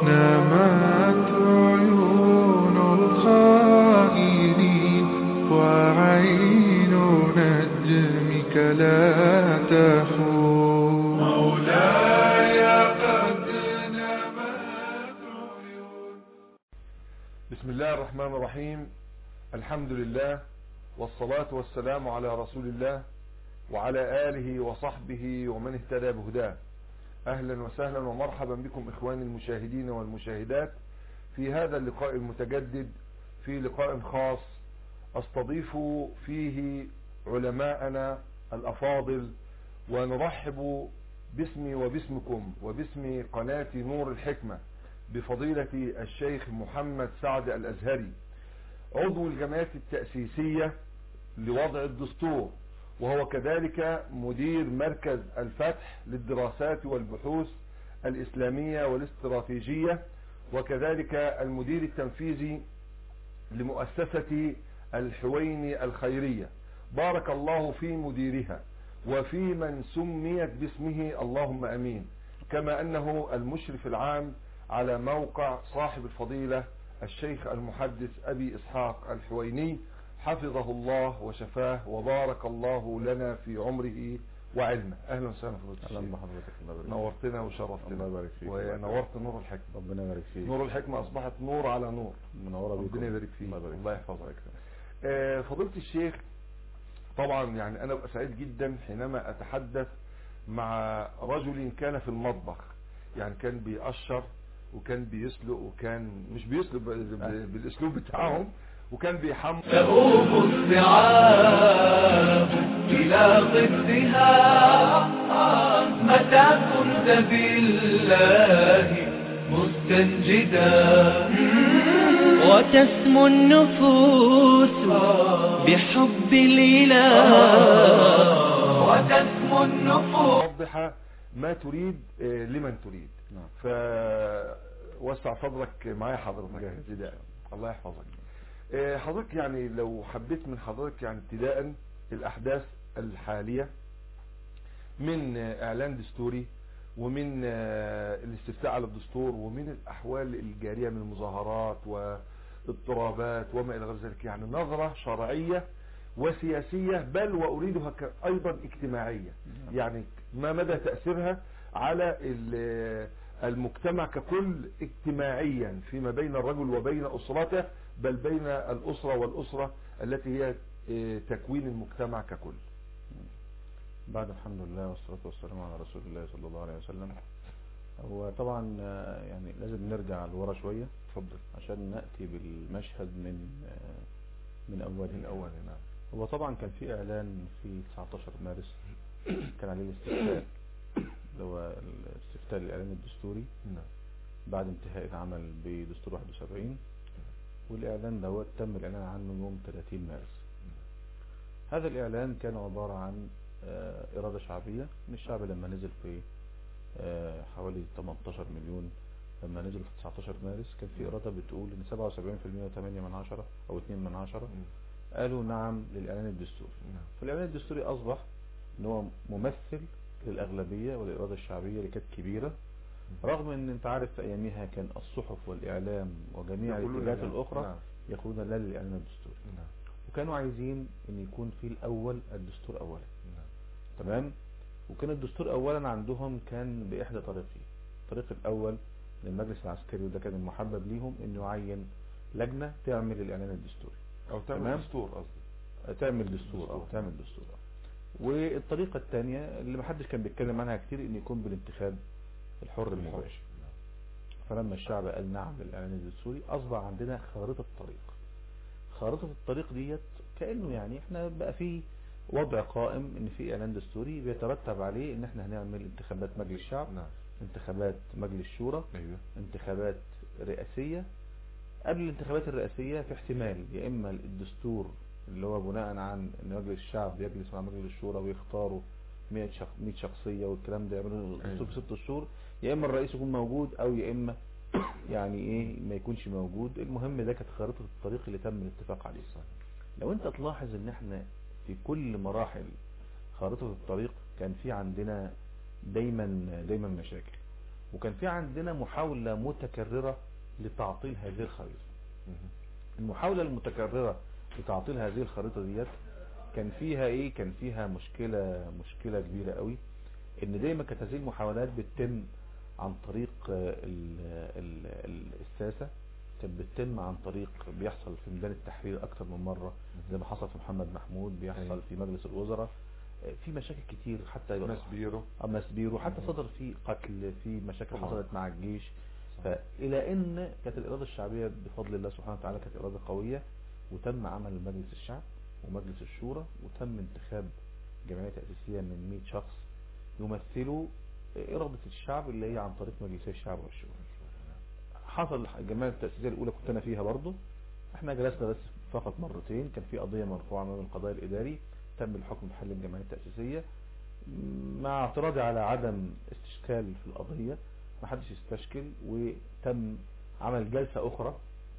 نامت عيون الخائنين وعين نجمك لا تخون مولاي قد نامت عيون بسم الله الرحمن الرحيم الحمد لله والصلاة والسلام على رسول الله وعلى آله وصحبه ومن اهتدى بهداه أهلا وسهلا ومرحبا بكم إخواني المشاهدين والمشاهدات في هذا اللقاء المتجدد في لقاء خاص أستضيف فيه علماءنا الأفاضل ونرحب باسمي وباسمكم وباسم قناة نور الحكمة بفضيلة الشيخ محمد سعد الأزهري عضو الجمعية التأسيسية لوضع الدستور وهو كذلك مدير مركز الفتح للدراسات والبحوث الإسلامية والاستراتيجية وكذلك المدير التنفيذي لمؤسسة الحويني الخيرية بارك الله في مديرها وفي من سميت باسمه اللهم أمين كما أنه المشرف العام على موقع صاحب الفضيلة الشيخ المحدث أبي إسحاق الحويني حفظه الله وشفاه وبارك الله لنا في عمره وعلمه اهلا وسهلا فضيله اهلا الشيخ بحضرتك الله يبارك فيك نورتنا وشرفتنا الله يبارك فيك ونورت نور الحكمه ربنا يبارك فيك نور الحكمه اصبحت نور على نور منوره بيكم ربنا يبارك فيك الله يبارك الله يحفظك آه، فضيله الشيخ طبعا يعني انا ببقى سعيد جدا حينما اتحدث مع رجل كان في المطبخ يعني كان بيقشر وكان بيسلق وكان مش بيسلق ب- ب- بالاسلوب بتاعهم وكان بيحمر تؤوب الصعاب إلى ضدها متى كنت بالله مستنجدا وتسمو النفوس بحب الإله وتسمو النفوس توضح ما تريد آه، لمن تريد نعم. فوسع صدرك معايا حضرتك ابتداء الله يحفظك آه، حضرتك يعني لو حبيت من حضرتك يعني ابتداء الاحداث الحالية من آه، اعلان دستوري ومن آه، الاستفتاء على الدستور ومن الاحوال الجارية من المظاهرات واضطرابات وما الى غير ذلك يعني نظرة شرعية وسياسية بل واريدها ك- ايضا اجتماعية يعني ما مدى تأثيرها على ال- المجتمع ككل اجتماعيا فيما بين الرجل وبين أسرته بل بين الأسرة والأسرة التي هي اه، تكوين المجتمع ككل بعد الحمد لله والصلاة والسلام على رسول الله صلى الله عليه وسلم هو طبعا آه، يعني لازم نرجع لورا شوية اتفضل عشان نأتي بالمشهد من آه، من أوله من أول نعم هو طبعا كان في إعلان في 19 مارس كان عليه الاستفتاء اللي هو الاستفتاء الإعلان الدستوري نعم بعد انتهاء العمل بدستور 71 والإعلان دوت تم الإعلان عنه يوم 30 مارس هذا الإعلان كان عبارة عن آه، إرادة شعبية من الشعب لما نزل في آه، حوالي 18 مليون لما نزل في 19 مارس كان في إرادة بتقول إن 77% و8 من عشرة أو 2 من عشرة قالوا نعم للإعلان الدستوري نعم فالإعلان الدستوري أصبح إن هو ممثل للأغلبية والإرادة الشعبية اللي كانت كبيرة رغم ان انت عارف في ايامها كان الصحف والاعلام وجميع يقولون الاتجاهات نعم. الاخرى نعم. يقولون لا للاعلان الدستوري نعم وكانوا عايزين ان يكون في الاول الدستور اولا نعم تمام وكان الدستور اولا عندهم كان باحدى طريقين الطريق الاول للمجلس العسكري وده كان المحبب ليهم انه يعين لجنة تعمل الاعلان الدستوري أو تعمل تمام. دستور قصدي تعمل دستور دستور. او تعمل دستور والطريقة الثانية اللي محدش كان بيتكلم عنها كتير ان يكون بالانتخاب الحر المباشر فلما الشعب قال نعم للإعلان الدستوري أصبح عندنا خارطة طريق خارطة الطريق ديت كأنه يعني احنا بقى في وضع قائم ان في إعلان دستوري بيترتب عليه ان احنا هنعمل انتخابات مجلس الشعب نعم انتخابات مجلس الشورى أيوه انتخابات رئاسية قبل الانتخابات الرئاسية في احتمال يا إما الدستور اللي هو بناء عن ان مجلس الشعب يجلس مع مجلس الشورى ويختاروا 100 شخ... 100 شخصية والكلام ده يعملوا دستور في ست شهور يا اما الرئيس يكون موجود او يا اما يعني ايه ما يكونش موجود المهم ده كانت خارطة الطريق اللي تم الاتفاق عليه لو انت تلاحظ ان احنا في كل مراحل خارطة الطريق كان في عندنا دايما دايما مشاكل وكان في عندنا محاولة متكررة لتعطيل هذه الخريطة المحاولة المتكررة لتعطيل هذه الخريطة ديت كان فيها ايه كان فيها مشكلة مشكلة كبيرة قوي ان دايما كانت هذه المحاولات بتتم عن طريق آه، ال- ال- ال- الساسة كانت بتتم عن طريق بيحصل في ميدان التحرير اكتر من مرة زي ما حصل في محمد محمود بيحصل أيوة. في مجلس الوزراء آه، في مشاكل كتير حتى ناس بيرو اما سبيرو حتى صدر في قتل في مشاكل طبعا. حصلت مع الجيش فإلى أن كانت الإرادة الشعبية بفضل الله سبحانه وتعالى كانت إرادة قوية وتم عمل مجلس الشعب ومجلس الشورى وتم انتخاب جمعية تأسيسية من 100 شخص يمثلوا إرادة الشعب اللي هي عن طريق مجلسي الشعب والشورى حصل الجمعية التأسيسية الأولى كنت أنا فيها برضو احنا جلسنا بس فقط مرتين كان في قضية مرفوعة امام القضاء الإداري تم الحكم بحل الجمعية التأسيسية مع اعتراضي على عدم استشكال في القضية ما حدش استشكل وتم عمل جلسة أخرى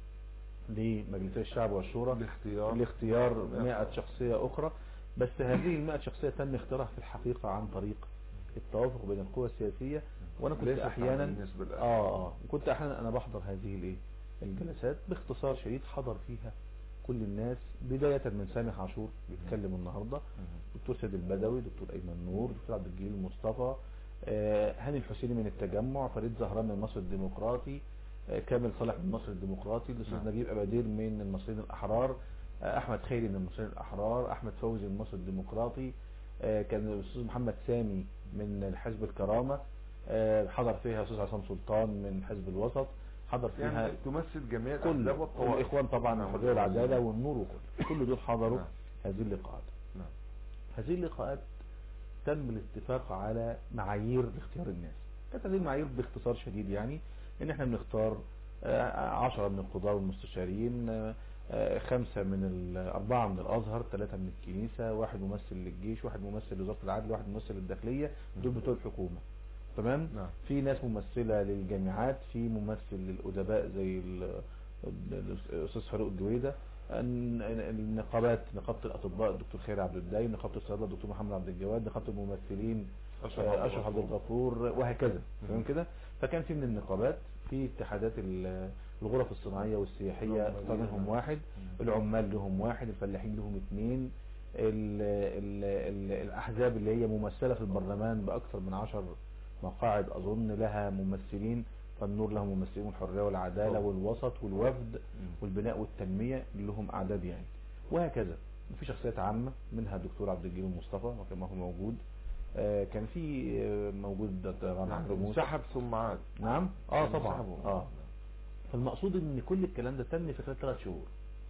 لمجلسي الشعب والشورى الاختيار لاختيار 100 شخصية أخرى بس هذه ال 100 شخصية تم اختيارها في الحقيقة عن طريق التوافق بين القوى السياسية وأنا كنت ليست أحيانا بالنسبة للأهل. آه آه كنت أحيانا أنا بحضر هذه الإيه الجلسات باختصار شديد حضر فيها كل الناس بداية من سامح عاشور بيتكلم النهاردة دكتور سيد البدوي دكتور أيمن نور دكتور عبد الجليل المصطفى آه، هاني الحسيني من التجمع فريد زهران من مصر الديمقراطي آه، كامل صالح من مصر الديمقراطي الاستاذ نعم. نجيب ابادير من المصريين الاحرار آه، احمد خيري من المصريين الاحرار احمد فوزي من مصر الديمقراطي آه، كان الاستاذ محمد سامي من حزب الكرامه آه، حضر فيها الاستاذ عصام سلطان من حزب الوسط حضر فيها يعني تمثل جميع كل الأحزاب والطوائف الاخوان طبعا نعم. الحريه والعداله والنور وكل كل دول حضروا نعم. هذه اللقاءات نعم. هذه اللقاءات تم الاتفاق على معايير لاختيار الناس كانت هذه المعايير باختصار شديد يعني ان احنا بنختار آه، عشرة من القضاة والمستشارين آه، آه، خمسة من ال- أربعة من الأزهر ثلاثة من الكنيسة واحد ممثل للجيش واحد ممثل لوزارة العدل واحد ممثل للداخلية دول بتوع الحكومة تمام نعم. في ناس ممثلة للجامعات في ممثل للأدباء زي ال- ال- الأستاذ فاروق الجويدة الن- النقابات نقابة الأطباء الدكتور خير عبد الدايم نقابة الصيادلة الدكتور محمد عبد الجواد نقابة الممثلين أشرف آه، عبد أشرف عبد الغفور. الغفور وهكذا مم. تمام كده فكان في من النقابات في اتحادات ال- الغرف الصناعية والسياحية العمالية. اختار منهم واحد مم. العمال لهم واحد الفلاحين لهم اثنين ال ال ال الأحزاب اللي هي ممثلة في البرلمان بأكثر من عشر مقاعد أظن لها ممثلين فالنور لهم ممثلين الحرية والعدالة طبعا. والوسط والوفد مم. والبناء والتنمية اللي لهم أعداد يعني وهكذا وفي شخصيات عامة منها الدكتور عبد الجليل مصطفى وكما هو موجود آه، كان في آه، موجود طبعا عمرو موسى سحب ثم عاد نعم اه طبعا سحبوا. اه فالمقصود ان كل الكلام ده تم في خلال ثلاث شهور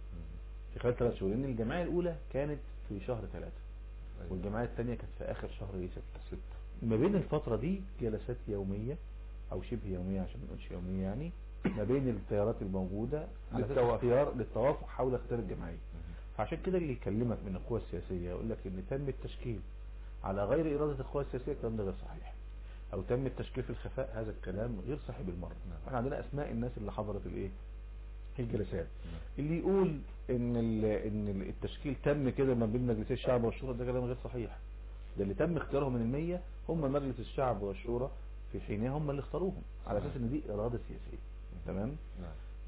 في خلال ثلاث شهور لان الجمعيه الاولى كانت في شهر ثلاثة أيوة. والجمعيه الثانيه كانت في اخر شهر ستة ستة ما بين الفتره دي جلسات يوميه او شبه يوميه عشان ما نقولش يوميه يعني ما بين التيارات الموجوده على أساس للتوافق. اختيار للتوافق حول اختيار الجمعيه فعشان كده اللي يكلمك من القوى السياسيه يقول لك ان تم التشكيل على غير اراده القوى السياسيه الكلام ده غير صحيح او تم التشكيل في الخفاء هذا الكلام غير صحيح بالمره نعم. احنا عندنا اسماء الناس اللي حضرت الايه الجلسات نعم. اللي يقول ان ال- ان ال- التشكيل تم كده ما بين مجلسي الشعب والشورى ده كلام غير صحيح ده اللي تم اختيارهم من المية هم مجلس الشعب والشورى في حينها هم اللي اختاروهم على اساس ان دي اراده سياسيه تمام نعم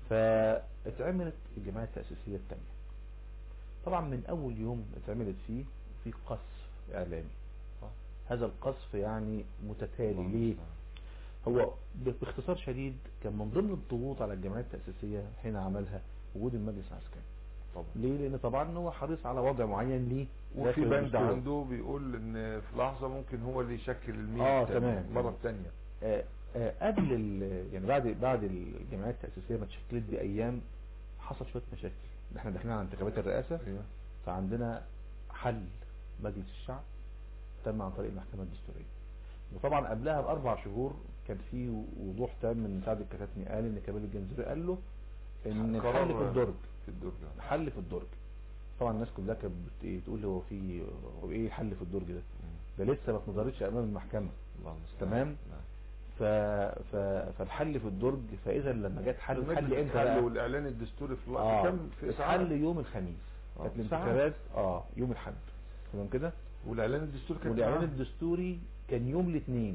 فاتعملت الجمعيه التاسيسيه الثانيه طبعا من اول يوم اتعملت فيه في قصف اعلامي صح. هذا القصف يعني متتالي الله ليه المستعان. هو باختصار شديد كان من ضمن الضغوط على الجمعيه التاسيسيه حين عملها وجود المجلس العسكري طبعا ليه لان طبعا هو حريص على وضع معين ليه وفي داخل بند الدستور. عنده بيقول ان في لحظة ممكن هو اللي يشكل الميل آه، التاني، تمام. مرة ثانية آه، آه، قبل ال- يعني بعد بعد الجمعيه التاسيسيه ما اتشكلت بايام حصل شويه مشاكل احنا داخلين على انتخابات الرئاسه ايوه فعندنا حل مجلس الشعب تم عن طريق المحكمة الدستورية وطبعا قبلها بأربع شهور كان في وضوح تام من سعد الكتاتني قال ان كمال الجنزوري قال له ان قرار الحل في الدرج في الدرج آه. الحل في الدرج طبعا الناس كلها كانت بت- إيه تقول هو في هو ايه الحل في الدرج ده ده لسه ما اتنظرتش امام المحكمة الله المستعان تمام نعم. ف... ف... فالحل في الدرج فاذا لما جت حل الحل المجلس امتى الحل بقى والاعلان الدستوري في اه الوقت كم في ساعات الحل يوم الخميس آه، كانت ساعات. الانتخابات اه يوم الاحد تمام كده والاعلان الدستوري كان والاعلان ساعات. الدستوري كان يوم الاثنين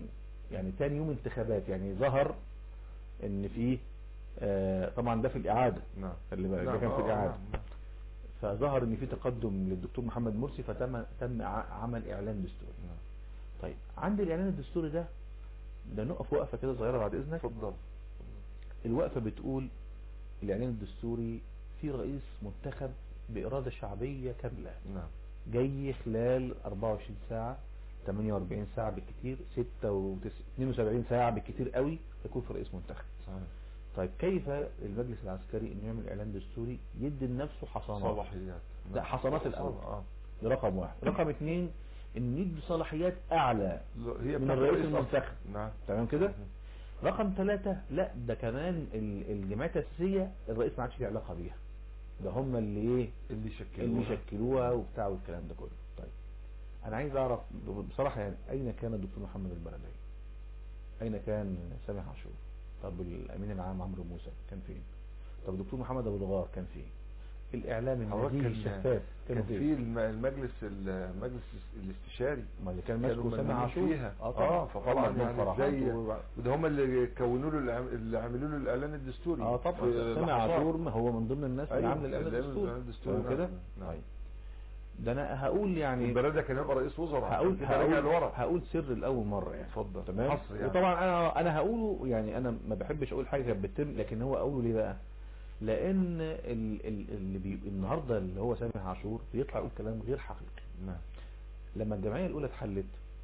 يعني تاني يوم انتخابات يعني ظهر ان في آه، طبعا ده في الاعاده نعم خلي بالك ده نعم، كان في آه، الاعاده نعم، نعم. فظهر ان في تقدم للدكتور محمد مرسي فتم تم ع- عمل اعلان دستوري نعم. طيب عند الاعلان الدستوري ده ده نقف وقفه كده صغيره بعد اذنك اتفضل الوقفه بتقول الاعلان الدستوري في رئيس منتخب باراده شعبيه كامله نعم جاي خلال 24 ساعه 48 ساعه بالكثير 72 ساعه بالكثير قوي يكون في رئيس منتخب صحيح طيب كيف المجلس العسكري انه يعمل اعلان دستوري يدي لنفسه حصانات صلاحيات لا حصانات الاول اه ده رقم واحد رقم اثنين ان يدي صلاحيات اعلى لا، هي من بتاعت الرئيس أصلاً. المنتخب. نعم تمام كده رقم ثلاثة لا ده كمان ال- الجمعيات الأساسية الرئيس ما عادش ليه علاقة بيها ده هم اللي ايه اللي يشكلوها اللي يشكلوها وبتاع والكلام ده كله طيب انا عايز اعرف بصراحة يعني اين كان الدكتور محمد البلدي اين كان سامح عاشور طب الامين العام عمرو موسى كان فين طب الدكتور محمد ابو الغار كان فين الاعلام حضرتك النزيه كان- الشفاف كان كان في فين الم- المجلس المجلس الاستشاري ما اللي كان كانوا ماسكه سامح ممنوعين عاشور فيها. اه آه، طبعا فطبعا محمد يعني فرحات ازاي- و- وده هم اللي كونوا له الإعلام- اللي عملوا له الاعلان الدستوري اه في طبعا سامح لحظات. عاشور ما هو من ضمن الناس اللي أيوة، عامله الاعلان اللي عمل الدستوري الإعلان الدستوري، تمام كده نعم. طيب ده انا هقول يعني البلد ده كان يبقى رئيس وزراء هقول كده رجع هقول لورا هقول سر لاول مره يعني اتفضل تمام حصر يعني. وطبعا انا انا هقوله يعني انا ما بحبش اقول حاجه كانت بتتم لكن هو اقوله ليه بقى لان ال ال اللي بي النهارده اللي هو سامح عاشور بيطلع يقول كلام غير حقيقي نعم لما الجمعيه الاولى اتحلت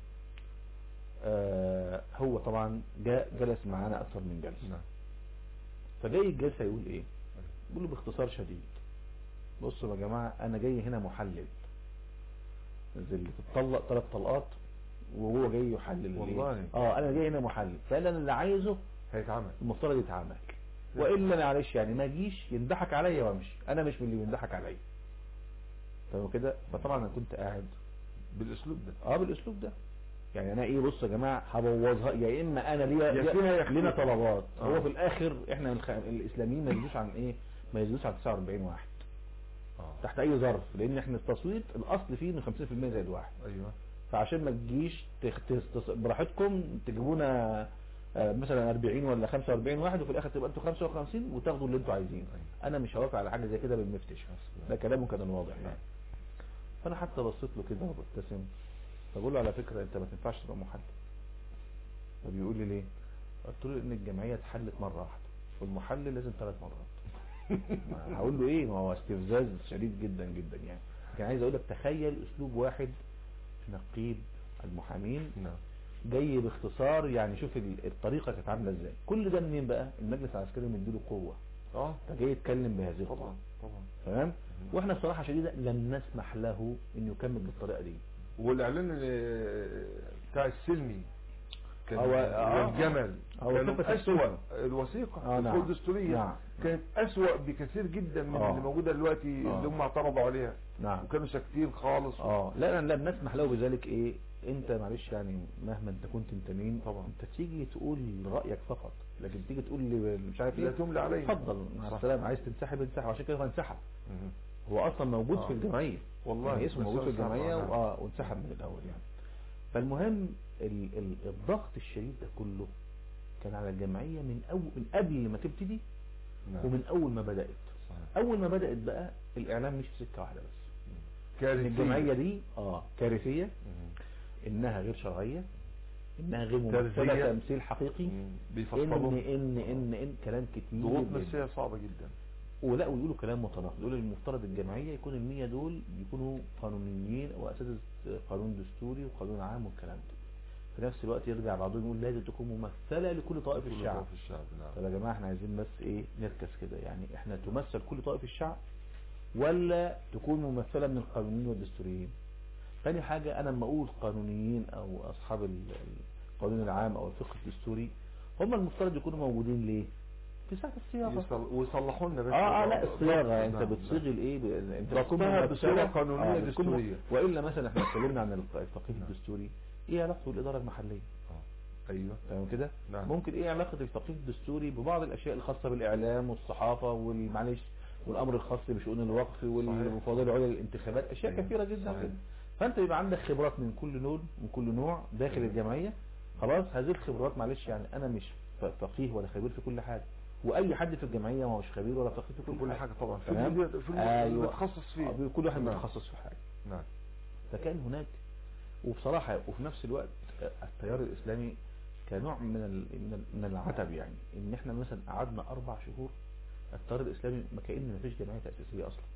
آه هو طبعا جاء جلس معانا اكثر من جلسه نعم فجاي الجلسه يقول ايه بيقول له باختصار شديد بصوا يا جماعه انا جاي هنا محلل زي اللي تتطلق ثلاث طلقات وهو جاي يحلل الإيه؟ والله. اه انا جاي هنا محلل فانا اللي عايزه هيتعمل المفترض يتعمل والا معلش يعني ما اجيش ينضحك عليا وامشي انا مش من اللي بينضحك عليا تمام كده فطبعا انا كنت قاعد بالاسلوب ده اه بالاسلوب ده يعني انا ايه بص يا جماعه هبوظها يا اما انا ليا يا فيها يا لينا خفيفة. طلبات آه. هو في الاخر احنا الخ... الاسلاميين ما يزيدوش عن ايه ما يزيدوش عن 49 واحد اه تحت اي ظرف لان احنا التصويت الاصل فيه ان 50% زائد واحد ايوه فعشان ما تجيش تخ... تس... براحتكم تجيبونا آه، مثلا 40 ولا 45 واحد وفي الاخر تبقى انتوا 55 وتاخدوا اللي انتوا عايزينه أيوة. انا مش هوافق على حاجه زي كده بالمفتش ده كلامه كان واضح يعني فانا حتى بصيت له كده وببتسم فبقول له على فكره انت ما تنفعش تبقى محلل فبيقول لي ليه قلت له ان الجمعيه اتحلت مره واحده والمحلل لازم ثلاث مرات ما هقول له ايه ما هو استفزاز شديد جدا جدا يعني كان عايز اقول لك تخيل اسلوب واحد في نقيب المحامين نعم جاي باختصار يعني شوف ال- الطريقه كانت عامله ازاي كل ده منين بقى المجلس العسكري مديله قوه اه فجاي يتكلم بهذه القوه طبعا طبعا تمام واحنا بصراحه شديده لن نسمح له انه يكمل بالطريقه دي والاعلان اللي- بتاع السلمي كان هو- آه. والجمل هو كانوا وثيقة اسوأ السلم. الوثيقة آه، نعم. الكود الدستورية نعم. كانت اسوأ بكثير جدا من آه. اللي موجودة دلوقتي آه. اللي هم اعترضوا عليها نعم وكانوا ساكتين خالص اه لا لا لن نسمح له بذلك ايه انت معلش يعني مهما انت كنت انت مين طبعا. انت تيجي تقول رايك فقط لكن تيجي تقول لي مش عارف لا ايه تملي علي اتفضل مع صح. السلامه عايز تنسحب انسحب عشان كده هو انسحب مهم. هو اصلا موجود آه. في الجمعيه والله يعني اسمه بس موجود في انسحب، الجمعيه آه، نعم. واه وانسحب من الاول يعني فالمهم ال ال الضغط الشديد ده كله كان على الجمعيه من اول من قبل ما تبتدي نعم. ومن اول ما بدات صحيح. اول ما بدات بقى الاعلام مش في سكه واحده بس كارثية. إن الجمعيه دي اه كارثيه مهم. انها غير شرعيه انها غير كارثية. ممثله تمثيل حقيقي مم. ان بيفصلوا ان ان ان كلام كتير ضغوط جداً. نفسية صعبة جدا ولا ويقولوا كلام متناقض يقولوا المفترض الجمعيه يكون المية دول يكونوا قانونيين واساتذه قانون دستوري وقانون عام والكلام ده في نفس الوقت يرجع بعضهم يقول لازم تكون ممثله لكل طائف كل الشعب طرف الشعب نعم طب يا جماعه احنا عايزين بس ايه نركز كده يعني احنا تمثل كل طائف الشعب ولا تكون ممثله من القانونيين والدستوريين تاني حاجه انا لما اقول قانونيين او اصحاب ال- القانون العام او الفقه الدستوري هم المفترض يكونوا موجودين ليه في ساعه الصياغه يصل- ويصلحوا لنا بس اه اه لا الصياغه انت نعم، بتصيغ نعم. الايه ب- انت ضبطها بتكون ممثلة- بصيغة قانونية آه، بتكون م- دستورية. والا مثلا احنا اتكلمنا عن الق- الفقيه الدستوري ايه علاقته بالاداره المحليه آه. ايوه تمام كده نعم. ممكن ايه علاقه الفقيه الدستوري ببعض الاشياء الخاصه بالاعلام والصحافه والمعلش والامر الخاص بشؤون الوقف والمفاضله العليا للانتخابات اشياء أيوة. كثيره جدا صحيح. كده فانت يبقى عندك خبرات من كل لون من كل نوع داخل أيوة. الجمعيه خلاص هذه الخبرات معلش يعني انا مش ف- فقيه ولا خبير في كل حاجه واي حد في الجمعيه ما هوش خبير ولا فقيه في كل, كل حاجة طبعا في تمام؟ اللي في اللي أيوة. بتخصص فيه آه، كل واحد نعم. متخصص في حاجه نعم فكان هناك وبصراحة وفي نفس الوقت التيار الإسلامي كنوع من ال- من ال- من العتب يعني إن إحنا مثلا قعدنا أربع شهور التيار الإسلامي ما كأن مفيش جمعية تأسيسية أصلا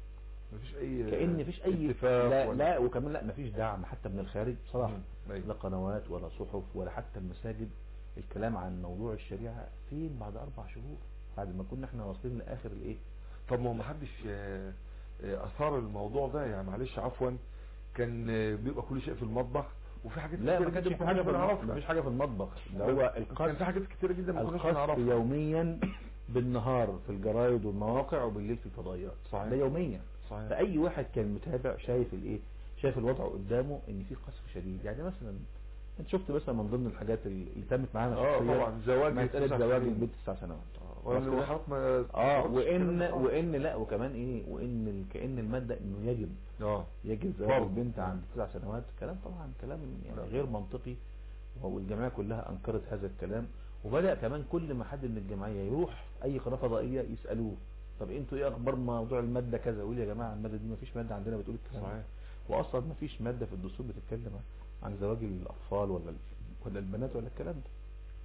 مفيش اي كأن مفيش أي اتفاق لا, ولا- لا وكمان لا مفيش دعم حتى من الخارج بصراحة مم. أيوة. لا قنوات ولا صحف ولا حتى المساجد الكلام عن موضوع الشريعة فين بعد أربع شهور بعد ما كنا احنا واصلين لآخر الإيه طب ما هو محدش آه، آه، اثار الموضوع ده يعني معلش عفوا كان آه، بيبقى كل شيء في المطبخ وفي حاجات لا كتيرة ما كانش جدا في ما حاجة كناش في المطبخ بنعرفها. مفيش حاجة في المطبخ ده هو كان القصد في حاجات كتيرة جدا ما كناش القصف بنعرفها يوميا بالنهار في الجرايد والمواقع وبالليل في الفضائيات صحيح. ده يوميا صحيح فاي واحد كان متابع شايف الايه شايف الوضع قدامه ان في قصف شديد يعني مثلا انت شفت مثلا من ضمن الحاجات اللي تمت معانا اه شخصيا طبعا زواج مسألة تسع زواج سنين. البنت تسع سنوات ولا خلاص كده؟ حضرتك ما اه تعرفش وان الكلام ده. وان لا وكمان ايه وان ال- كان الماده انه يجب اه يجب زواج برضه. البنت عند تسع سنوات كلام طبعا كلام يعني لا. غير منطقي والجمعيه كلها انكرت هذا الكلام وبدا كمان كل ما حد من الجمعيه يروح اي قناه فضائيه يسالوه طب انتوا ايه اخبار موضوع الماده كذا يقول يا جماعه الماده دي ما فيش ماده عندنا بتقول الكلام ده. صحيح واصلا ما فيش ماده في الدستور بتتكلم عن زواج الاطفال ولا ال- ولا البنات ولا الكلام ده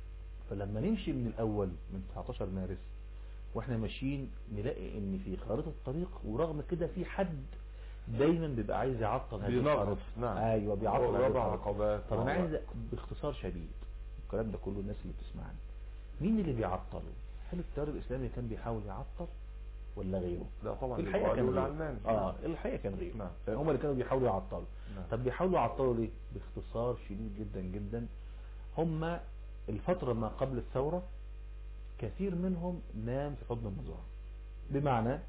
فلما نمشي من الاول من 19 مارس واحنا ماشيين نلاقي ان في خارطه الطريق ورغم كده في حد دايما بيبقى عايز يعطل هذه بينغص، الخارطه نعم. ايوه بيعطل هذه ويضع الخارطة. عقبات طب انا طبعا. عايز باختصار شديد الكلام ده كله الناس اللي بتسمعني مين اللي بيعطله هل التيار الاسلامي كان بيحاول يعطل ولا غيره لا طبعا الحقيقه القائد كان غيره والعلمان اه الحقيقه كان غيره نعم. هم اللي كانوا بيحاولوا يعطلوا نعم. طب بيحاولوا يعطلوا ليه باختصار شديد جدا جدا هم الفترة ما قبل الثورة كثير منهم نام في حضن النظام بمعنى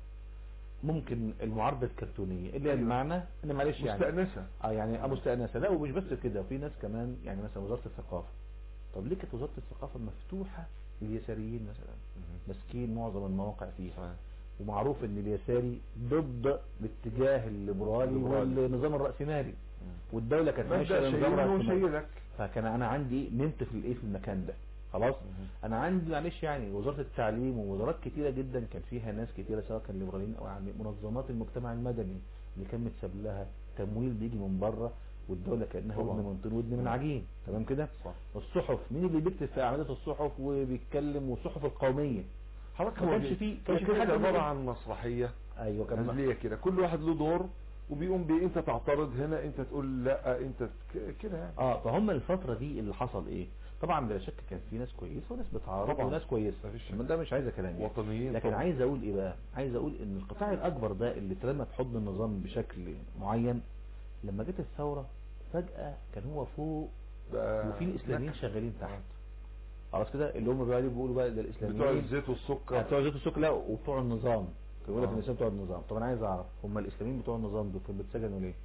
ممكن المعارضة الكرتونية اللي هي أيوة. المعنى ان معلش يعني مستأنسة اه يعني آه مستأنسة لا ومش بس كده في ناس كمان يعني مثلا وزارة الثقافة طب ليه كانت وزارة الثقافة مفتوحة لليساريين مثلا ماسكين معظم المواقع فيها صحيح. ومعروف ان اليساري ضد الاتجاه الليبرالي الليبرالي. والنظام الرأسمالي والدولة كانت ماشية مبدأ بنظام شيء رأسمالي وشيلك فكان انا عندي نمت في الايه في المكان ده خلاص انا عندي معلش يعني وزارة التعليم ووزارات كتيرة جدا كان فيها ناس كتيرة سواء كان ليبراليين او يعني منظمات المجتمع المدني اللي كان متساب لها تمويل بيجي من بره والدولة كأنها طبعا. ودن من طين ودن من عجين تمام كده صح. الصحف مين اللي بيكتب في اعمدة الصحف وبيتكلم والصحف القومية حضرتك ما هو كانش دي- فيه- هي كانش فيه كده حد عبارة من- عن مسرحية ايوه كان هزلية كده كل واحد له دور وبيقوم بيه انت تعترض هنا انت تقول لا انت ك- كده يعني اه فهم الفترة دي اللي حصل ايه طبعا بلا شك كان في ناس كويسة وناس بتعارض طبعا. وناس كويسة مفيش شك. من ده مش عايزة كلام يعني. وطنيين لكن طبعا. عايز اقول ايه بقى عايز اقول ان القطاع الاكبر ده اللي اترمى في حضن النظام بشكل معين لما جت الثورة فجأة كان هو فوق بقى وفي الاسلاميين نكد. شغالين تحت خلاص كده اللي هم بيقعدوا بيقولوا بقى ده بتوع الاسلاميين الزيت والسكر بتوع زيت السكر لا وبتوع النظام كان يقول لك آه. النساء بتوع النظام طب انا عايز اعرف هم الاسلاميين بتوع النظام دول كانوا بيتسجنوا ليه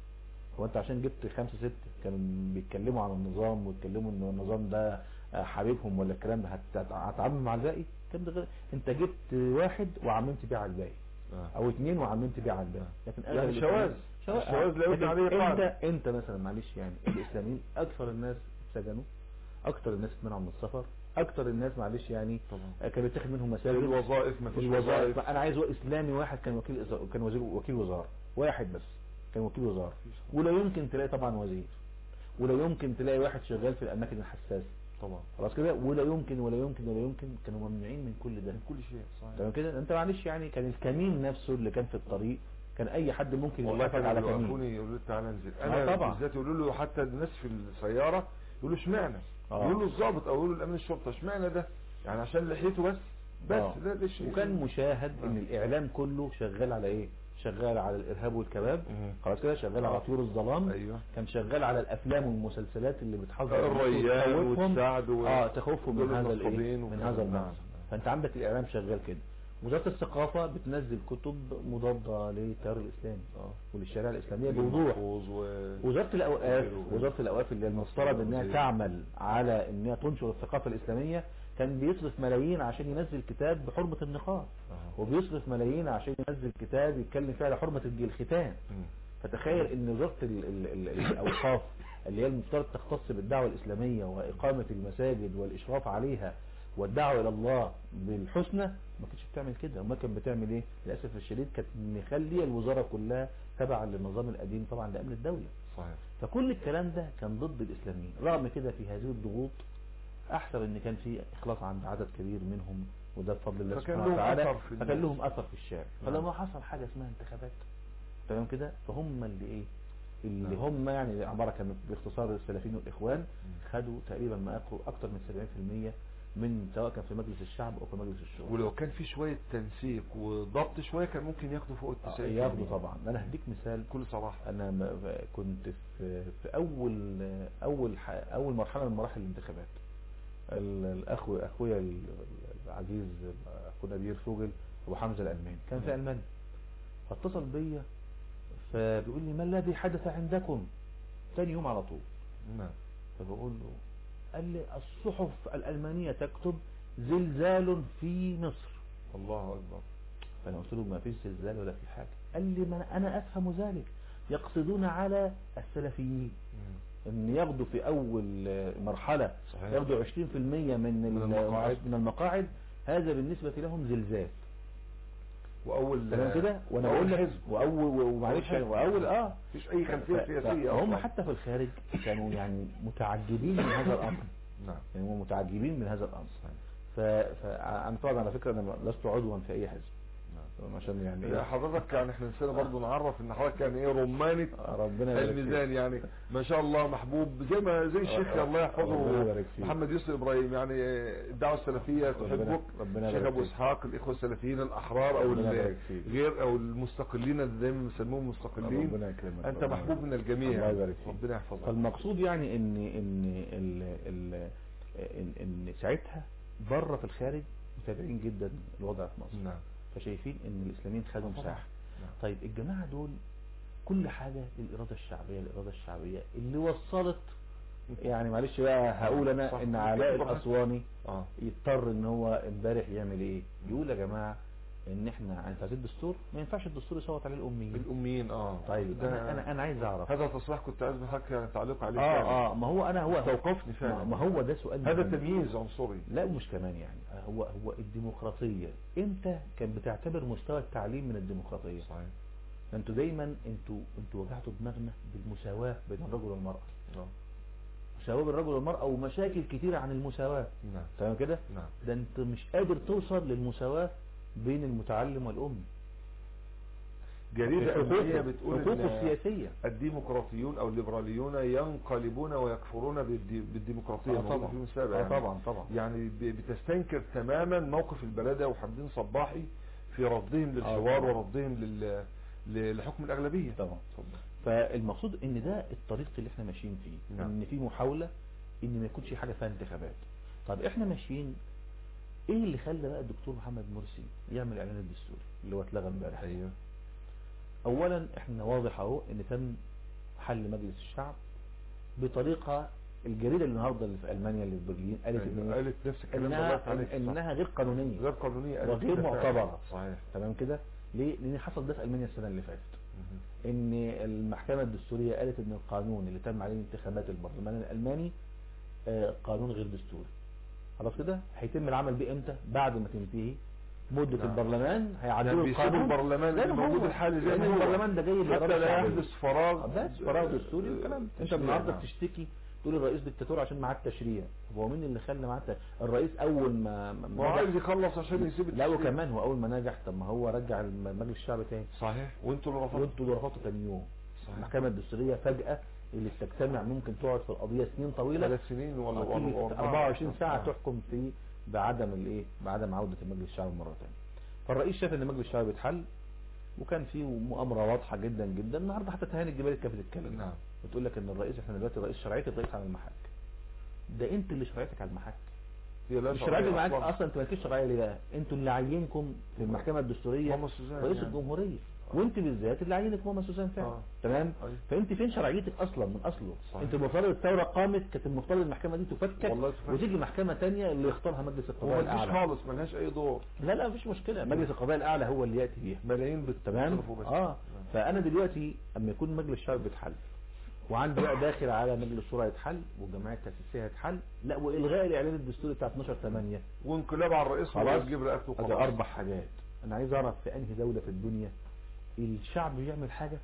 هو انت عشان جبت خمسة ستة كانوا بيتكلموا عن النظام ويتكلموا ان النظام ده آه، حبيبهم ولا الكلام ده هت- هت- هتعمم مع الباقي الكلام ده غير انت جبت واحد وعممت بيه على الباقي آه. او اتنين وعممت بيه على الباقي لكن يعني أغلب شواذ. شواذ الشواذ لا يبنى لكن عليه انت قاعدة. انت مثلا معلش يعني الاسلاميين اكثر الناس سجنوا اكثر الناس اتمنعوا من السفر اكثر الناس معلش يعني طبعا. كان بيتاخد منهم مساجد الوظائف ما في فيش الوظائف وظائف انا عايز هو اسلامي واحد كان وكيل إز- كان وزير وكيل وزاره واحد بس كان وكيل وزاره ولا يمكن تلاقي طبعا وزير ولا يمكن تلاقي واحد شغال في الاماكن الحساسه طبعا خلاص كده ولا يمكن ولا يمكن ولا يمكن كانوا ممنوعين من كل ده من كل شيء صحيح تمام كده انت معلش يعني كان الكمين نفسه اللي كان في الطريق كان اي حد ممكن والله يوقفك كانوا على كمين يوقفوني يقولوا لي تعالى انزل آه انا طبعا. بالذات يقولوا له حتى الناس في السياره يقولوا اشمعنى آه. يقولوا له الضابط او يقولوا الامن الشرطه اشمعنى ده يعني عشان لحيته بس بس آه. ده ده الشيء وكان مشاهد ان الاعلام كله شغال على ايه شغال على الارهاب والكباب مم. خلاص كده شغال على طيور الظلام ايوه كان شغال على الافلام والمسلسلات اللي بتحذر الريان وتخوفهم. والسعد و- اه تخوفهم من دول هذا النصابين الايه من وكده. هذا نعم. المنظر فانت عندك الاعلام شغال كده وزاره الثقافه بتنزل كتب مضاده للتيار الاسلامي اه وللشريعه الاسلاميه بوضوح محفوظ و... وزاره الاوقاف وغيره. وزاره الاوقاف اللي المفترض انها وزير. تعمل على انها تنشر الثقافه الاسلاميه كان بيصرف ملايين عشان ينزل كتاب بحرمه النقاب آه. وبيصرف ملايين عشان ينزل كتاب يتكلم فيه على حرمه الج- الختان مم. فتخيل ان وزاره ال- ال- ال- الاوقاف اللي هي المفترض تختص بالدعوه الاسلاميه واقامه المساجد والاشراف عليها والدعوه الى الله بالحسنى ما كانتش بتعمل كده امال كانت بتعمل ايه للاسف الشديد كانت مخليه الوزاره كلها تبعا للنظام القديم طبعا لامن الدوله صحيح فكل الكلام ده كان ضد الاسلاميين رغم كده في هذه الضغوط احسب ان كان في اخلاص عند عدد كبير منهم وده بفضل الله فكان سبحانه لهم وتعالى أثر في فكان الناس. لهم اثر في الشارع نعم. فلما حصل حاجه اسمها انتخابات تمام كده فهم اللي ايه اللي نعم. هم يعني عباره كان باختصار السلفيين والاخوان خدوا تقريبا ما يقرب اكثر من 70% من سواء كان في مجلس الشعب او في مجلس الشورى ولو كان في شوية تنسيق وضبط شوية كان ممكن ياخدوا فوق آه، التسعين ياخدوا طبعا انا هديك مثال كل صراحة انا م- كنت في في اول اول ح- اول مرحله من مراحل الانتخابات ال- الاخو اخويا ال- العزيز اخونا بير فوجل ابو حمزه الالماني كان في المانيا فاتصل بيا فبيقول لي ما الذي حدث عندكم تاني يوم على طول نعم فبقول له قال لي الصحف الالمانيه تكتب زلزال في مصر الله أكبر فانا قلت له ما فيش زلزال ولا في حاجه قال لي ما انا افهم ذلك يقصدون على السلفيين ان ياخدوا في اول آه، مرحله صحيح. ياخدوا 20% من من ال- المقاعد. من المقاعد هذا بالنسبه لهم زلزال وأول تمام كده وانا وأول بقول لك حزب واول ومعلش أول حزب. واول اه مفيش أي خلفية ف- سياسية فهم أصلاً. حتى في الخارج كانوا يعني متعجبين من هذا الامر نعم يعني هم متعجبين من هذا الامر ف... فانا طبعا على فكره انا لست عضوا في اي حزب نعم. عشان يعني يا إيه؟ حضرتك يعني احنا نسينا برضه نعرف ان حضرتك يعني ايه رمانة ربنا يبارك فيك. الميزان يعني ما شاء الله محبوب زي ما زي الشيخ آه، الله ربنا يحفظه يبارك فيك. محمد يوسف ابراهيم يعني الدعوه السلفيه ربنا- تحبك ربنا الشيخ يبارك ابو فيك. اسحاق الاخوه السلفيين الاحرار او ربنا ال- يبارك فيك. غير او المستقلين اللي دايما بيسموهم مستقلين ربنا يكرمك انت ربنا محبوب من يبارك. الجميع الله يبارك فيك. ربنا يحفظك فالمقصود يعني ان ان ال ال ان, إن ساعتها بره في الخارج متابعين جدا الوضع في مصر نعم فشايفين ان الاسلاميين خدوا طبعا. مساحه نعم. طيب الجماعه دول كل حاجه للاراده الشعبيه الاراده الشعبيه اللي وصلت يعني معلش بقى هقول صح. انا ان علاء براحتك. الاسواني اه يضطر ان هو امبارح يعمل ايه يقول يا جماعه ان احنا انت عايزين الدستور ما ينفعش الدستور يصوت عليه الاميين الاميين اه طيب ده انا انا, أنا عايز اعرف هذا تصريح كنت عايز من حضرتك يعني تعليق عليه اه فعلا. اه ما هو انا هو توقفني فعلا. ما- ما هو ده سؤال هذا مهم. تمييز عنصري لا مش كمان يعني هو هو الديمقراطيه امتى كانت بتعتبر مستوى التعليم من الديمقراطيه صحيح انتوا دايما انتوا انتوا وجعتوا دماغنا بالمساواه بين الرجل والمراه آه. مساواه بين الرجل والمراه ومشاكل كتيره عن المساواه نعم تمام كده نعم ده انت مش قادر توصل للمساواه بين المتعلم والامي جريدة حقوقه- ألمانية بتقول حقوقه إن السياسيه الديمقراطيون أو الليبراليون ينقلبون ويكفرون بالدي- بالديمقراطية آه موجودة طبعا. في المسابقة آه يعني. طبعا طبعا يعني ب- بتستنكر تماما موقف البلدة وحمدين صباحي في رفضهم للحوار طبعا. ورفضهم لل... ل- لحكم الأغلبية طبعا اتفضل. فالمقصود ان ده الطريق اللي احنا ماشيين فيه نعم. ان في محاولة ان ما يكونش حاجة فيها انتخابات طب احنا ماشيين ايه اللي خلى بقى الدكتور محمد مرسي يعمل اعلان الدستوري اللي هو اتلغى امبارح أيوه اولا احنا واضح اهو ان تم حل مجلس الشعب بطريقة الجريدة اللي النهارده اللي في المانيا اللي في برلين قالت ان أيوه. قالت نفس الكلام ده الله انها يفتح عليك. صح. انها غير قانونية غير قانونية قالت وغير كده فعلا. معتبرة. صحيح تمام كده ليه لان حصل ده في المانيا السنة اللي فاتت مهم. ان المحكمة الدستورية قالت ان القانون اللي تم عليه انتخابات البرلمان الالماني آه، قانون غير دستوري خلاص كده هيتم العمل بيه امتى بعد ما تنتهي مدة نعم. البرلمان يعني هيعدلوا بيسيبوا القانون البرلمان زي ما الموجود هو. الحالي زي لان ما هو البرلمان ده جاي حتى للإرادة لا الشعبية. يحدث فراغ بس فراغ دستوري والكلام ده. انت تشريع، النهارده نعم. بتشتكي تقول الرئيس دكتاتور عشان معاه التشريع طب هو مين اللي خلى معاه الت- الرئيس اول ما ما ما هو عايز يخلص عشان يسيب لا التشريع. وكمان هو اول ما نجح طب ما هو رجع المجلس الشعبي تاني صحيح وانتوا اللي رفضتوا وانتوا اللي رفضتوا تاني يوم صحيح. المحكمة الدستورية فجأة اللي بتجتمع ممكن تقعد في القضية سنين طويلة ثلاث سنين ولا آه، ولا تيجي ولا 24 ساعة آه. تحكم في بعدم الايه بعدم عودة المجلس الشعبي مرة ثانيه فالرئيس شاف ان المجلس الشعبي بيتحل وكان في مؤامرة واضحة جدا جدا النهارده حتى تهاني الجبالي كانت بتتكلم نعم. بتقول لك ان الرئيس احنا دلوقتي الرئيس شرعيته اتغيرت عن المحك ده انت اللي شرعيتك على المحك هي لا مش شرعية شرعيه معاك أصلاً. اصلا انت مالكش شرعيه ليه بقى انتوا اللي عينكم في المحكمة الدستورية محمد سوزان رئيس يعني. الجمهورية وانت بالذات اللي عينك ماما سوسان فعلا آه. تمام أيوة. فانت فين شرعيتك اصلا من اصله صحيح. انت المفترض الثوره قامت كانت المفترض المحكمه دي تفكك والله تفكك. وتيجي محكمه تانية اللي يختارها مجلس القضاء هو مفيش الاعلى خالص ملهاش اي دور لا لا مفيش مشكله مجلس القضاء الاعلى هو اللي ياتي بيها ملايين تمام بتصرفوا بس اه فانا دلوقتي اما يكون مجلس الشعب بيتحل وعندي بقى داخل على مجلس الشورى يتحل والجمعيه التاسيسيه يتحل لا والغاء الاعلان الدستوري بتاع 12 8 وانقلاب على الرئيس خلاص وتجيب رقبته ادي وخلاص اربع حاجات انا عايز اعرف في انهي دوله في الدنيا الشعب بيعمل حاجه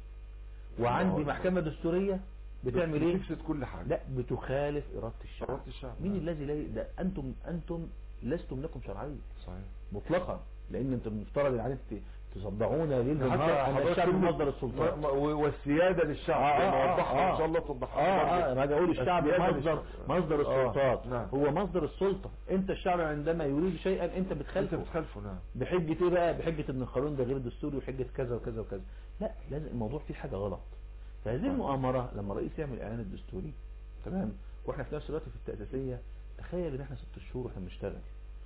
وعندي الله. محكمه دستوريه بتعمل ايه بتفسد كل حاجه لا بتخالف اراده الشعب إرادة الشعب. مين الذي لا ده انتم انتم لستم لكم شرعيه صحيح مطلقا لان انتم المفترض يعني ت- تصدعونا ليل حتى نهار ان حضرتك الشعب كلمة مصدر السلطان م- م- والسيادة للشعب آه، آه، نوضحها آه. ان شاء الله توضحها اه اه انا باجي اقول الشعب السيادة مصدر للشعب. مصدر آه، السلطات نعم. هو مصدر السلطة انت الشعب عندما يريد شيئا انت انت بتخالفه بتخالفه نعم بحجة ايه بقى بحجة ان القانون ده غير دستوري وحجة كذا وكذا وكذا لا لازم الموضوع فيه حاجة غلط فهذه المؤامرة لما الرئيس يعمل اعلان الدستوري تمام واحنا في نفس الوقت في التأسيسية تخيل ان احنا ست شهور واحنا بنشتغل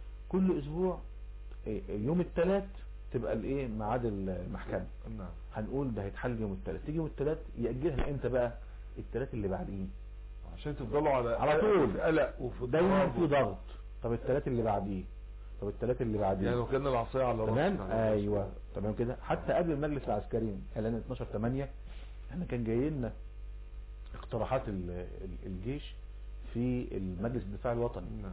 كل اسبوع إيه، يوم الثلاث تبقى الايه ميعاد المحكمة نعم هنقول ده هيتحل يوم الثلاث تيجي يوم الثلاث يأجلها لامتى بقى الثلاث اللي بعديه عشان تفضلوا على على طول. في قلق وفي دايما اضطراب. في ضغط طب الثلاث اللي بعديه طب الثلاث اللي بعديه يعني وكان العصاية على راسنا تمام ايوه تمام كده حتى قبل المجلس العسكري اعلان 12 8 احنا كان جاي لنا اقتراحات ال- ال- الجيش في المجلس الدفاع الوطني نعم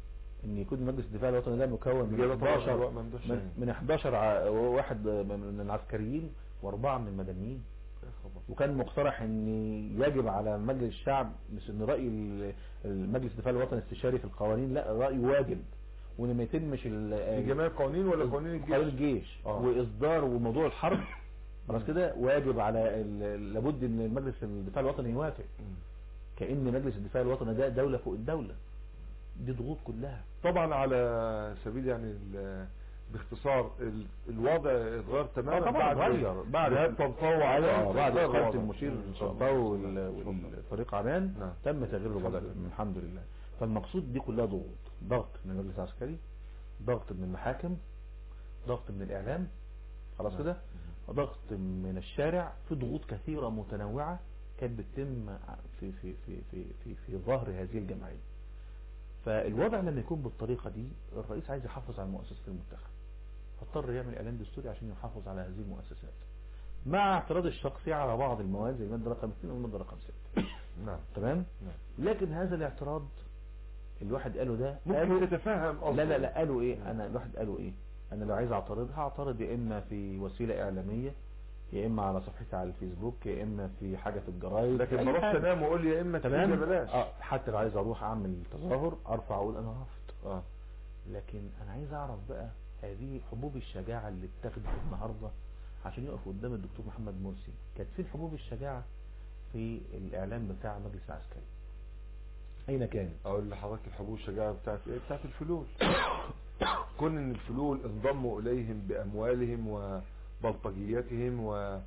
ان يكون مجلس الدفاع الوطني ده مكون من رجالة طبعا 11 دلوقتي ممدوح من, شاهين. من 11 ع- واحد من العسكريين واربعه من المدنيين يا خبر. وكان مقترح ان يجب على مجلس الشعب مش ان راي ال- المجلس الدفاع الوطني استشاري في القوانين لا راي واجب وان ما يتمش ال- في جميع القوانين ولا قوانين الجيش قانون الجيش آه. واصدار وموضوع الحرب خلاص كده واجب على ال- لابد ان المجلس الدفاع الوطني يوافق مم. كأن مجلس الدفاع الوطني ده دولة فوق الدولة دي ضغوط كلها طبعا على سبيل يعني ال- باختصار ال- الوضع اتغير تماما آه طبعا اتغير بعد جهاد طنطاوي على آه بعد اتغير إقالة الوضع. المشير إن شاء الله. طنطاوي وال- اتفضل. والفريق عمان نعم. تم تغيير الوضع الحمد لله. الحمد لله فالمقصود دي كلها ضغوط ضغط من المجلس العسكري ضغط من المحاكم ضغط من الإعلام خلاص نعم. كده ضغط من الشارع في ضغوط كثيرة متنوعة كانت بتتم في في في في في, في ظهر هذه الجمعية فالوضع لما يكون بالطريقة دي الرئيس عايز يحافظ على مؤسسة المنتخب فاضطر يعمل اعلان دستوري عشان يحافظ على هذه المؤسسات مع اعتراض الشخصي على بعض المواد زي المادة رقم 2 والمادة رقم 6 نعم تمام نعم. لكن هذا الاعتراض الواحد قاله ده ممكن قالوا تتفهم لا لا لا قالوا ايه انا الواحد قالوا ايه انا لو عايز اعترض هعترض يا اما في وسيلة اعلامية يا اما على صفحتي على الفيسبوك يا اما في حاجة في الجرايد لكن أي ما رحت حاجة. انام واقول لي يا اما تمام تيجي بلاش اه حتى لو عايز اروح اعمل تظاهر ارفع اقول انا رافض اه لكن انا عايز اعرف بقى هذه حبوب الشجاعة اللي اتخذت النهاردة عشان يقف قدام الدكتور محمد مرسي كانت فين حبوب الشجاعة في الاعلام بتاع المجلس العسكري اين كانت اقول لحضرتك الحبوب الشجاعة بتاعت ايه بتاعت الفلول كون ان الفلول انضموا اليهم باموالهم وبلطجياتهم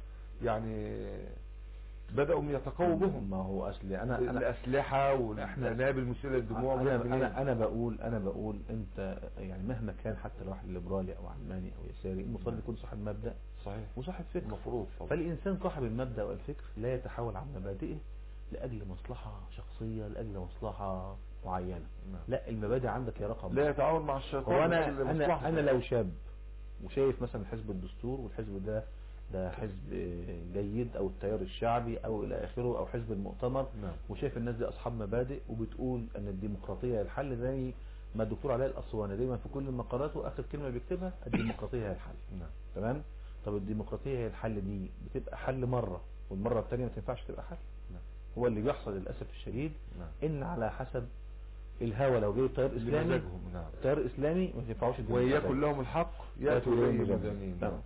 ويعني بدأوا يتقووا بهم ما هو اصل انا انا الاسلحة والانابل المسيلة للدموع انا جت منين؟ انا انا بقول انا بقول انت يعني مهما كان حتى لو واحد ليبرالي او علماني او يساري المفترض يكون صاحب مبدأ صحيح وصاحب فكر المفروض طبعا فالإنسان صاحب المبدأ والفكر لا يتحول عن مبادئه لأجل مصلحة شخصية لأجل مصلحة معينة نعم. لا المبادئ عندك يا رقم لا واحد. يتعاون مع الشيطان هو أنا لأجل أنا مصلحته. أنا لو شاب وشايف مثلا حزب الدستور والحزب ده ده حزب آه، جيد أو التيار الشعبي أو إلى آخره أو حزب المؤتمر نعم. وشايف الناس دي أصحاب مبادئ وبتقول أن الديمقراطية هي الحل زي ما الدكتور علاء الأسواني دايما في كل مقالاته آخر كلمة بيكتبها الديمقراطية هي الحل نعم تمام طب الديمقراطية هي الحل دي بتبقى حل مرة والمرة الثانية ما تنفعش تبقى حل نعم. هو اللي بيحصل للأسف الشديد نعم إن على حسب الهوى لو جاي تيار إسلامي لمزاجهم نعم تيار إسلامي ما تنفعوش ويكن لهم الحق يأتوا إليه مدانين تمام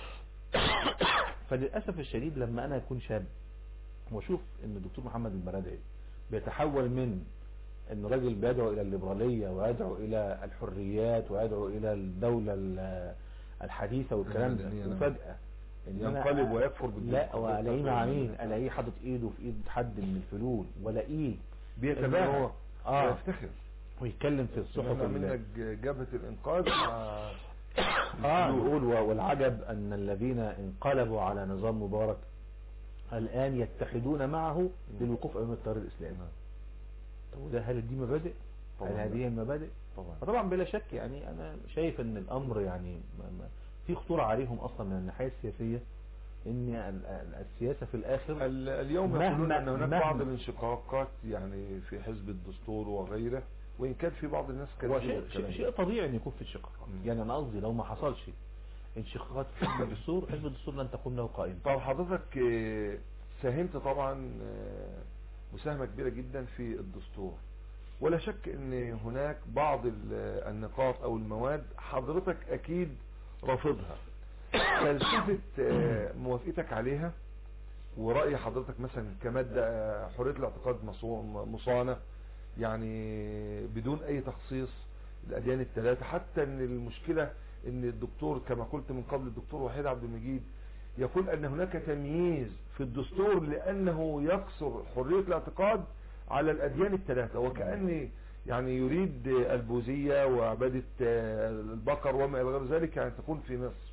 فللأسف الشديد لما أنا أكون شاب وأشوف إن الدكتور محمد المرادعي بيتحول من إن راجل بيدعو إلى الليبرالية ويدعو إلى الحريات ويدعو إلى الدولة ال- الحديثة والكلام المدنية، ده نعم. وفجأة إن أنا ينقلب ويكفر لا بالديمقراطية والاقيه بتاعته. مع مين الاقيه حاطط ايده في ايد حد من الفلول والاقيه بيتباهى الباهى. اه ويفتخر ويتكلم في الصحف سمعنا ال- منك جبهة الإنقاذ مع اه يقول و- والعجب ان الذين انقلبوا على نظام مبارك الان يتحدون معه للوقوف امام التيار الاسلامي طب وده هل دي مبادئ؟ طبعاً هل لا. هذه المبادئ؟ طبعا فطبعا بلا شك يعني انا شايف ان الامر يعني ما ما في خطوره عليهم اصلا من الناحيه السياسيه ان ال- ال- السياسه في الاخر ال- اليوم مهما- يقولون ان هناك مهما- بعض الانشقاقات يعني في حزب الدستور وغيره وان كان في بعض الناس هو كانوا شيء, شيء, شيء طبيعي ان يكون في انشقاق مم. يعني انا قصدي لو ما حصلش انشقاقات في حزب الدستور حزب الدستور لن تقوم له قائمه طب حضرتك آه، ساهمت طبعا آه، مساهمة كبيرة جدا في الدستور ولا شك ان هناك بعض ال- النقاط او المواد حضرتك اكيد رافضها فلسفة آه، موافقتك عليها ورأي حضرتك مثلا كمادة آه، حرية الاعتقاد مصو- مصانة يعني بدون اي تخصيص الاديان الثلاثة حتى ان المشكلة ان الدكتور كما قلت من قبل الدكتور وحيد عبد المجيد يقول ان هناك تمييز في الدستور لانه يقصر حرية الاعتقاد على الاديان الثلاثة وكأن يعني يريد البوذية وعبادة آه، البقر وما الى غير ذلك يعني تكون في مصر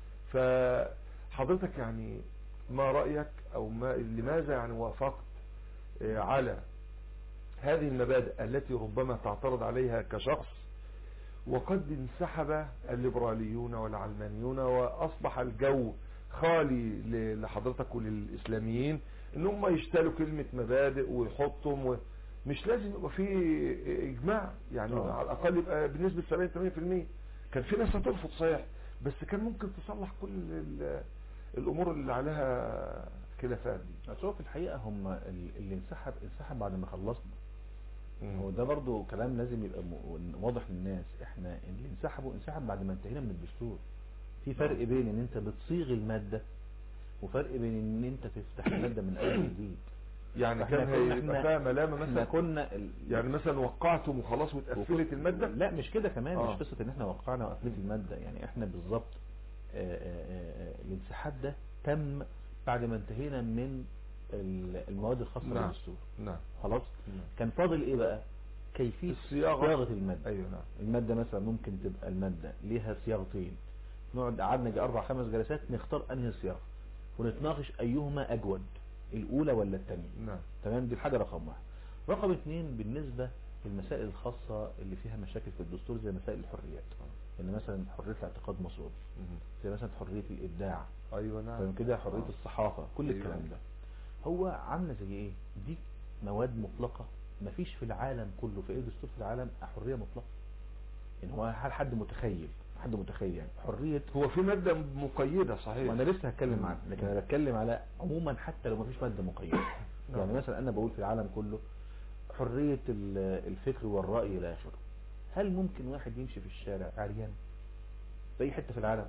فحضرتك يعني ما رأيك او ما لماذا يعني وافقت آه، على هذه المبادئ التي ربما تعترض عليها كشخص وقد انسحب الليبراليون والعلمانيون واصبح الجو خالي ل- لحضرتك وللاسلاميين ان هم يشتروا كلمة مبادئ ويحطهم و... مش لازم يبقى في اجماع يعني آه. على الاقل يبقى بنسبة 70 80% كان في ناس هترفض صحيح بس كان ممكن تصلح كل ال- الامور اللي عليها خلافات دي بس هو في الحقيقه هم ال- اللي انسحب انسحب بعد ما خلصنا هو ده برضو كلام لازم يبقى م- واضح للناس احنا اللي انسحبوا انسحب بعد ما انتهينا من الدستور في فرق بين ان انت بتصيغ المادة وفرق بين ان انت تفتح المادة من اول جديد يعني فإحنا كان كنا- هيبقى إحنا- فيها ملامة احنا مثلا كنا ال... يعني مثلا وقعتم وخلاص واتقفلت المادة لا مش كده كمان آه. مش قصة ان احنا وقعنا وقفلت المادة يعني احنا بالظبط آه، آه، آه، الانسحاب ده تم بعد ما انتهينا من ال- المواد الخاصة نعم. بالدستور نعم خلاص نعم. كان فاضل ايه بقى كيفية الصياغة. صياغة المادة ايوه نعم المادة مثلا ممكن تبقى المادة ليها صياغتين نقعد قعدنا جي اربع خمس جلسات نختار انهي صياغة ونتناقش ايهما اجود الاولى ولا الثانية نعم تمام دي الحاجة رقم واحد رقم اثنين بالنسبة للمسائل الخاصة اللي فيها مشاكل في الدستور زي مسائل الحريات يعني مثلا حرية الاعتقاد مصروف مهم. زي مثلا حرية الابداع ايوه نعم فاهم كده حرية آه. الصحافة كل أيوة. الكلام ده هو عاملة زي ايه دي مواد مطلقة مفيش في العالم كله في اي دستور في العالم حرية مطلقة يعني هو هل حد متخيل حد متخيل يعني حرية هو في مادة مقيدة صحيح وانا لسه هتكلم مم. عنها لكن انا بتكلم على عموما حتى لو مفيش مادة مقيدة نعم. يعني مثلا انا بقول في العالم كله حرية ال- الفكر والرأي الى اخره هل ممكن واحد يمشي في الشارع عريان في اي حتة في العالم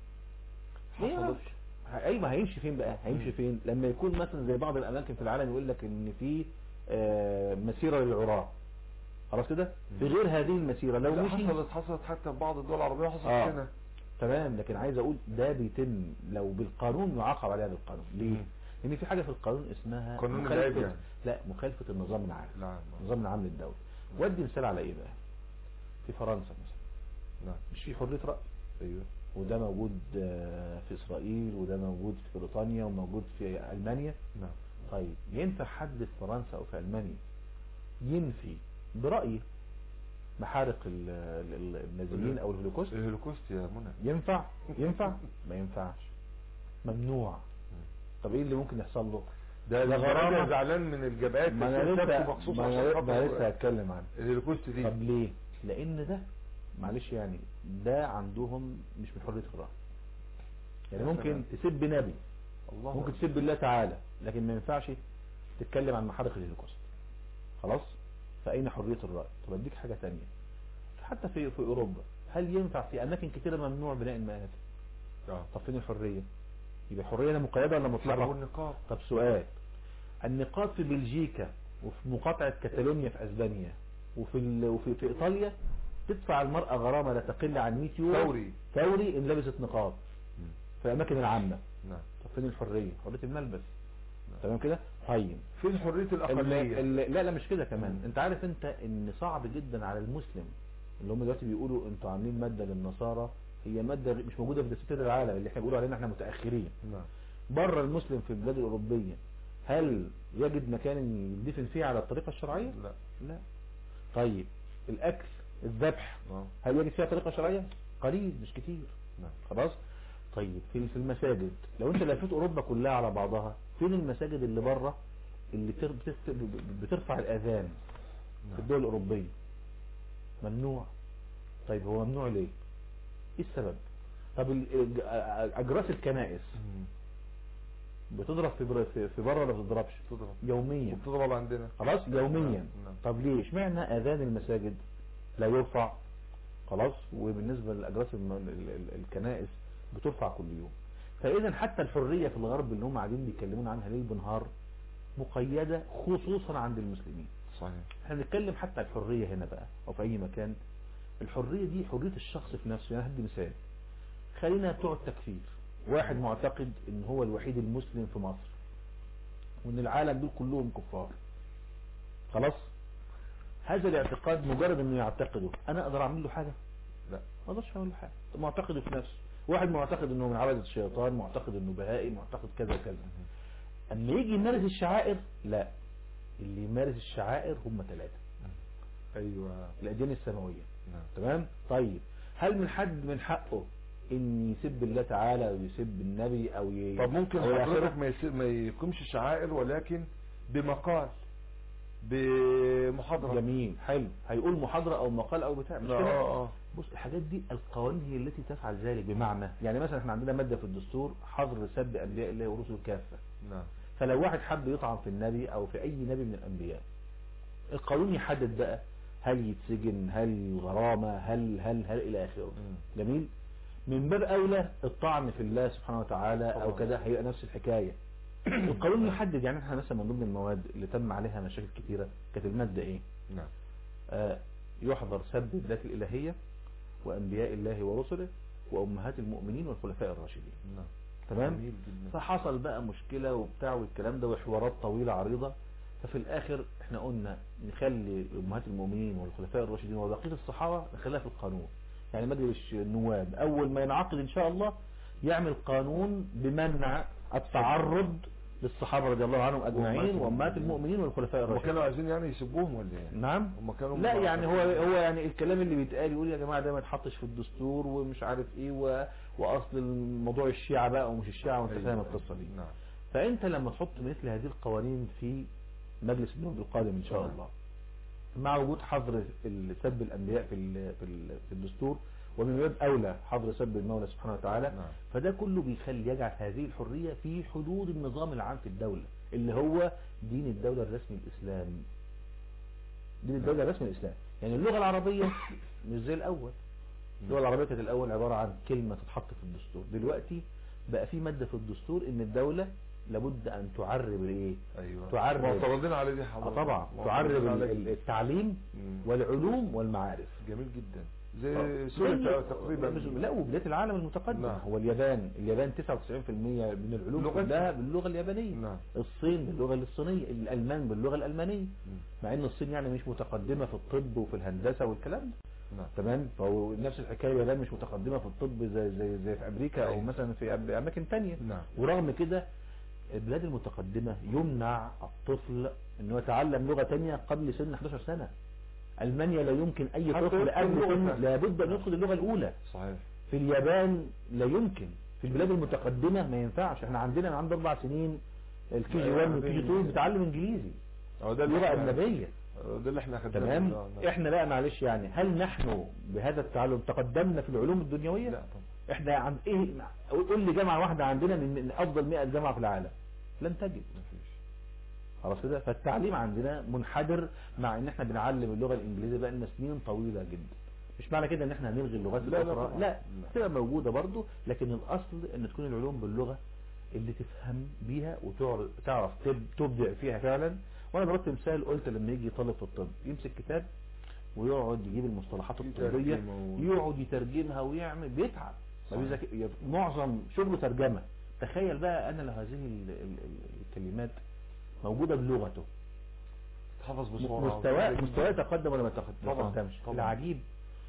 ما حصلت. يعرفش. اي ما هيمشي فين بقى هيمشي مم. فين لما يكون مثلا زي بعض الاماكن في العالم يقول لك ان في آه، مسيرة للعراة خلاص كده في مم. غير هذه المسيرة لو لا مشي حصلت حصلت حتى في بعض الدول العربية وحصلت آه. هنا تمام لكن عايز اقول ده بيتم لو بالقانون يعاقب عليها بالقانون ليه مم. لان في حاجة في القانون اسمها قانون مخالفة- العيب يعني. لا مخالفة النظام العام نعم النظام العام للدولة ودي مثال على ايه بقى في فرنسا مثلا نعم مش في حرية رأي ايوه وده موجود آه، في اسرائيل وده موجود في بريطانيا وموجود في المانيا نعم طيب ينفع حد في فرنسا او في المانيا ينفي برأيه محارق ال- ال- ال- النازيين او الهولوكوست الهولوكوست يا منى ينفع ينفع ما ينفعش ممنوع طب ايه اللي ممكن يحصل له ده ده ده غرامة. غرامة زعلان من الجبهات ما انا بس لسه كتبته مخصوص ما عشان انا خاطر ما أنا لسه هتكلم عنه الهولوكوست دي طب ليه لان ده معلش يعني ده عندهم مش من حرية الرأي يعني يا ممكن سلام. تسب نبي الله ممكن تسب الله تعالى لكن ما ينفعش تتكلم عن محارق الهولوكوست خلاص فأين حرية الرأي طب اديك حاجة تانية حتى في في أوروبا هل ينفع في أماكن كثيرة ممنوع بناء المآتم آه. طب فين الحرية يبقى الحرية هنا مقيدة ولا حرب مطلقة النقاب طب سؤال النقاط في بلجيكا وفي مقاطعة كاتالونيا في اسبانيا وفي ال... وفي في ايطاليا تدفع المرأة غرامة لا تقل عن 100 يورو فوري فوري ان لبست نقاب في الاماكن العامة نعم طب فين الحرية حرية الملبس تمام كده طيب فين حرية ال- الأقلية ال- لا لا مش كده كمان مم. انت عارف انت ان صعب جدا على المسلم اللي هم دلوقتي بيقولوا انتوا عاملين مادة للنصارى هي مادة مش موجودة في دستور العالم اللي احنا بنقولوا علينا احنا متأخرين نعم بره المسلم في البلاد الأوروبية هل يجد مكان يدفن فيه على الطريقة الشرعية لا لا طيب الأكل الذبح اه هل يجد فيها طريقة شرعية قليل مش كتير نعم خلاص طيب في في المساجد لو انت لفيت اوروبا كلها على بعضها فين المساجد اللي بره اللي بتر- بتست- بترفع الاذان في نعم. الدول الاوروبيه ممنوع طيب هو ممنوع ليه ايه السبب طب ال- ال- اجراس الكنائس مم. بتضرب في بر- في في بره ولا ما بتضربش تضرب يوميا وبتضرب عندنا خلاص يوميا نعم، نعم. طب ليه اشمعنى اذان المساجد لا يرفع خلاص وبالنسبه لاجراس الم- ال- ال- الكنائس بترفع كل يوم فاذا حتى الحريه في الغرب اللي هم قاعدين بيتكلمون عنها ليل بنهار مقيده خصوصا عند المسلمين صحيح احنا بنتكلم حتى الحريه هنا بقى او في اي مكان الحريه دي حريه الشخص في نفسه يعني هدي مثال خلينا بتوع التكفير واحد معتقد ان هو الوحيد المسلم في مصر وان العالم دول كلهم كفار خلاص هذا الاعتقاد مجرد انه يعتقده انا اقدر اعمل له حاجه لا ما اقدرش اعمل له حاجه معتقده في نفسه واحد معتقد انه من عبدة الشيطان معتقد انه بهائي معتقد كذا كذا اما يجي يمارس الشعائر لا اللي يمارس الشعائر هم ثلاثه ايوه الاديان السماويه نعم تمام طيب هل من حد من حقه ان يسب الله تعالى او يسب النبي او ي... طب ممكن أو حضرتك يعترف- ما, يس... ما يقومش شعائر ولكن بمقال بمحاضرة جميل حلو هيقول محاضرة او مقال او بتاع مش اه كده اه اه بص الحاجات دي القوانين هي التي تفعل ذلك بمعنى يعني مثلا احنا عندنا مادة في الدستور حظر سب انبياء الله ورسله كافة نعم فلو واحد حب يطعن في النبي او في اي نبي من الانبياء القانون يحدد بقى هل يتسجن هل غرامة هل هل هل الى اخره مم. جميل من باب اولى الطعن في الله سبحانه وتعالى او طبعا. كذا هيبقى نفس الحكاية القانون يحدد يعني احنا مثلا من ضمن المواد اللي تم عليها مشاكل كتيرة كانت المادة ايه نعم آه، يحظر سب الذات الإلهية وأنبياء الله ورسله وأمهات المؤمنين والخلفاء الراشدين نعم تمام جميل جدا فحصل بقى مشكلة وبتاع والكلام ده وحوارات طويلة عريضة ففي الآخر احنا قلنا نخلي أمهات المؤمنين والخلفاء الراشدين وبقية الصحابة نخليها في القانون يعني مجلس النواب أول ما ينعقد إن شاء الله يعمل قانون بمنع التعرض للصحابة رضي الله عنهم أجمعين وأمهات المؤمنين والخلفاء هم الراشدين كانوا عايزين يعني يسبوهم ولا ايه نعم هم كانوا لا يعني هو هو يعني الكلام اللي بيتقال يقول يا جماعه ده ما يتحطش في الدستور ومش عارف ايه و... واصل الموضوع الشيعة بقى ومش الشيعة وانت أيوة. فاهم القصه دي نعم فانت لما تحط مثل هذه القوانين في مجلس النواب القادم ان شاء نعم. الله مع وجود حظر ال- سب الانبياء في ال- في ال- في الدستور ومن باب اولى حظر سب المولى سبحانه وتعالى نعم. فده كله بيخلي يجعل هذه الحريه في حدود النظام العام في الدوله اللي هو دين الدوله الرسمي الاسلام دين الدوله الرسمي الاسلام يعني اللغه العربيه مش زي الاول اللغه العربيه كانت الاول عباره عن كلمه تتحط في الدستور دلوقتي بقى في ماده في الدستور ان الدوله لابد ان تعرب الايه ايوه تعرب- معترضين على دي اه حضرتك طبعا معترضين تعرب على ال- دي. التعليم مم. والعلوم والمعارف جميل جدا زي زي- سوريا تقريبا لا وبلاد العالم المتقدم نعم. هو اليابان اليابان 99% من العلوم لغتها. كلها باللغه اليابانيه نعم. الصين باللغه الصينيه الالمان باللغه الالمانيه مع ان الصين يعني مش متقدمه في الطب وفي الهندسه والكلام ده نعم تمام فهو نفس الحكايه اليابان مش متقدمه في الطب زي زي زي في امريكا او أيوة. مثلا في أم- اماكن تانية نعم. ورغم كده البلاد المتقدمه يمنع الطفل انه يتعلم لغه تانية قبل سن 11 سنه المانيا لا يمكن اي حتى طفل يدخل قبل لغة سن تانية. لابد ان يدخل اللغه الاولى صحيح في اليابان لا يمكن في البلاد المتقدمه ما ينفعش احنا عندنا من عند اربع سنين الكي جي 1 والكي جي 2 بيتعلم انجليزي أو ده اللي لغه احنا- اجنبيه ده اللي احنا خدناه تمام آه، نعم. احنا بقى معلش يعني هل نحن بهذا التعلم تقدمنا في العلوم الدنيويه لا طبعا احنا عن ايه قول لي جامعه واحده عندنا من من افضل 100 جامعه في العالم لن تجد مفيش خلاص كده فالتعليم عندنا منحدر مع ان احنا بنعلم اللغه الانجليزيه بقى لنا سنين طويله جدا مش معنى كده ان احنا هنلغي اللغات لا، لا الاخرى طبعا. لا لا. تبقى موجوده برضو لكن الاصل ان تكون العلوم باللغه اللي تفهم بيها وتعرف تبدع فيها فعلا وانا ضربت مثال قلت لما يجي طالب في الطب يمسك كتاب ويقعد يجيب المصطلحات الطبيه يترجمه و- يقعد يترجمها ويعمل بيتعب ما صحيح. بيذاك- معظم شغله ترجمه تخيل بقى انا لو هذه ال- ال- ال- الكلمات موجوده بلغته تحفظ بسرعة مستواه مستواه تقدم ولا ما تقدم- طبعا، تقدمش طبعا. العجيب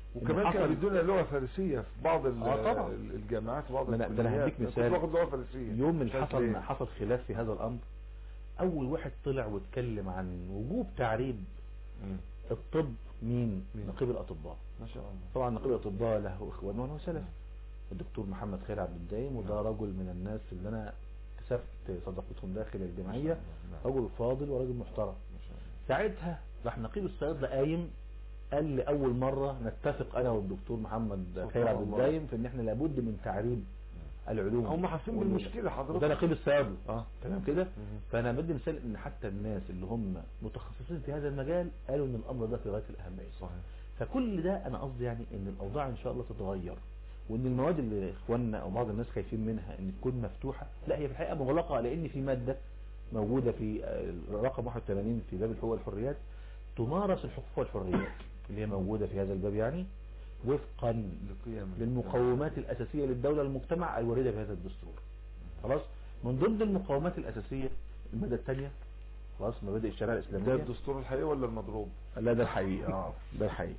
وكمان حصل- كانوا بيدونا لغه فارسيه في بعض ال- آه طبعا. ال- الجامعات وبعض ما أنا- ده أنا الكليات. هديك كنت مثال. واخد لغه فارسيه يوم من مش عارف حصل ليه. حصل خلاف في هذا الامر اول واحد طلع واتكلم عن وجوب تعريب مم. الطب مين مين؟ نقيب الاطباء ما شاء الله طبعا نقيب الاطباء له اخوان وله سلف الدكتور محمد خير عبد الدايم وده نعم. رجل من الناس اللي انا كسبت صداقتهم داخل الجمعيه نعم. رجل فاضل ورجل محترم ما شاء الله. ساعتها راح نقيب الصيادله قايم قال لي اول مره نتفق انا والدكتور محمد سبحان خير عبد الله. الدايم في ان احنا لابد من تعريب العلوم هم حاسين وال- بالمشكله حضرتك وده نقيب الصيادله اه تمام كده مم. فانا بدي مثال ان حتى الناس اللي هم متخصصين في هذا المجال قالوا ان الامر ده في غايه الاهميه صحيح فكل ده انا قصدي يعني ان الاوضاع ان شاء الله تتغير وان المواد اللي اخواننا او بعض الناس خايفين منها ان تكون مفتوحه لا هي في الحقيقه مغلقه لان في ماده موجوده في آه، رقم 81 في باب الحقوق والحريات تمارس الحقوق والحريات اللي هي موجوده في هذا الباب يعني وفقا لقيم للمقومات الأساسية للدولة المجتمع الواردة في هذا الدستور خلاص من ضمن المقومات الأساسية المادة الثانية خلاص مبادئ الشريعة ده الإسلامية الدستور الحقيقي ولا المضروب لا ده الحقيقي اه ده الحقيقي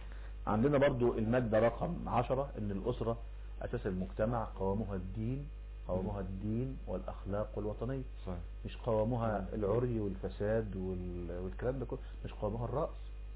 عندنا برضو المادة رقم عشرة ان الأسرة أساس المجتمع قوامها الدين قوامها الدين والأخلاق والوطنية صحيح مش قوامها العري والفساد وال... والكلام ده كله مش قوامها الرأس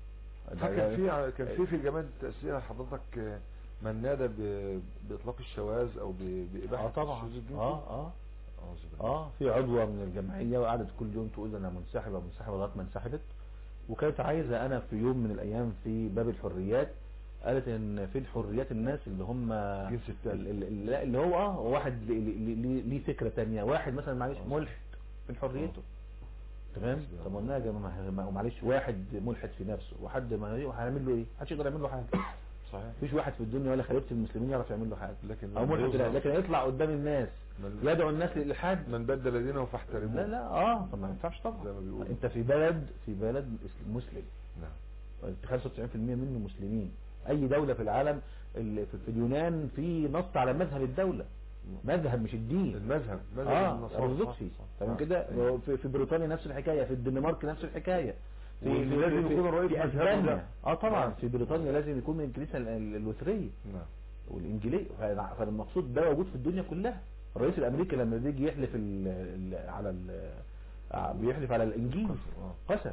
ده كان يعني- في كان في في جماعه التاسيس حضرتك آه، من نادى ب- باطلاق الشواذ او ب- باباحه اه طبعا الشذوذ الجنسي اه اه أعوذ بالله. اه في عضوة من الجمعية وقعدت كل يوم تقول انا منسحبة منسحبة لغاية ما انسحبت وكانت عايزة انا في يوم من الايام في باب الحريات قالت ان في الحريات الناس اللي هم الجنس التالت. ال- ال- ال- لا، اللي هو اه واحد ليه- ليه ليه- ليه فكرة تانية واحد مثلا معلش آه. ملحد في حريته تمام حسبي طب الله. قلنا يا جماعة ما- معلش واحد ملحد في نفسه وحد ما هنعمل له ايه محدش يقدر يعمل له حاجة صحيح مفيش واحد في الدنيا ولا خليفة المسلمين يعرف يعمل له حاجة لكن او لما ملحد لا، يظهر لكن يطلع قدام الناس من- يدعو الناس للإلحاد من بدل دينه فاحترموه لا لا اه طب ما ينفعش طبعا زي ما بيقولوا. انت في بلد في بلد إس- مسلم نعم 95% منه مسلمين اي دولة في العالم ال- في في اليونان في نص على مذهب الدولة مذهب مش الدين المذهب مذهب اه النصارى. ارثوذكسي صح، صح. تمام آه. كده أيوة. في, في بريطانيا نفس الحكاية في الدنمارك نفس الحكاية ولازم يكون الرئيس في مذهبه اسبانيا ده. اه طبعا نعم. في بريطانيا لازم يكون من الكنيسة ال- ال- اللوثرية نعم والانجيليه فأنا- فالمقصود ده موجود في الدنيا كلها الرئيس الامريكي لما بيجي يحلف ال ال على ال بيحلف على الانجيل آه. قسم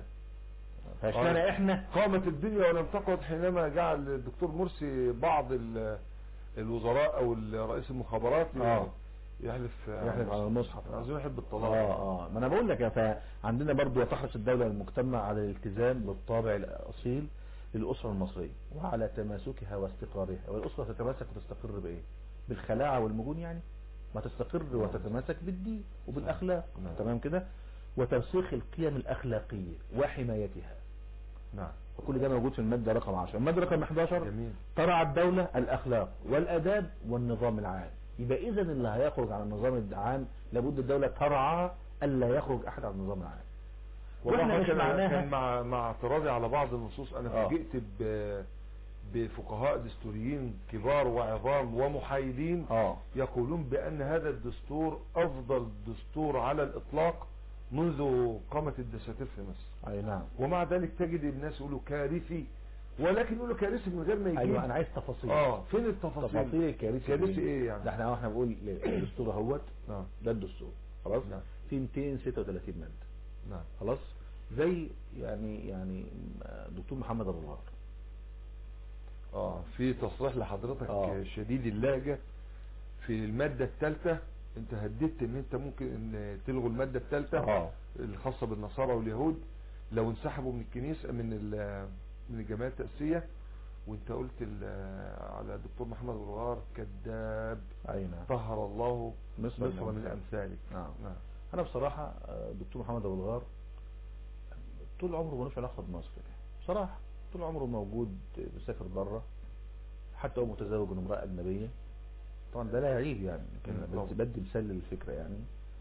فاشمعنى احنا قامت الدنيا ولم تقعد حينما جعل الدكتور مرسي بعض ال- الوزراء او رئيس المخابرات آه. يحلف يحلف على المصحف عايزين يحب الطلاق اه اه ما انا بقول لك يا فعندنا برضو تحرص الدولة المجتمع على الالتزام بالطابع الاصيل للاسرة المصرية وعلى تماسكها واستقرارها والاسرة تتماسك وتستقر بايه بالخلاعة والمجون يعني ما تستقر وتتماسك بالدين وبالاخلاق نعم. تمام كده وترسيخ القيم الاخلاقية وحمايتها نعم وكل ده موجود في المادة رقم 10 المادة رقم 11 جميل ترعى الدولة الأخلاق والأداب والنظام العام يبقى إذا اللي هيخرج عن النظام العام لابد الدولة ترعى ألا يخرج أحد عن النظام العام وإحنا والله مش كان معناها كان مع مع اعتراضي على بعض النصوص انا آه. فوجئت ب بفقهاء دستوريين كبار وعظام ومحايدين آه يقولون بأن هذا الدستور أفضل دستور على الإطلاق منذ قامت الدساتير في مصر أي نعم ومع ذلك تجد الناس يقولوا كارثي ولكن يقولوا كارثي من غير ما يجيب أيوة أنا عايز تفاصيل اه فين التفاصيل تفاصيل الكارثة كارثي ايه يعني ده احنا احنا بنقول الدستور اهوت نعم ده الدستور خلاص نعم. في 236 مادة نعم خلاص زي يعني يعني دكتور محمد ابو الغار اه في تصريح لحضرتك آه. شديد اللهجة في المادة الثالثة انت هددت ان انت ممكن ان تلغوا المادة الثالثة اه الخاصة بالنصارى واليهود لو انسحبوا من الكنيسة من ال- من الجمعية التأسيسية وانت قلت ال- على الدكتور محمد الغار كذاب اي نعم طهر الله مصر مصر من الأمثال. امثالك نعم نعم انا بصراحة آه، دكتور محمد ابو الغار طول عمره ملوش علاقة بمصر بصراحة طول عمره موجود بيسافر بره حتى هو متزوج من امرأة اجنبية طبعا ده لا يعيب يعني لكن مم، بس طبعا. بدي مثال للفكرة يعني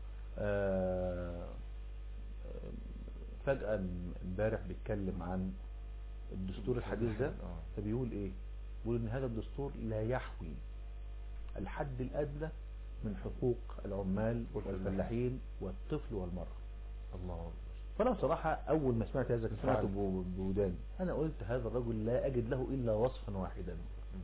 آه، آه، فجأة امبارح بيتكلم عن الدستور الحديث ده آه. فبيقول ايه بيقول ان هذا الدستور لا يحوي الحد الادنى من حقوق العمال والفلاحين. والفلاحين والطفل والمرأة الله فانا بصراحة اول ما سمعت هذا بالفعل. سمعته بو- بوداني انا قلت هذا الرجل لا اجد له الا وصفا واحدا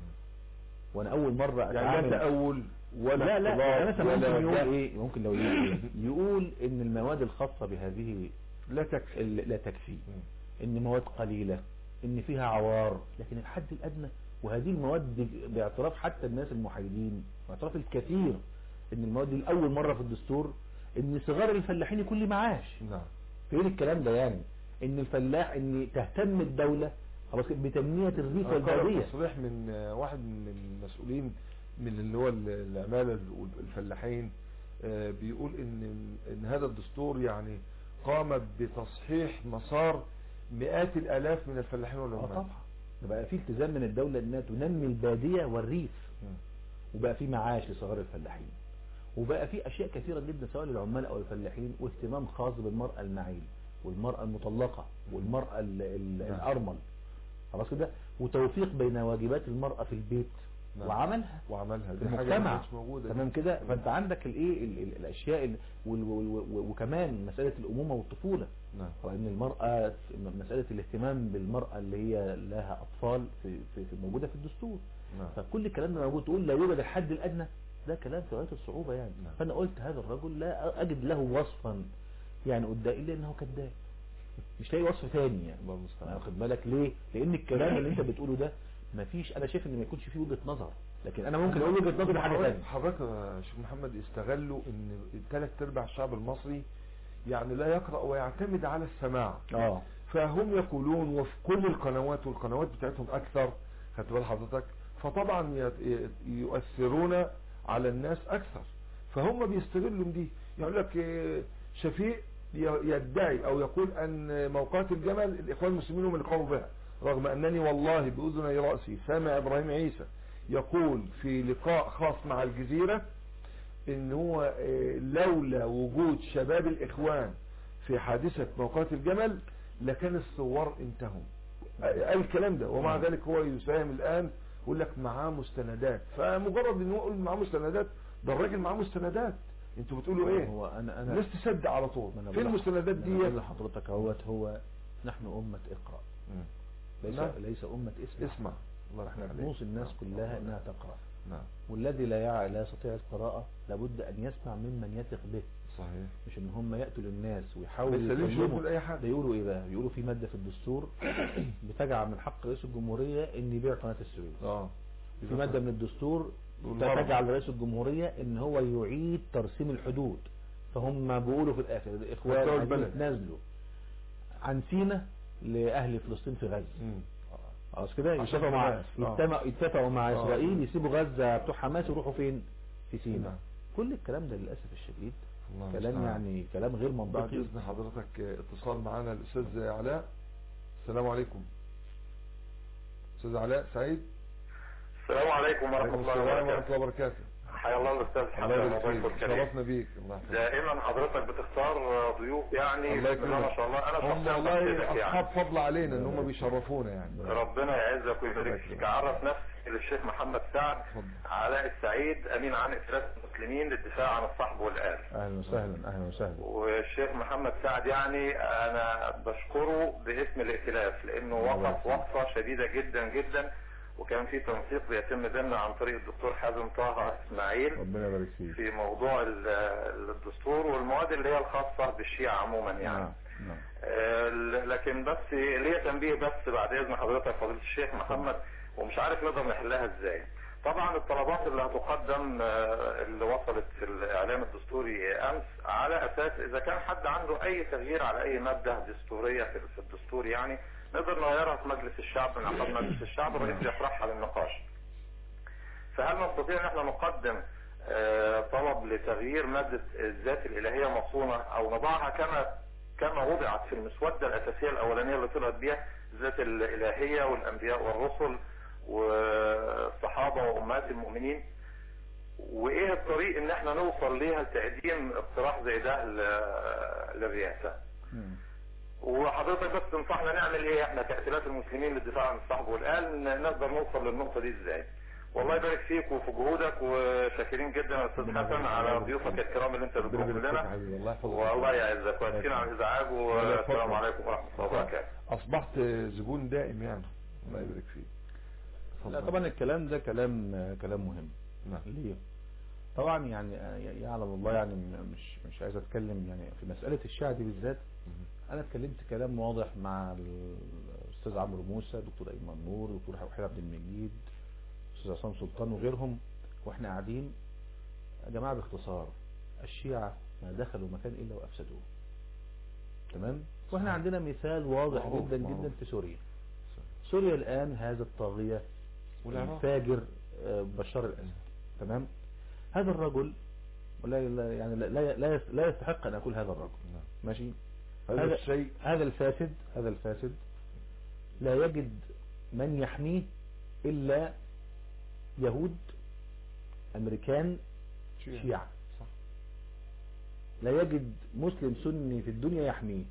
وانا اول مرة يعني لا اتعامل تأول ولا لا لا اختلاط يعني مثلا ممكن ولا يقول جهل. ايه ممكن لو يقول ايه يقول ان المواد الخاصة بهذه لا تكفي ال- لا تكفي ان مواد قليلة ان فيها عوار لكن الحد الادنى وهذه المواد دي باعتراف حتى الناس المحايدين باعتراف الكثير ان المواد دي اول مرة في الدستور ان صغار الفلاحين يكون لي معاش نعم فين الكلام ده يعني ان الفلاح ان تهتم الدولة خلاص كده بتنمية الريف أنا قرأت والبادية تصريح من آه، واحد من المسؤولين من اللي هو ال- العمالة والفلاحين آه، بيقول ان ان هذا الدستور يعني قام بتصحيح مسار مئات الالاف من الفلاحين اه والعمال طبعا بقى في التزام من الدولة انها تنمي البادية والريف مم. وبقى في معاش لصغار الفلاحين وبقى في اشياء كثيرة جدا سواء للعمال او الفلاحين واهتمام خاص بالمرأة المعيل والمرأة المطلقة والمرأة ال- ال- نعم. الارمل خلاص كده وتوفيق بين واجبات المرأة في البيت نعم. وعملها وعملها في دي حاجة ما المجتمع كانتش موجودة تمام كده فانت عندك الايه ال- ال- الاشياء ال- وال- وال- وال- وكمان مسألة الامومة والطفولة نعم وان المرأة م- مسألة الاهتمام بالمرأة اللي هي لها اطفال في, في, في موجودة في الدستور نعم فكل الكلام ده موجود تقول لا يوجد الحد الادنى ده كلام في غاية الصعوبة يعني نعم. فانا قلت هذا الرجل لا اجد له وصفا يعني قدامي الا انه كذاب مش لاقي وصف تاني يعني الله المستعان واخد بالك ليه لان الكلام اللي انت بتقوله ده مفيش انا شايف ان ما يكونش فيه وجهة نظر لكن انا ممكن اقول وجهة نظر حاجة حضرتك- تانية حضرتك يا شيخ محمد استغلوا ان ثلاث ارباع الشعب المصري يعني لا يقرأ ويعتمد على السماع اه فهم يقولون وفي كل القنوات والقنوات بتاعتهم اكثر خدت بال حضرتك فطبعا ي- يؤثرون على الناس اكثر فهم بيستغلوا من دي يقول لك إيه، شفيق ي- يدعي او يقول ان موقعات الجمل الاخوان المسلمين هم اللي قاموا بها رغم انني والله باذني راسي سامع ابراهيم عيسى يقول في لقاء خاص مع الجزيره ان هو إيه، لولا وجود شباب الاخوان في حادثة موقعات الجمل لكان الثوار انتهوا قال الكلام ده ومع ذلك هو يساهم الان يقول لك معاه مستندات فمجرد ان هو يقول معاه مستندات ده الراجل معاه مستندات انتوا بتقولوا ايه هو انا انا الناس تصدق على طول ما أنا فين بقول- المستندات أنا دي بقول لحضرتك اهوت هو نحن أمة اقرأ ليس نعم. ليس أمة اسمع اسمع الله يرحمه احنا عليك. بنوصي الناس نعم. كلها انها تقرأ نعم والذي لا يعي لا يستطيع القراءة لابد ان يسمع ممن يثق به صحيح مش ان هم يأتوا للناس ويحاولوا بس ليش يتكلموا. يقول اي حاجة ده يقولوا ايه بقى يقولوا في مادة في الدستور بتجعل من حق رئيس الجمهورية ان يبيع قناة السويس اه في مادة من الدستور والمرأة. تجعل رئيس الجمهورية ان هو يعيد ترسيم الحدود فهم بيقولوا في الاخر بتوع الاخوان البلد. عايزين يتنازلوا عن سينا لاهل فلسطين في غزة مم. خلاص كده عشان يتفقوا مع الناس. آه. يتفقوا يتفقوا مع آه. اسرائيل يسيبوا غزة بتوع حماس يروحوا فين في نعم. سينا كل الكلام ده للاسف الشديد الله كلام المستعان. يعني كلام غير بعد منطقي اذن حضرتك اتصال معنا الاستاذ علاء السلام عليكم استاذ علاء سعيد السلام عليكم ورحمة عليكم الله السلام ورحمة وبركاته الله وبركاته حيا الله الأستاذ الله حسن يبارك وضيفه فيك الكريم شرفنا بيك الله يحفظك دائما حضرتك بتختار ضيوف يعني الله بسم الله يكرمك ما شاء الله أنا هم شخصيا والله بحسدك اصحاب يعني فضل علينا ان هم بيشرفونا يعني ربنا يعزك ويبارك فيك أعرف نفسي للشيخ محمد سعد اتفضل. علاء السعيد أمين عام ائتلاف المسلمين للدفاع عن الصحب والآل اهلا وسهلا اهلا وسهلا والشيخ محمد سعد يعني أنا بشكره باسم الائتلاف لأنه وقف وقفة شديدة جدا جدا وكان في تنسيق بيتم بيننا عن طريق الدكتور حازم طه إسماعيل ربنا يبارك فيك في موضوع ال- الدستور والمواد اللي هي الخاصة بالشيعة عموما يعني نعم نعم آه، لكن بس ليا تنبيه بس بعد اذن حضرتك فضيلة الشيخ محمد ومش عارف نقدر نحلها ازاي طبعا الطلبات اللي هتقدم آه، اللي وصلت في الاعلام الدستوري امس على اساس اذا كان حد عنده اي تغيير على اي مادة دستورية في في الدستور يعني نقدر نغيرها في مجلس الشعب من عقد مجلس الشعب الرئيس يطرحها للنقاش فهل نستطيع ان احنا نقدم آه، طلب لتغيير مادة الذات الالهية مصونة او نضعها كما كما وضعت في المسودة الاساسية الاولانية اللي طلعت بيها الذات الالهية والانبياء والرسل والصحابة وامهات المؤمنين وايه الطريق ان احنا نوصل ليها لتقديم اقتراح زي ده ل- للرئاسة مم. وحضرتك بس تنصحنا نعمل ايه احنا كائتلاف المسلمين للدفاع عن الصحب والآل ن- نقدر نوصل للنقطة دي ازاي والله يبارك فيك وفي جهودك وشاكرين جدا يا استاذ ربنا حسن يبارك على فيك. ضيوفك الكرام اللي انت ربنا بتقوم يبارك فيك يا لنا حبيبي الله يحفظك والله يعزك واسفين على الازعاج الله يحفظك. والسلام عليكم ورحمه الله وبركاته اصبحت زبون دائم يعني الله يبارك فيك لا اتفضل. طبعا الكلام ده كلام كلام مهم نعم ليه طبعا يعني يعلم الله يعني مش مش عايز اتكلم يعني في مسألة الشيعة دي بالذات انا اتكلمت كلام واضح مع الاستاذ عمرو موسى دكتور ايمن نور دكتور وحيد عبد المجيد استاذ عصام سلطان وغيرهم واحنا قاعدين يا جماعة باختصار الشيعة ما دخلوا مكان الا وافسدوه تمام واحنا صحيح. عندنا مثال واضح معروف، جدا معروف. جدا في سوريا سوريا الان هذا الطاغية والعراق. الفاجر آه، بشار الاسد تمام هذا الرجل ولا لا- يعني لا لا لا يس- لا يستحق ان اقول هذا الرجل نعم. ماشي هذا هذا- الشيء هذا الفاسد هذا الفاسد لا يجد من يحميه الا يهود امريكان شيعة صح لا يجد مسلم سني في الدنيا يحميه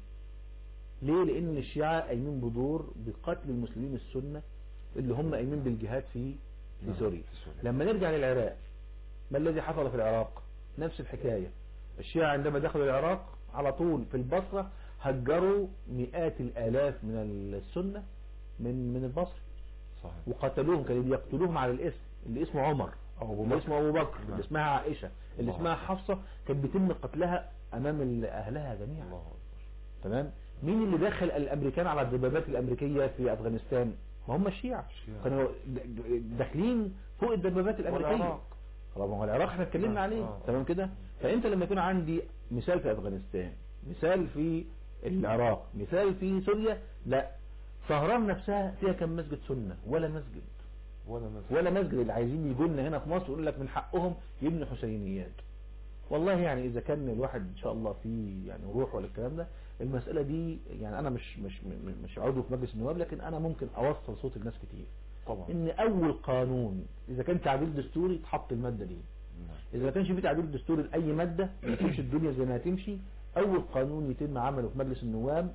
ليه لان الشيعة قايمين بدور بقتل المسلمين السنة اللي هم قايمين بالجهاد في في نعم، سوريا في سوريا. لما نرجع للعراق ما الذي حصل في العراق نفس الحكاية الشيعة عندما دخلوا العراق على طول في البصرة هجروا مئات الالاف من السنة من من البصر صحيح وقتلوهم كانوا بيقتلوهم على الاسم اللي اسمه عمر أو أبو اللي بكر. اسمه ابو بكر نعم. اللي اسمها عائشة اللي الله اسمها أكبر. حفصة كان بيتم قتلها امام ال- اهلها جميعا الله أكبر. تمام مين اللي دخل الامريكان على الدبابات الامريكيه في افغانستان ما هم الشيعة الشيعة. كانوا د- د- داخلين فوق الدبابات الامريكيه والعراق. خلاص ما هو العراق احنا اتكلمنا آه، عليه آه. تمام كده فانت لما يكون عندي مثال في افغانستان مثال في العراق مثال في سوريا لا طهران نفسها فيها كم مسجد سنة ولا مسجد ولا مسجد ولا مسجد اللي عايزين يجوا لنا هنا في مصر يقول لك من حقهم يبنوا حسينيات والله يعني اذا كان الواحد ان شاء الله فيه يعني روح ولا الكلام ده المسألة دي يعني انا مش مش م- مش عضو في مجلس النواب لكن انا ممكن اوصل صوت الناس كتير طبعا ان اول قانون اذا كان تعديل دستوري تحط المادة دي نعم. اذا ما كانش في تعديل دستوري لاي مادة ما تمشي الدنيا زي ما هتمشي اول قانون يتم عمله في مجلس النواب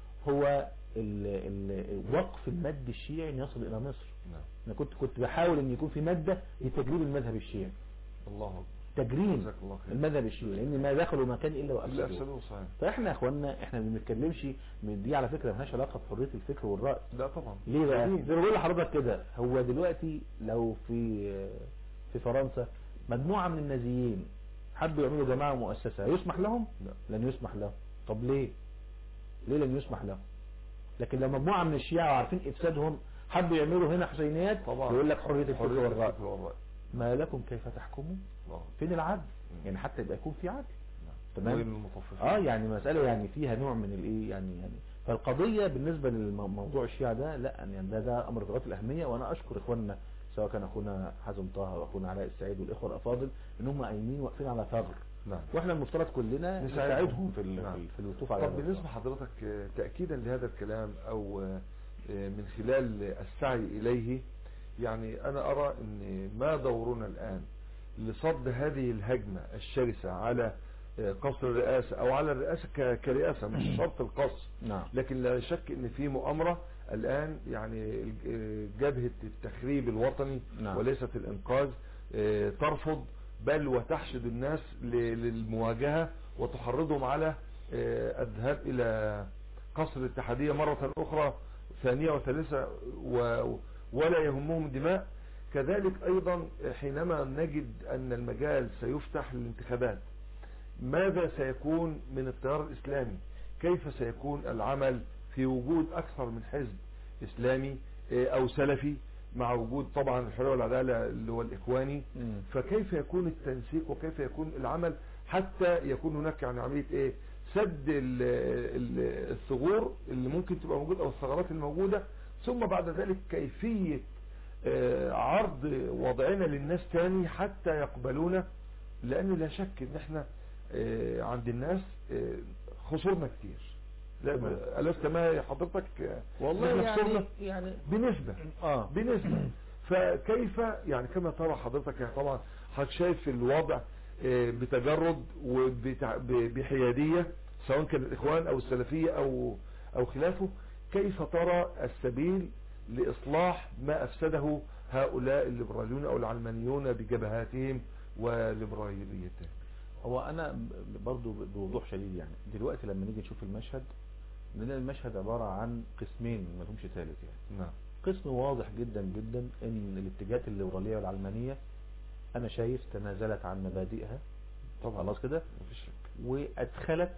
هو ال- ال- وقف المد الشيعي ان يصل الى مصر نعم انا كنت كنت بحاول ان يكون في مادة لتجريب المذهب الشيعي الله أكبر تجريم جزاك الله خير المذهب الشيعي لان ما دخلوا مكان الا اللي وافسدوه أفسدوه صحيح فاحنا يا اخوانا احنا ما بنتكلمش من دي على فكره مالهاش علاقه بحريه الفكر والراي لا طبعا ليه بقى دين. زي ما بقول لحضرتك كده هو دلوقتي لو في في فرنسا مجموعه من النازيين حبوا يعملوا جماعه مؤسسه يسمح لهم لا. لن يسمح لهم طب ليه ليه لن يسمح لهم لكن لو مجموعه من الشيعة وعارفين افسادهم حبوا يعملوا هنا حسينيات طبعا. يقول لك حريه الفكر حرية والراي الفكر والرأي ما لكم كيف تحكمون الله فين العدل مم. يعني حتى يبقى يكون في عدل وين تمام المطففين اه يعني مسألة يعني فيها نوع من الايه يعني يعني فالقضية بالنسبة للموضوع الشيعة ده لا يعني ده ده امر في غاية الاهمية وانا اشكر اخواننا سواء كان اخونا حازم طه واخونا علاء السعيد والاخوة الافاضل ان هم قايمين واقفين على ثغر نعم واحنا المفترض كلنا نساعدهم. نساعدهم في ال- نعم. في- في الوقوف على طب هذا بالنسبة الثغر. حضرتك آه، تأكيدا لهذا الكلام أو آه، آه، من خلال السعي إليه يعني أنا أرى أن ما دورنا الآن لصد هذه الهجمة الشرسة على آه، قصر الرئاسة أو على الرئاسة ك- كرئاسة مش شرط القصر نعم لكن لا شك ان في مؤامرة الان يعني آه، جبهة التخريب الوطني نعم. وليست الانقاذ آه، ترفض بل وتحشد الناس ل- للمواجهة وتحرضهم على آه، الذهاب الى قصر الاتحادية مرة اخرى ثانية وثالثة و- ولا يهمهم دماء كذلك ايضا حينما نجد ان المجال سيفتح للانتخابات ماذا سيكون من التيار الإسلامي كيف سيكون العمل في وجود أكثر من حزب إسلامي آه، أو سلفي مع وجود طبعا الحرية والعدالة اللي هو الإخواني مم. فكيف يكون التنسيق وكيف يكون العمل حتى يكون هناك يعني عملية ايه سد ال- ال- الثغور اللي ممكن تبقى موجودة او الثغرات الموجودة ثم بعد ذلك كيفية آه، عرض وضعنا للناس تاني حتى يقبلونا لان لا شك ان احنا آه، عند الناس آه، خسرنا كتير لا تمام. ألست ما حضرتك آه، والله إحنا خسرنا يعني يعني بنسبة اه بنسبة فكيف يعني كما ترى حضرتك يعني طبعا حضرتك شايف الوضع آه، بتجرد وبحيادية سواء كان الإخوان أو السلفية أو أو خلافه كيف ترى السبيل لإصلاح ما أفسده هؤلاء الليبراليون او العلمانيون بجبهاتهم وليبراليتهم هو انا ب- برضو ب- بوضوح شديد يعني دلوقتي لما نيجي نشوف المشهد نلاقي المشهد عبارة عن قسمين ما لهمش ثالث يعني نعم قسم واضح جدا جدا ان الاتجاهات الليبرالية والعلمانية انا شايف تنازلت عن مبادئها طبعا خلاص كده مفيش شك وادخلت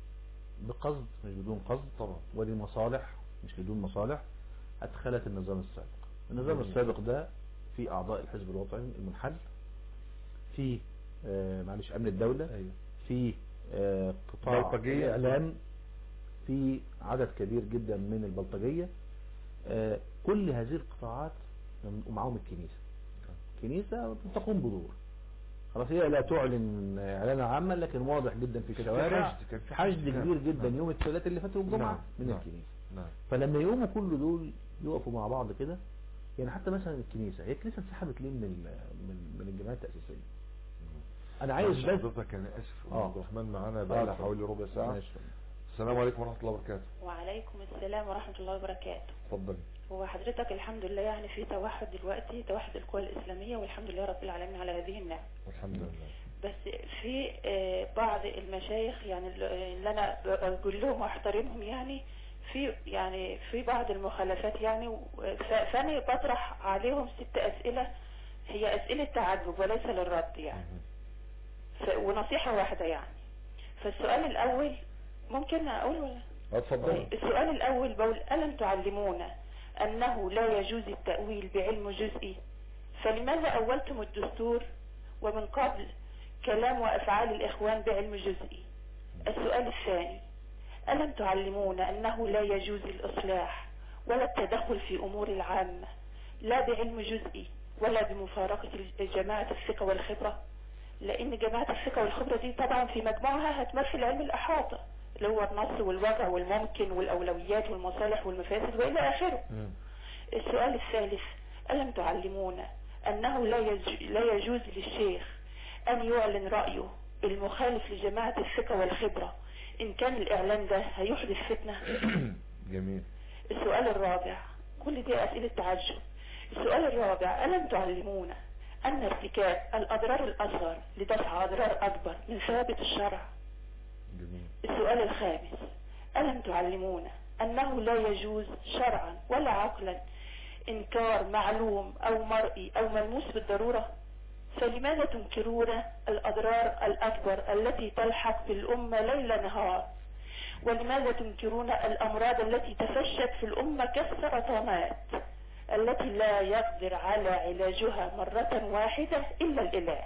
بقصد مش بدون قصد طبعا ولمصالح مش بدون مصالح ادخلت النظام السابق النظام جميل. السابق ده في اعضاء الحزب الوطني المنحل في آه معلش امن الدولة ايوه في آه قطاع بلطجية. الاعلام في عدد كبير جدا من البلطجية آه كل هذه القطاعات ومعاهم الكنيسة الكنيسة تقوم بدور خلاص هي لا تعلن اعلانا عاما لكن واضح جدا في كان في الشوارع حشد، كان في حشد حشد. كبير جدا نعم. يوم الثلاثاء اللي فات والجمعة نعم. من نعم. الكنيسة نعم فلما يقوموا كل دول يقفوا مع بعض كده يعني حتى مثلا الكنيسة هي الكنيسة انسحبت ليه من ال- من من الجمعية التأسيسية انا عايز معلش بس حضرتك انا اسف آه. عبد الرحمن معانا بقى لها اتفضل. حوالي ربع ساعه ماشي. السلام عليكم ورحمه الله وبركاته وعليكم السلام ورحمة الله وبركاته اتفضلي هو حضرتك الحمد لله يعني في توحد دلوقتي توحد القوى الإسلامية والحمد لله رب العالمين على هذه النعمة والحمد لله بس في آه، بعض المشايخ يعني اللي أنا بقول لهم واحترمهم يعني في يعني في بعض المخالفات يعني و- ف- فأنا بطرح عليهم ست أسئلة هي أسئلة تعجب وليس للرد يعني ف- ونصيحة واحدة يعني فالسؤال الأول ممكن أقول ولا اتفضلي السؤال الأول بقول ألم تعلمون أنه لا يجوز التأويل بعلم جزئي فلماذا أولتم الدستور ومن قبل كلام وأفعال الإخوان بعلم جزئي السؤال الثاني ألم تعلمون أنه لا يجوز الإصلاح ولا التدخل في أمور العامة لا بعلم جزئي ولا بمفارقة جماعة الثقة والخبرة لأن جماعة الثقة والخبرة دي طبعا في مجموعها هتمثل علم الأحاطة اللي هو النص والوضع والممكن والأولويات والمصالح والمفاسد وإلى آخره مم. السؤال الثالث ألم تعلمون أنه لا, يج... لا يجوز للشيخ أن يعلن رأيه المخالف لجماعة الثقة والخبرة إن كان الإعلان ده هيحدث فتنة جميل السؤال الرابع كل دي أسئلة تعجب السؤال الرابع ألم تعلمون أن ارتكاب الأضرار الأصغر لدفع أضرار أكبر من ثوابت الشرع جميل السؤال الخامس ألم تعلمون أنه لا يجوز شرعا ولا عقلا إنكار معلوم أو مرئي أو ملموس بالضرورة فلماذا تنكرون الأضرار الأكبر التي تلحق بالأمة ليل نهار ولماذا تنكرون الأمراض التي تفشت في الأمة كالسرطانات التي لا يقدر على علاجها مرة واحدة إلا الإله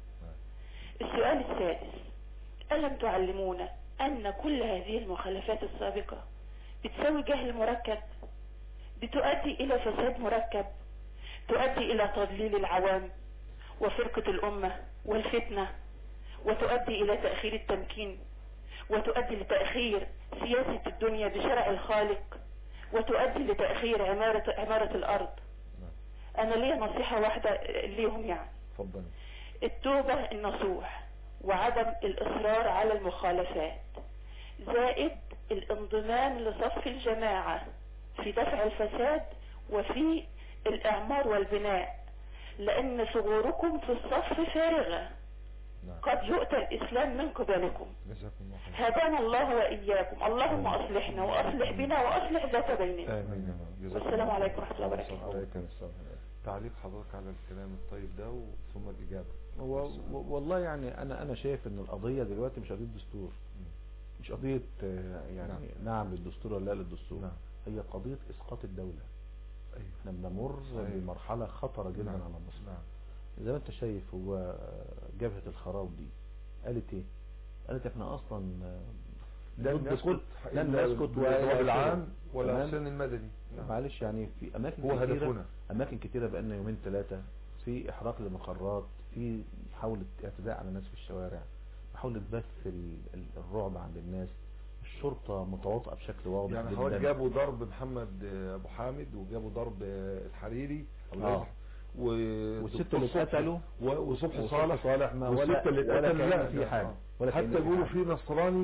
السؤال السادس ألم تعلمون أن كل هذه المخالفات السابقة بتساوي جهل مركب بتؤدي إلى فساد مركب تؤدي إلى تضليل العوام وفرقة الأمة والفتنة وتؤدي إلى تأخير التمكين وتؤدي لتأخير سياسة الدنيا بشرع الخالق وتؤدي لتأخير عمارة, عمارة الأرض أنا ليا نصيحة واحدة ليهم يعني اتفضلي التوبة النصوح وعدم الإصرار على المخالفات زائد الانضمام لصف الجماعة في دفع الفساد وفي الإعمار والبناء لأن ثغوركم في الصف فارغة نعم قد يؤتى الإسلام من قبلكم جزاكم الله خير هدانا الله وإياكم اللهم أصلحنا وأصلح بنا وأصلح ذات بيننا امين يا رب. جزاكم والسلام الله عليكم خير. ورحمة الله وبركاته. وعليكم السلام تعليق حضرتك على الكلام الطيب ده و- ثم الإجابة هو و- والله يعني انا انا شايف ان القضية دلوقتي مش قضية دستور مش قضية آه، يعني نعم. نعم, للدستور ولا لا للدستور نعم. هي قضية اسقاط الدولة أيوه احنا بنمر صحيح. بمرحلة خطرة جدا نعم. على مصر نعم زي ما انت شايف هو آه، جبهة الخراب دي قالت ايه قالت احنا اصلا آه، لن ضد يسكت كل لن إلا نسكت بالجواب العام ولا تمام؟ السن المدني نعم. معلش يعني في اماكن هو كتيرة هدفنا. اماكن كتيرة بقالنا يومين ثلاثة في احراق لمقرات في محاولة اعتداء على الناس في الشوارع محاولة بث ال- ال- الرعب عند الناس الشرطة متواطئة بشكل واضح يعني جدا حضرتك جابوا ضرب محمد آه، ابو حامد وجابوا ضرب آه، الحريري الله آه. يرحمه. و- والست اللي صبحي- اتقتلوا و- وصبحي وصبحي صالح صالح ما والست ولا- اللي ولا اتقتل كأن لا في ده- حاجة. آه. ولا حتى كأن في بيقولوا حاجة. في نصراني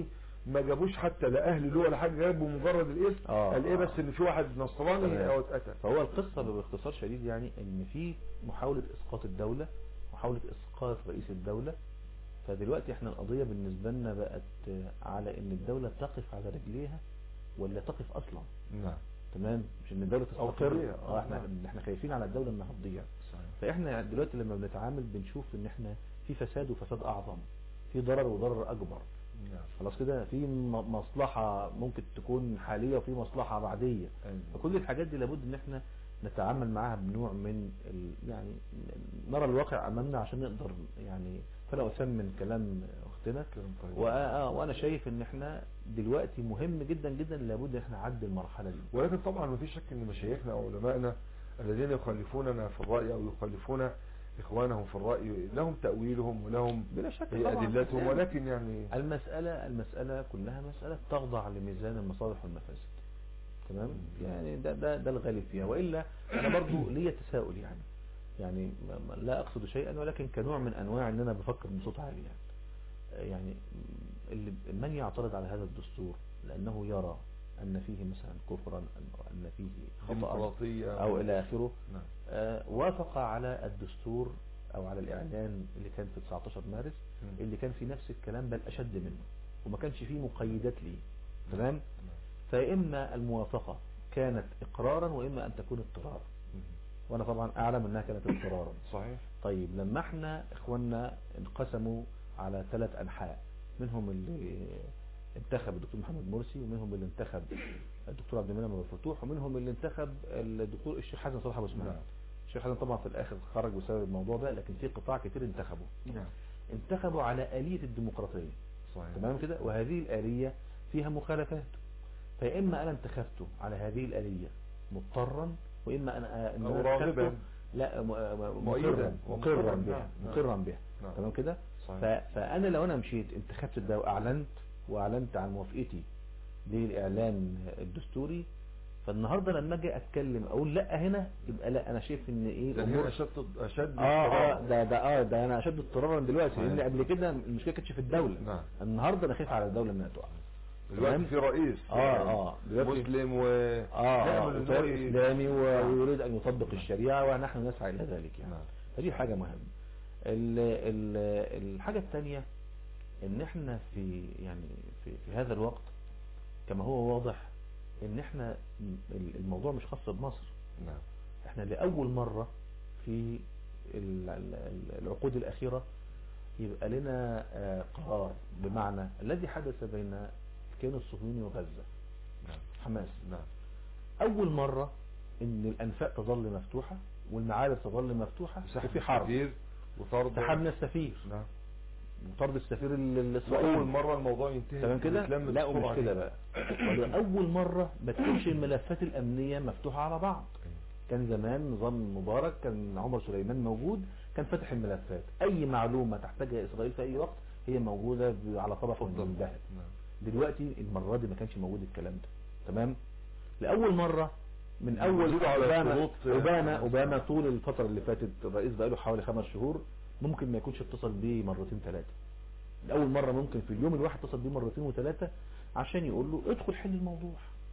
ما جابوش حتى لا اهل له ولا حاجه جابوا مجرد الاسم آه، قال ايه آه. بس ان في واحد نصراني تمام. او اتقتل فهو القصة باختصار شديد يعني ان في محاولة اسقاط الدولة محاولة اسقاط رئيس الدولة فدلوقتي احنا القضية بالنسبة لنا بقت على ان الدولة تقف على رجليها ولا تقف اصلا نعم تمام مش ان الدولة أو تستقر تضيع. اه احنا نعم. احنا خايفين على الدولة انها تضيع صحيح فاحنا دلوقتي لما بنتعامل بنشوف ان احنا في فساد وفساد اعظم في ضرر وضرر اكبر نعم خلاص كده في م- مصلحة ممكن تكون حالية وفي مصلحة بعدية أيوة. فكل الحاجات دي لابد ان احنا نتعامل معاها بنوع من ال... يعني نرى الواقع امامنا عشان نقدر يعني فلا اثمن كلام اختنا كلام طيب. وأ- آه، وانا شايف ان احنا دلوقتي مهم جدا جدا لابد ان احنا نعدي المرحلة دي ولكن طبعا ما فيش شك ان مشايخنا او علمائنا الذين يخالفوننا في الرأي او يخالفون اخوانهم في الرأي لهم تأويلهم ولهم بلا شك طبعا أدلتهم ولكن يعني المسألة المسألة كلها مسألة تخضع لميزان المصالح والمفاسد تمام يعني ده ده ده الغالب فيها والا انا برضو ليا تساؤل يعني يعني ما- ما- لا اقصد شيئا ولكن كنوع من انواع ان انا بفكر بصوت عالي يعني يعني اللي من يعترض على هذا الدستور لانه يرى ان فيه مثلا كفرا أو ان فيه خطأ ديمقراطية او الى اخره نعم آه، وافق على الدستور او على الاعلان اللي كان في 19 مارس مم. اللي كان فيه نفس الكلام بل اشد منه وما كانش فيه مقيدات ليه تمام فاما الموافقة كانت اقرارا واما ان تكون اضطرارا مم. وانا طبعا اعلم انها كانت اضطرارا صحيح طيب لما احنا اخواننا انقسموا على ثلاث انحاء منهم اللي انتخب الدكتور محمد مرسي ومنهم اللي انتخب الدكتور عبد المنعم ابو الفتوح ومنهم اللي انتخب الدكتور الشيخ حسن صلاح ابو اسماعيل نعم. الشيخ حسن طبعا في الاخر خرج بسبب الموضوع ده لكن في قطاع كتير انتخبوا نعم انتخبوا على آلية الديمقراطية صحيح تمام كده وهذه الآلية فيها مخالفات فإما أنا انتخبته على هذه الآلية مضطرا وإما أنا إن أو أنا راغبا. انتخبته لا م- م- مؤيدا. مقرا مقرا مقرا، بها نعم، نعم. مقرا بها نعم. تمام كده صحيح. ف- فأنا لو أنا مشيت انتخبت ده وأعلنت وأعلنت عن موافقتي للإعلان الدستوري فالنهارده لما اجي اتكلم اقول لا هنا يبقى لا انا شايف ان ايه ده الامور هنا اشد اشد اه اه اضطرارا. ده ده اه ده انا اشد اضطرارا دلوقتي صحيح. لان قبل كده المشكله كانتش في الدوله نعم. النهارده انا خايف على الدوله انها تقع دلوقتي تمام؟ في رئيس اه اه دلوقتي مسلم و اه نعمل اه إن تيار هو ي- اسلامي و- نعم. ويريد ان يطبق الشريعه ونحن نسعى الى ذلك يعني نعم. فدي حاجه مهمه ال ال الحاجه الثانيه ان احنا في يعني في, في هذا الوقت كما هو واضح ان احنا ال- الموضوع مش خاص بمصر نعم احنا لأول مرة في ال- ال- العقود الأخيرة يبقى لنا آه، قرار بمعنى الذي حدث بين الكيان الصهيوني وغزة نعم حماس نعم أول مرة إن الأنفاق تظل مفتوحة والمعابر تظل مفتوحة سحب وفي حرب السفير وطرد سحبنا السفير نعم وطرد السفير ال- الإسرائيلي وأول مرة الموضوع ينتهي تمام كده ويتلم لا بسرعة ومش كده جدا. بقى ولأول مرة ما تكونش الملفات الأمنية مفتوحة على بعض كان زمان نظام مبارك كان عمر سليمان موجود كان فاتح الملفات اي معلومة تحتاجها اسرائيل في اي وقت هي موجودة ب- على طبق اتفضل. من ذهب نعم دلوقتي المرة دي ما كانش موجود الكلام ده تمام لأول مرة من أول موجود على أوباما شروط- أوباما أوباما طول الفترة اللي فاتت الرئيس بقاله حوالي خمس شهور ممكن ما يكونش اتصل بيه مرتين ثلاثة لأول مرة ممكن في اليوم الواحد اتصل بيه مرتين وثلاثة عشان يقول له ادخل حل الموضوع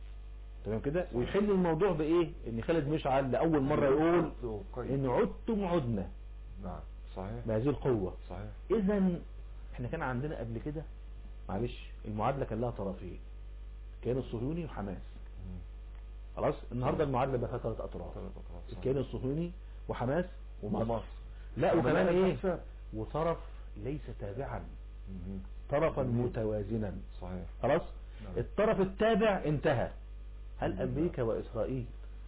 تمام كده ويحل الموضوع بإيه إن خالد مشعل لأول مرة يقول إن عدتم عدنا نعم صحيح بهذه القوة صحيح اذا احنا كان عندنا قبل كده معلش المعادلة كان لها طرفين كيان الصهيوني وحماس مم. خلاص النهاردة المعادلة بقى فيها ثلاث اطراف ثلاث أطراف، صح. الكيان الصهيوني وحماس ومصر ومصر. لا وكمان ومناهج ايه الأحزاب. وطرف ليس تابعا مم. طرفا مم. متوازنا صحيح خلاص نعم. الطرف التابع انتهى هل مم. امريكا واسرائيل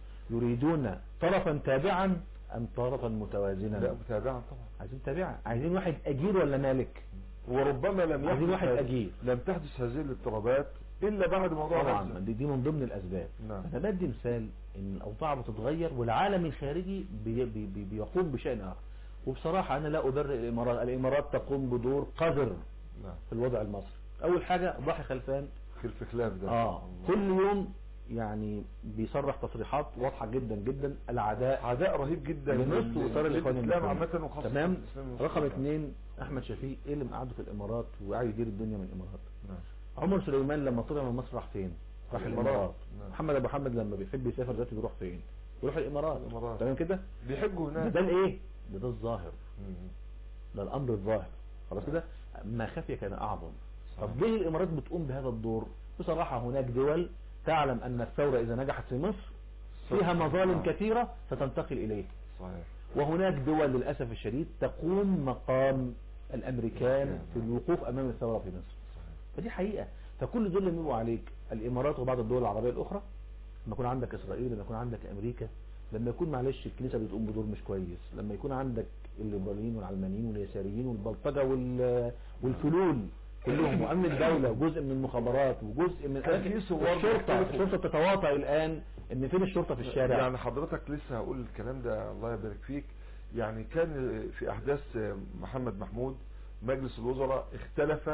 يريدون طرفا تابعا ام طرفا متوازنا لا متابعا طبعا عايزين تابعا عايزين واحد اجير ولا مالك وربما لم عايزين يحدث واحد هذه- أجير. لم تحدث هذه الاضطرابات الا بعد موضوع طبعا غزة. دي, دي من ضمن الاسباب نعم. انا بدي مثال ان الاوضاع بتتغير والعالم الخارجي بي بي بي بيقوم بشأن اخر وبصراحة انا لا ابرئ الامارات الامارات تقوم بدور قذر نعم في الوضع المصري اول حاجة ضحي خلفان خلف خلاف ده اه الله. كل يوم يعني بيصرح تصريحات واضحة جدا جدا العداء عداء رهيب جدا لنص لل- وصار الاخوان للاسلام المسلمين. عامه وخاصه تمام الإسلام رقم والمسلمين. اثنين احمد شفيق ايه اللي مقعده في الامارات وقاعد يدير الدنيا من الامارات نعم عمر سليمان لما طلع من مصر راح فين راح الإمارات. الامارات نعم. محمد ابو حمد لما بيحب يسافر دلوقتي بيروح فين بيروح الامارات الإمارات. تمام كده بيحجوا ده هناك ده الايه ده ده الظاهر مم. ده الامر الظاهر خلاص كده ما خفي كان اعظم طب ليه الامارات بتقوم بهذا الدور بصراحة هناك دول تعلم ان الثورة اذا نجحت في مصر فيها مظالم كثيرة ستنتقل اليه صحيح وهناك دول للأسف الشديد تقوم مقام الأمريكان في الوقوف أمام الثورة في مصر فدي حقيقة فكل دول اللي ينبغوا عليك الإمارات وبعض الدول العربية الأخرى لما يكون عندك إسرائيل لما يكون عندك أمريكا لما يكون معلش الكنيسة بتقوم بدور مش كويس لما يكون عندك الليبراليين والعلمانيين واليساريين والبلطجة وال... والفلول كلهم وأمن الدولة وجزء من المخابرات وجزء من كان في صور الشرطة بيختلفوا. الشرطة تتواطأ الآن إن فين الشرطة في الشارع يعني حضرتك لسه هقول الكلام ده الله يبارك فيك يعني كان في احداث محمد محمود مجلس الوزراء اختلف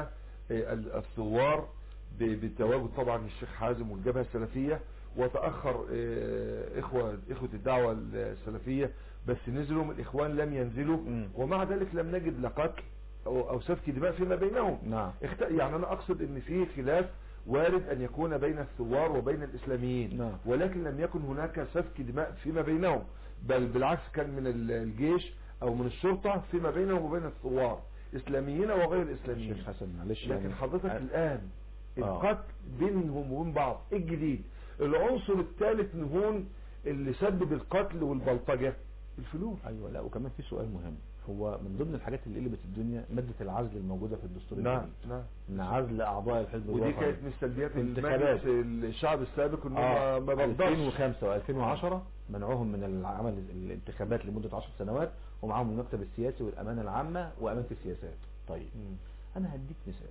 الثوار ب- بتواجد طبعا الشيخ حازم والجبهة السلفية وتأخر اه، اخوة اخوة الدعوة السلفية بس نزلوا من الاخوان لم ينزلوا مم. ومع ذلك لم نجد لا قتل او أو سفك دماء فيما بينهم نعم اخت... يعني انا اقصد ان في خلاف وارد ان يكون بين الثوار وبين الاسلاميين نعم. ولكن لم يكن هناك سفك دماء فيما بينهم بل بالعكس كان من ال- الجيش او من الشرطة فيما بينهم وبين الثوار اسلاميين وغير اسلاميين الشيخ حسن معلش لكن يعني- حضرتك آه. الان آه. القتل بينهم وبين بعض إيه الجديد العنصر الثالث نهون اللي سبب القتل والبلطجة الفلوس ايوه لا وكمان في سؤال مهم هو من ضمن الحاجات اللي قلبت الدنيا مادة العزل الموجودة في الدستور نعم الجديد نعم ان عزل اعضاء الحزب ودي الوطني كانت من سلبيات انتخابات. المجلس الشعب السابق انه اه ما ما بيقدرش 2005 و2010 منعوهم من العمل الانتخابات لمدة 10 سنوات ومعاهم المكتب السياسي والامانة العامة وامانة السياسات طيب مم. انا هديك مثال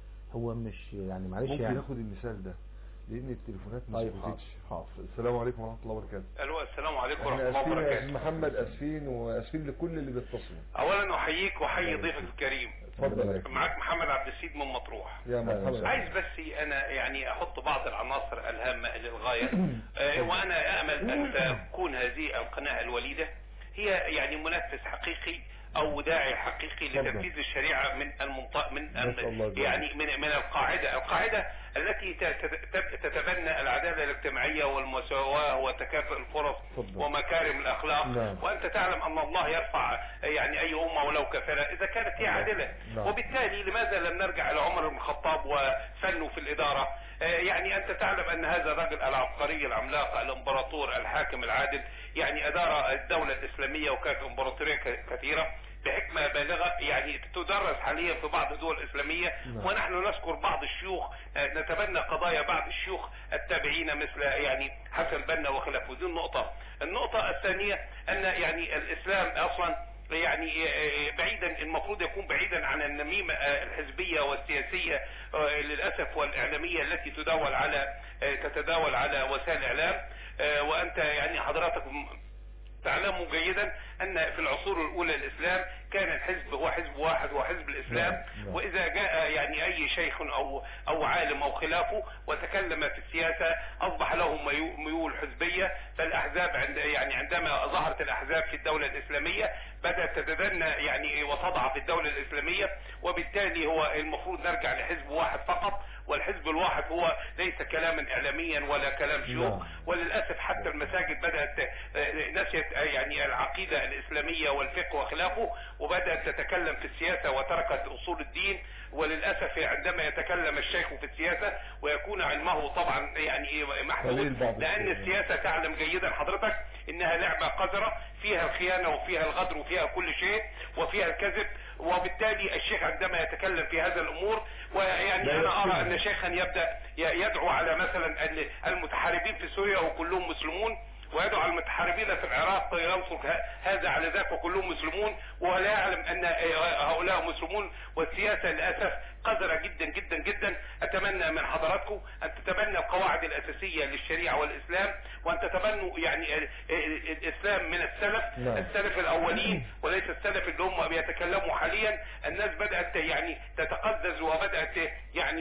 هو مش يعني معلش ممكن يعني ناخد المثال ده لان التليفونات ما طيب سكتتش حاضر السلام عليكم ورحمه الله وبركاته الو السلام عليكم احنا ورحمه الله اسفين يا أستاذ وبركاته محمد اسفين واسفين لكل اللي بيتصلوا اولا احييك واحيي ضيفك الكريم اتفضل يا معاك محمد عبد السيد من مطروح يا مرحبا عايز بس انا يعني احط بعض العناصر الهامة للغاية آه، وانا امل ان تكون هذه القناة الوليدة هي يعني منفذ حقيقي او داعي حقيقي اتفضل. لتنفيذ الشريعة من المنط... من نسأل الله ذلك. يعني من من القاعدة القاعدة التي ت- ت- تتبنى العدالة الاجتماعية والمساواة وتكافؤ الفرص اتفضل. ومكارم الاخلاق نعم. وانت تعلم ان الله يرفع يعني اي امة ولو كفرة اذا كانت هي عادلة نعم. وبالتالي لماذا لم نرجع الى عمر بن الخطاب وفنه في الادارة آه، يعني انت تعلم ان هذا الرجل العبقري العملاق الامبراطور الحاكم العادل يعني ادار الدولة الاسلامية وكانت امبراطورية ك- كثيرة بحكمة بالغة يعني تدرس حاليا في بعض الدول الاسلامية نعم. ونحن نذكر بعض الشيوخ آه، نتبنى قضايا بعض الشيوخ التابعين مثل يعني حسن بنا وخلافه دي النقطة النقطة الثانية ان يعني الاسلام اصلا يعني آه، بعيدا المفروض يكون بعيدا عن النميمة آه، الحزبية والسياسية آه، للأسف والإعلامية التي تداول على آه، تتداول على وسائل الإعلام آه، وأنت يعني حضرتك م- تعلموا جيدا أن في العصور الأولى الإسلام كان الحزب هو حزب واحد هو حزب الإسلام نعم، نعم. وإذا جاء يعني أي شيخ أو أو عالم أو خلافه وتكلم في السياسة أصبح له ميو- ميول حزبية فالأحزاب عند يعني عندما ظهرت الأحزاب في الدولة الإسلامية بدأت تتدنى يعني وتضعف الدولة الإسلامية وبالتالي هو المفروض نرجع لحزب واحد فقط والحزب الواحد هو ليس كلاما إعلاميا ولا كلام شيوخ نعم. وللأسف حتى المساجد بدأت آه، نسيت آه، يعني العقيدة الإسلامية والفقه وخلافه وبدأت تتكلم في السياسة وتركت أصول الدين وللأسف عندما يتكلم الشيخ في السياسة ويكون علمه طبعا يعني قليل محدود بعض لأن الشيء. السياسة تعلم جيدا حضرتك إنها لعبة قذرة فيها الخيانة وفيها الغدر وفيها كل شيء وفيها الكذب وبالتالي الشيخ عندما يتكلم في هذا الأمور ويعني لا أنا أرى يكفي. أن شيخا يبدأ ي- يدعو على مثلا ال- المتحاربين في سوريا وكلهم مسلمون ويدعو على المتحاربين في العراق ينصر ه- هذا على ذاك وكلهم مسلمون ولا يعلم ان هؤلاء مسلمون والسياسة للأسف قذرة جدا جدا جدا اتمنى من حضراتكم ان تتبنى القواعد الاساسية للشريعة والاسلام وان تتبنوا يعني ال- ال- الاسلام من السلف نعم. السلف الاولين وليس السلف اللي هم بيتكلموا حاليا الناس بدأت يعني تتقزز وبدأت يعني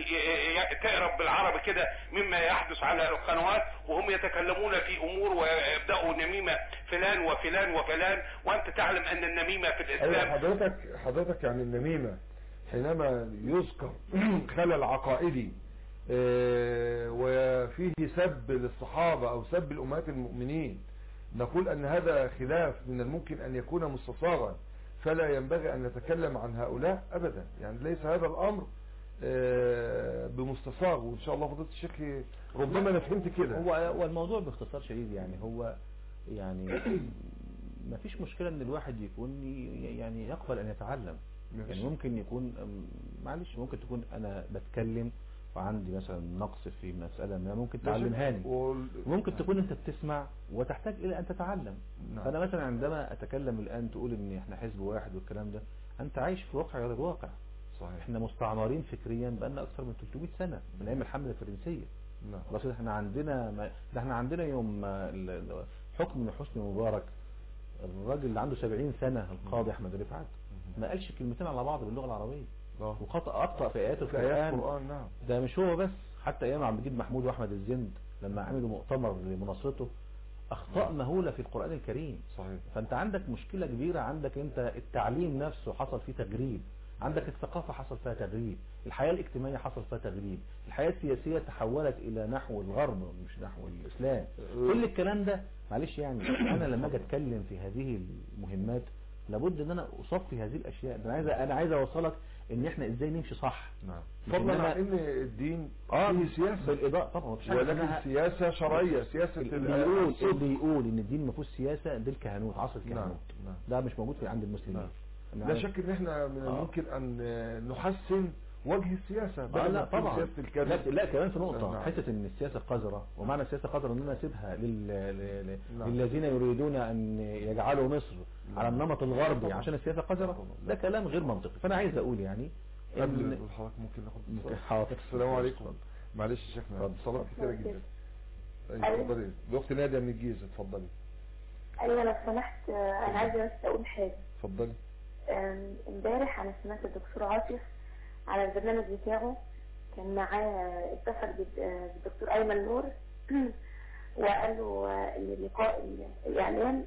تقرب بالعربي كده مما يحدث على القنوات وهم يتكلمون في امور ويبدأوا نميمة فلان وفلان وفلان وانت تعلم ان النميمة في ايوه الاسلام حضرتك حضرتك يعني النميمة حينما يذكر خلل عقائدي آه، وفيه سب للصحابة او سب الامهات المؤمنين نقول ان هذا خلاف من الممكن ان يكون مستصاغا فلا ينبغي ان نتكلم عن هؤلاء ابدا يعني ليس هذا الامر آه، بمستصاغ وان شاء الله فضيله الشيخ ربما انا فهمت كده هو هو الموضوع باختصار شديد يعني هو يعني ما فيش مشكلة ان الواحد يكون ي- يعني يقبل ان يتعلم مفيش. يعني ممكن يكون أم، معلش ممكن تكون انا بتكلم وعندي مثلا نقص في مسألة ما ممكن تعلمها لي وال- ممكن تكون انت بتسمع وتحتاج الى ان تتعلم نعم. فانا مثلا عندما اتكلم الان تقول ان احنا حزب واحد والكلام ده انت عايش في واقع غير الواقع صحيح احنا مستعمرين فكريا بقالنا اكثر من 300 سنة من ايام الحملة الفرنسية نعم بس احنا عندنا ما ده احنا عندنا يوم ما ال- ال- حكم من حسني مبارك الراجل اللي عنده 70 سنة القاضي احمد رفعت ما قالش كلمتين على بعض باللغة العربية آه. وخطأ اخطأ في ايات في ايات القرآن القرآن نعم ده مش هو بس حتى ايام عبد المجيد محمود واحمد الزند لما عملوا مؤتمر لمناصرته اخطاء مهولة في القرآن الكريم صحيح فانت عندك مشكلة كبيرة عندك انت التعليم نفسه حصل فيه تجريب عندك الثقافة حصل فيها تغريب الحياة الاجتماعية حصل فيها تغريب الحياة السياسية تحولت الى نحو الغرب مش نحو الاسلام كل الكلام ده معلش يعني انا لما اجي اتكلم في هذه المهمات لابد ان انا اصفي هذه الاشياء ده انا عايز انا عايز اوصلك ان احنا ازاي نمشي صح نعم مش فضلا إن عن أنا- ان الدين اه فيه سياسة بالاضاءة طبعا مفيش حاجة ولكن اسمها- سياسة شرعية سياسة اللي ال- يقول الصدق. اللي يقول ان الدين ما فيهوش سياسة ده الكهنوت عصر نعم الكهنوت نعم ده مش موجود في عند المسلمين لا شك ان احنا من آه. الممكن ان نحسن وجه السياسة آه بدل لا ما تكون طبعا سياسة الكذب لا, لا كمان في نقطة نعم. حتة ان السياسة قذرة ومعنى السياسة قذرة ان انا اسيبها لل... ل... ل... نعم. للذين يريدون ان يجعلوا مصر على النمط الغربي عشان السياسة قذرة ده كلام غير منطقي فانا عايز اقول يعني قبل ان نقول حضرتك ممكن ناخد ممكن- اتصال؟ حاضر. السلام عليكم معلش يا شيخنا اتفضل. اتصالات كتيرة جدا ايوه أيوة. اتفضلي الاخت نادية من الجيزة اتفضلي ايوه لو سمحت آه، انا عايزه بس اقول حاجه اتفضلي آم، امبارح انا سمعت الدكتور عاطف على البرنامج بتاعه كان معاه اتصل بال- آه، بالدكتور ايمن نور وقال له آه، ان لقاء ال- الاعلام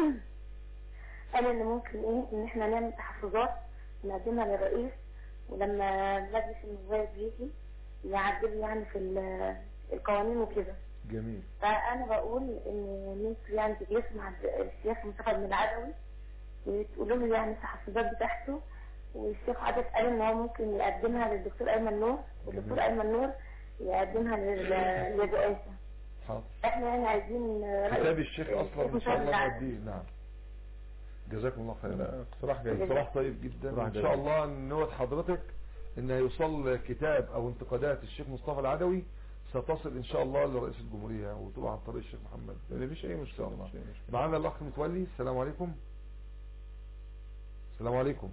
قال ان ممكن ايه ان احنا نعمل تحفظات نقدمها للرئيس ولما مجلس النواب يجي يعدل يعني في ال- القوانين وكده جميل فانا بقول ان انتوا يعني تجلسوا مع الشيخ مصطفى بن العدوي وتقولوا له يعني التحفظات بتاعته والشيخ عادل قال ان هو ممكن يقدمها للدكتور ايمن نور والدكتور ايمن نور يقدمها لل- للرئاسه حاضر احنا يعني عايزين رأي كتاب الشيخ اصلا ان شاء مصطفى بن الله العدوي. نوديه نعم جزاكم الله خيرا لا، اقتراح جيد. اقتراح طيب جدا اقتراح ان جيد. شاء الله نود حضرتك ان يوصل كتاب او انتقادات الشيخ مصطفى العدوي ستصل ان شاء الله لرئيس الجمهورية وتبقى عن طريق الشيخ محمد ما فيش اي ان شاء مشكلة الله مفيش أي مشكلة. معانا الاخ متولي السلام عليكم السلام عليكم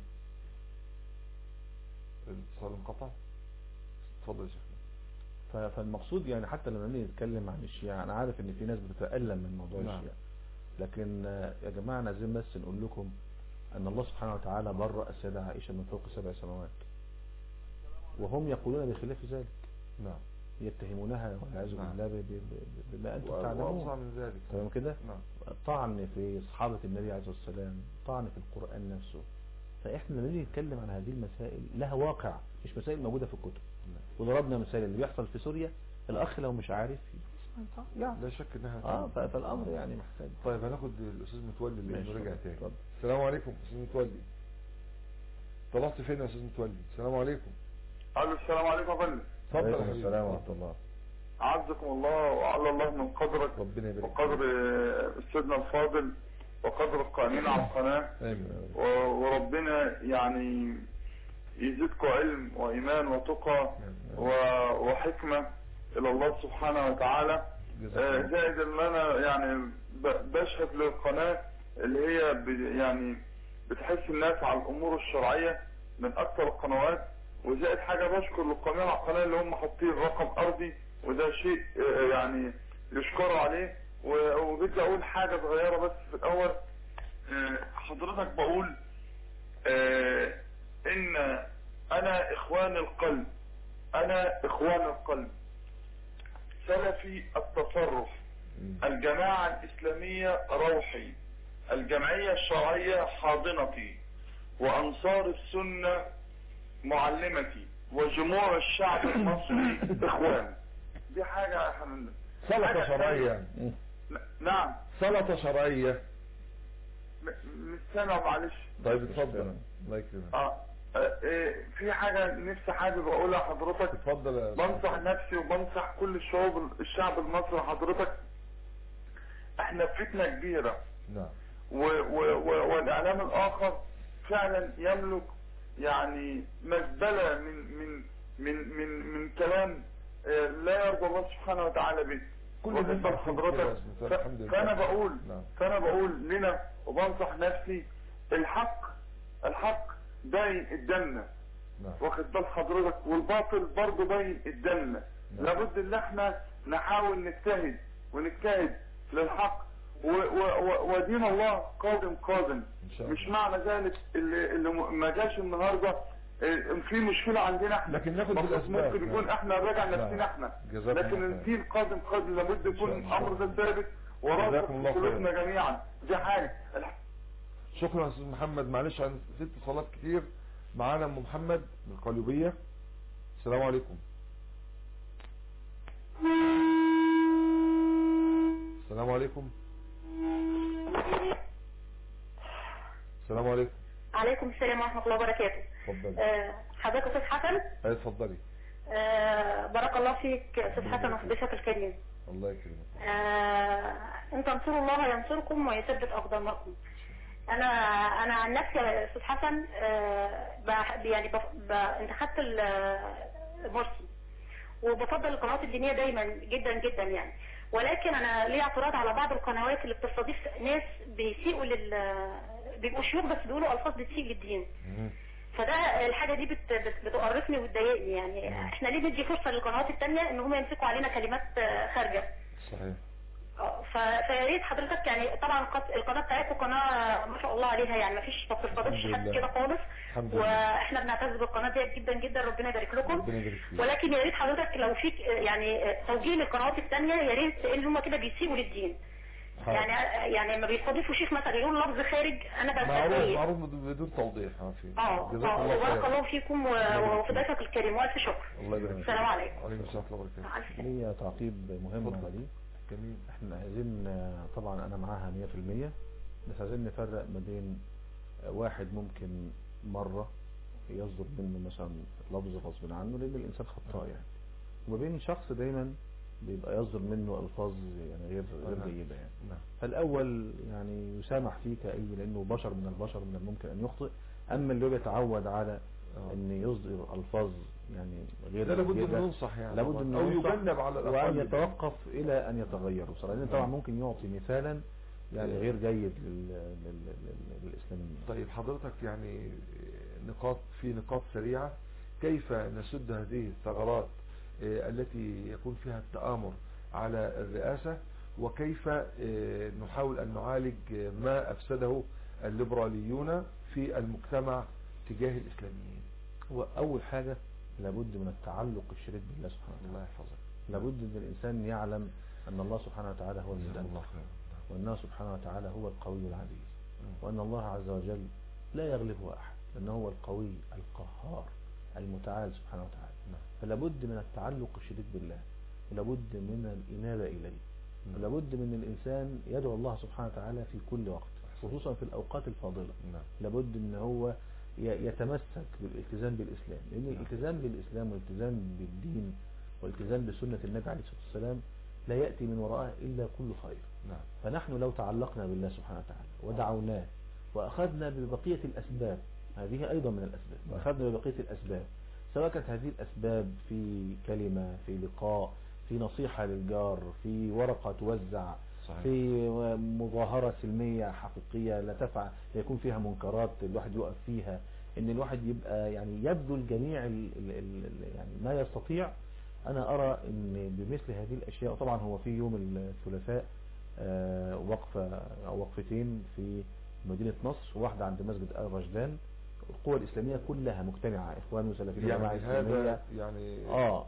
الاتصال انقطع اتفضل يا شيخ ف- فالمقصود يعني حتى لما نيجي نتكلم عن الشيعة انا عارف ان في ناس بتتألم من موضوع نعم. الشيعة لكن آه، يا جماعة أنا عايزين بس نقول لكم ان الله سبحانه وتعالى برأ السيدة عائشة من فوق سبع سماوات وهم يقولون بخلاف ذلك نعم يتهمونها والعياذ نعم. بالله ب- ب- بما انتم واوسع تعلمون من ذلك تمام كده نعم طعن في صحابة النبي عليه الصلاة والسلام طعن في القرآن نفسه فإحنا لما نيجي نتكلم عن هذه المسائل لها واقع مش مسائل موجودة في الكتب وضربنا مثال اللي بيحصل في سوريا الأخ لو مش عارف يعني لا شك انها اه ف- فالأمر يعني محتاج طيب هناخد الاستاذ متولي اللي ماشي، رجع تاني اتفضل. السلام عليكم استاذ متولي طلعت فين يا استاذ متولي السلام عليكم الو السلام عليكم يا فندم اتفضل يا عليكم حبيبي. السلام ورحمة الله اعزكم الله وعلى الله من قدرك ربنا يبارك وقدر استاذنا الفاضل وقدر القائمين على القناه امين و- وربنا يعني يزيدكم علم وإيمان وتقى و- وحكمة إلى الله سبحانه وتعالى جزاك آه، الله. زائد ان انا يعني ب- بشهد للقناة اللي هي ب- يعني بتحس الناس على الامور الشرعية من اكثر القنوات وزائد حاجة بشكر للقناة على القناة اللي هم حاطين رقم ارضي وده شيء آه، يعني يشكروا عليه و- وبدي اقول حاجة صغيرة بس في الاول آه، حضرتك بقول آه، ان انا اخوان القلب انا اخوان القلب سلفي التصرف الجماعة الإسلامية روحي الجمعية الشرعية حاضنتي وأنصار السنة معلمتي وجموع الشعب المصري اخوان دي حاجة احنا سلطة حاجة شرعية تانية. يعني ن- نعم سلطة شرعية م- مش سامع معلش طيب اتفضل الله يكرمك اه آه، إيه، في حاجة نفسي حابب اقولها لحضرتك اتفضل يا أستاذ. بنصح نفسي وبنصح كل الشعوب الشعب المصري حضرتك احنا في فتنة كبيرة نعم و و و والاعلام الاخر فعلا يملك يعني مزبلة من من من من من كلام آه، لا يرضى الله سبحانه وتعالى به كل واخد الناس بال عارفين حضرتك كده يا أستاذ، ف- الحمد لله. فانا بقول نعم. فانا بقول لنا وبنصح نفسي الحق الحق باين قدامنا نعم واخد بال حضرتك والباطل برضه باين قدامنا نعم. لابد ان احنا نحاول نجتهد ونجتهد للحق و و و ودين الله قادم قادم إن شاء الله. مش معنى ذلك اللي, اللي م- ما جاش النهارده آه، في مشكلة عندنا احنا لكن ناخد المفروض بالأسباب. ممكن يكون نعم. احنا نراجع نعم. نفسنا احنا جزاكم الله لكن خير. الدين قادم قادم لابد إن شاء يكون الله. الامر ده ثابت وراسخ جزاكم الله في خير. قلوبنا جميعا دي حاجة الح- شكرا يا استاذ محمد معلش عن ست صلاه كتير معانا ام محمد من القليوبيه السلام عليكم السلام عليكم السلام عليكم عليكم السلام ورحمة الله وبركاته اتفضلي آه، حضرتك أستاذ حسن أي اتفضلي آه، بارك الله فيك أستاذ حسن وفي ضيفك الكريم الله يكرمك آه، إن تنصروا الله ينصركم ويثبت أقدامكم أنا أنا عن نفسي يا أستاذ حسن آه، بح- يعني بف- ب- انتخبت ال- مرسي وبفضل القنوات الدينية دايما جدا جدا يعني ولكن أنا ليه اعتراض على بعض القنوات اللي بتستضيف ناس بيسيئوا لل بيبقوا شيوخ بس بيقولوا ألفاظ بتسيء للدين مم. فده الحاجة دي بت بت بتقرفني وتضايقني يعني احنا ليه ندي فرصة للقنوات التانية ان هم يمسكوا علينا كلمات آه، خارجة صحيح اه، ف- فيا ريت حضرتك يعني طبعا القط- القناة بتاعتكم قناة ما شاء الله عليها يعني ما فيش ما بتستضيفش الحمد حد لله. كده خالص الحمد لله. واحنا بنعتز بالقناة ديت جدا جدا ربنا يبارك لكم ربنا يبارك فيك ولكن يا ريت حضرتك لو فيك يعني توجيه للقنوات التانية يا ريت ان هم كده بيسيبوا للدين حاضر. يعني يعني لما بيستضيفوا شيخ مثلا يقول لفظ خارج انا ببقى معروف اتضايق. معروف بدون توضيح ما في اه جزاك اه الله وبارك خير الله فيكم و- وفي ضيفك الكريم والف شكر الله يبارك فيك السلام عليكم. وعليكم السلام ورحمه الله وبركاته مع السلامة. ليا تعقيب مهم اتفضل. على دي جميل احنا عايزين آه، طبعا انا معاها 100% بس عايزين نفرق ما بين آه، واحد ممكن مرة يصدر منه مثلا لفظ غصب عنه لان الانسان خطاء يعني وما بين شخص دايما بيبقى يصدر منه الفاظ يعني غير غير نعم. جيدة يعني نعم فالاول يعني يسامح فيه كأي لانه بشر من البشر من الممكن ان يخطئ اما اللي هو بيتعود على آه. ان يصدر الفاظ يعني غير ده لابد جيدة، ان ننصح يعني لابد طبعاً. انه او ينصح يجنب على وان الاقل يتوقف الى ان يتغير بصراحه لان طبعا نعم. ممكن يعطي مثالا يعني غير جيد لل... لل... لل... للاسلاميين طيب حضرتك يعني نقاط في نقاط سريعة كيف نسد هذه الثغرات آه، التي يكون فيها التآمر على الرئاسة وكيف آه، نحاول أن نعالج آه، ما أفسده الليبراليون في المجتمع تجاه الإسلاميين هو اول حاجه لابد من التعلق الشديد بالله سبحانه وتعالى الله يحفظك لابد ان الانسان يعلم ان الله سبحانه وتعالى هو جزاك المدبر الله خير وانه سبحانه وتعالى هو القوي العزيز مم. وان الله عز وجل لا يغلبه احد لانه هو القوي القهار المتعال سبحانه وتعالى نعم. فلابد من التعلق الشديد بالله ولابد من الإنابة إليه نعم. ولابد من الإنسان يدعو الله سبحانه وتعالى في كل وقت خصوصا في الأوقات الفاضلة نعم لابد ان هو ي- يتمسك بالالتزام بالإسلام لأن الالتزام بالإسلام والالتزام بالدين والالتزام بسنة النبي عليه الصلاة والسلام لا يأتي من وراءه إلا كل خير نعم فنحن لو تعلقنا بالله سبحانه وتعالى ودعوناه وأخذنا ببقية الأسباب هذه أيضا من الأسباب نعم. وأخذنا ببقية الأسباب سواء كانت هذه الأسباب في كلمة في لقاء في نصيحة للجار في ورقة توزع صحيح. في مظاهرة سلمية حقيقية لا تفع يكون فيها منكرات الواحد يقف فيها ان الواحد يبقى يعني يبذل جميع ال ال ال ال- يعني ما يستطيع انا ارى ان بمثل هذه الاشياء طبعا هو في يوم الثلاثاء آه، وقفة او وقفتين في مدينة نصر واحدة عند مسجد ال رشدان القوى الاسلامية كلها مجتمعة اخوان وسلفيين يعني وجماعة اسلامية هذا يعني اه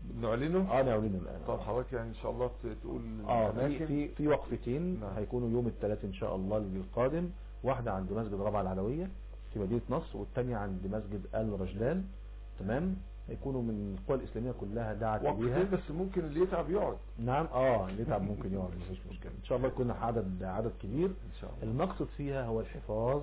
نعلنه اه نعلنه الان طب حضرتك يعني ان شاء الله ت- تقول اه في الأماكن. في في وقفتين نعم. هيكونوا يوم الثلاث ان شاء الله القادم واحدة عند مسجد رابعة العلوية في مدينة نصر والثانية عند مسجد ال رشدان تمام هيكونوا من القوى الاسلاميه كلها دعت وقتين ليها بس ممكن اللي يتعب يقعد نعم اه اللي يتعب ممكن يقعد مفيش مشكله ان شاء الله يكون عدد عدد كبير ان شاء الله المقصد فيها هو الحفاظ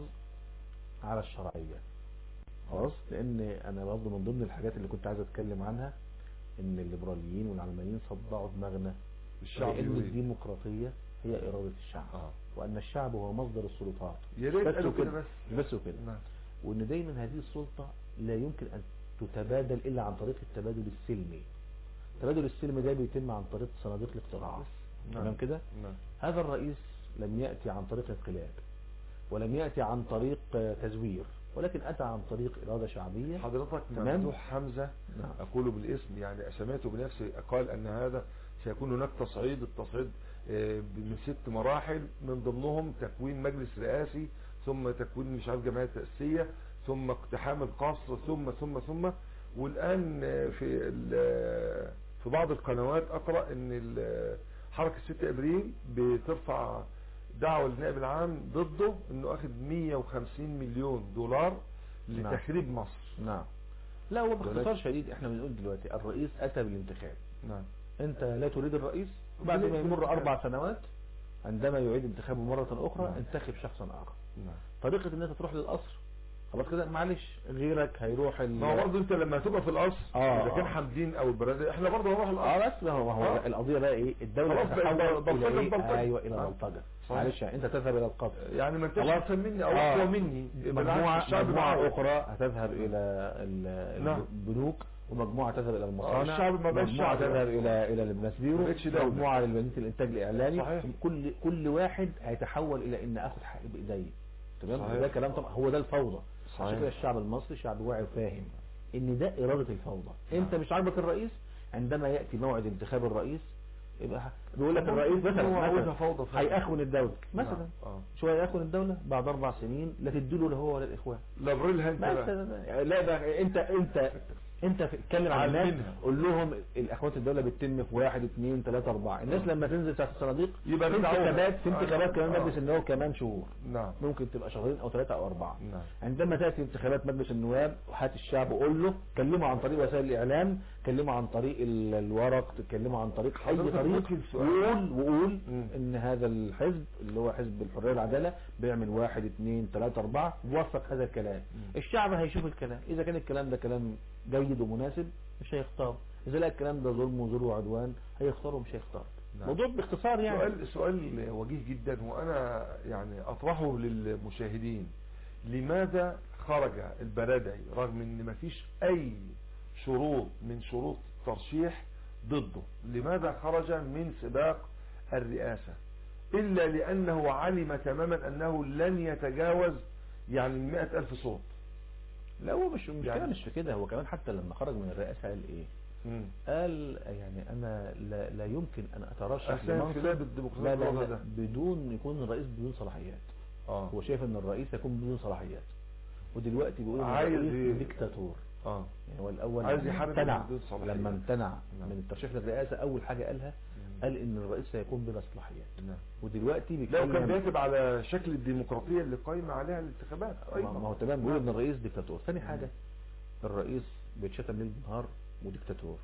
على الشرعيه خلاص لان انا برضه من ضمن الحاجات اللي كنت عايز اتكلم عنها ان الليبراليين والعلمانيين صدعوا دماغنا الشعب بان يريد. الديمقراطيه هي اراده الشعب اه وان الشعب هو مصدر السلطات يا ريت بس قالوا كده وكده. بس بس وكده نعم وان دايما هذه السلطة لا يمكن ان تتبادل الا عن طريق التبادل السلمي التبادل السلمي ده بيتم عن طريق صناديق الاقتراع نعم. تمام كده نعم هذا الرئيس لم يأتي عن طريق انقلاب ولم يأتي عن طريق آه، تزوير ولكن أتى عن طريق إرادة شعبية حضرتك تمام. ممدوح حمزة نعم. أقول بالاسم يعني سمعته بنفسي قال أن هذا سيكون هناك تصعيد التصعيد آه، من ست مراحل من ضمنهم تكوين مجلس رئاسي ثم تكوين مش عارف جمعية تأسيسية ثم اقتحام القصر ثم ثم ثم والآن آه، في ال- في بعض القنوات أقرأ أن ال- حركة 6 أبريل بترفع دعوة للنائب العام ضده أنه أخذ 150 مليون دولار نعم. لتخريب مصر نعم لا هو باختصار ولكن- شديد احنا بنقول دلوقتي الرئيس أتى بالانتخاب نعم انت لا تريد الرئيس بعد ما يمر اربع سنوات عندما يعيد انتخابه مرة اخرى نعم. انتخب شخصا اخر نعم طريقة ان انت تروح للقصر خلاص كده معلش غيرك هيروح ال... ما هو برضه انت لما تبقى في القصر آه، اذا كان آه. حمدين او البرازيل احنا برضه هنروح القصر اه بس ما هو, ما هو آه. القضية بقى ايه الدولة خلاص بقى تتحول بلطجة الى ايه بلطجة. ايوه الى آه. بلطجة صحيح. معلش يعني انت تذهب الى القصر يعني ما انتش خلاص. احسن مني او آه. اقوى مني مجموعة بالعكس الشعب مجموعة معاك. اخرى هتذهب الى ال- نعم. البنوك ومجموعة تذهب الى المصانع الشعب ما بقاش مجموعة شعب. تذهب الى الى المسبيرو ما بقتش دولة. مجموعة للبنية الانتاج الاعلامي صحيح. كل كل واحد هيتحول الى ان اخذ حقي بايدي تمام صحيح. ده كلام طبعا هو ده الفوضى صحيح. عشان كده الشعب المصري شعب واعي وفاهم ان ده اراده الفوضى انت مش عاجبك الرئيس عندما ياتي موعد انتخاب الرئيس يبقى ه- بيقول لك طب الرئيس ممكن هو مثلا عاوزها مثلا فوضى فعلا. هيأخون الدوله مثلا نعم. اه شويه يأخون الدوله بعد اربع سنين لا تديله لا هو ولا الاخوان لابريلها انت بقى. مثلا لا ده انت انت انت في- اتكلم عن الناس علمها. قول لهم الاخوات الدوله بتتم في واحد اثنين ثلاثه اربعه الناس لما تنزل تحت الصناديق يبقى في ندعوهم. انتخابات في آه. انتخابات كمان آه. مجلس النواب كمان شهور نعم ممكن تبقى شهرين او ثلاثه او اربعه نعم عندما تأتي انتخابات مجلس النواب هات الشعب وقول له كلمه عن طريق وسائل الإعلام كلمه عن طريق ال- الورق تكلمه عن طريق أي حضرتك طريق ممكن سؤال؟ وقول وقول مم. إن هذا الحزب اللي هو حزب الحرية والعدالة بيعمل واحد اثنين ثلاثة أربعة ووثق هذا الكلام الشعب هيشوف الكلام إذا كان الكلام ده كلام جيد ومناسب مش هيختار إذا لقى الكلام ده ظلم وزور وعدوان هيختار ومش هيختار نعم. موضوع باختصار يعني سؤال سؤال وجيه جدا وانا يعني اطرحه للمشاهدين لماذا خرج البرادعي رغم ان مفيش اي شروط من شروط الترشيح ضده لماذا خرج من سباق الرئاسة الا لانه علم تماما انه لن يتجاوز يعني المئة الف صوت لا هو مش المشكلة يعني- مش في كده هو كمان حتى لما خرج من الرئاسة قال إيه مم. قال يعني انا لا, لا يمكن ان اترشح أساساً في لمنصب لعب لا الديمقراطية لا الوضع لا ده بدون يكون الرئيس بدون صلاحيات اه هو شايف ان الرئيس يكون بدون صلاحيات ودلوقتي بيقول ان عايز الرئيس ي- ديكتاتور اه يعني هو الاول عايز لما يحارب امتنع بدون صلاحيات. لما امتنع نعم. من الترشيح للرئاسة اول حاجة قالها قال ان الرئيس سيكون بلا صلاحيات نعم ودلوقتي لا وكان بيتكلم بيكتب على شكل الديمقراطية اللي قايمة عليها الانتخابات ما ما هو تمام بيقول ان الرئيس ديكتاتور ثاني حاجة الرئيس بيتشتم ليل نهار وديكتاتور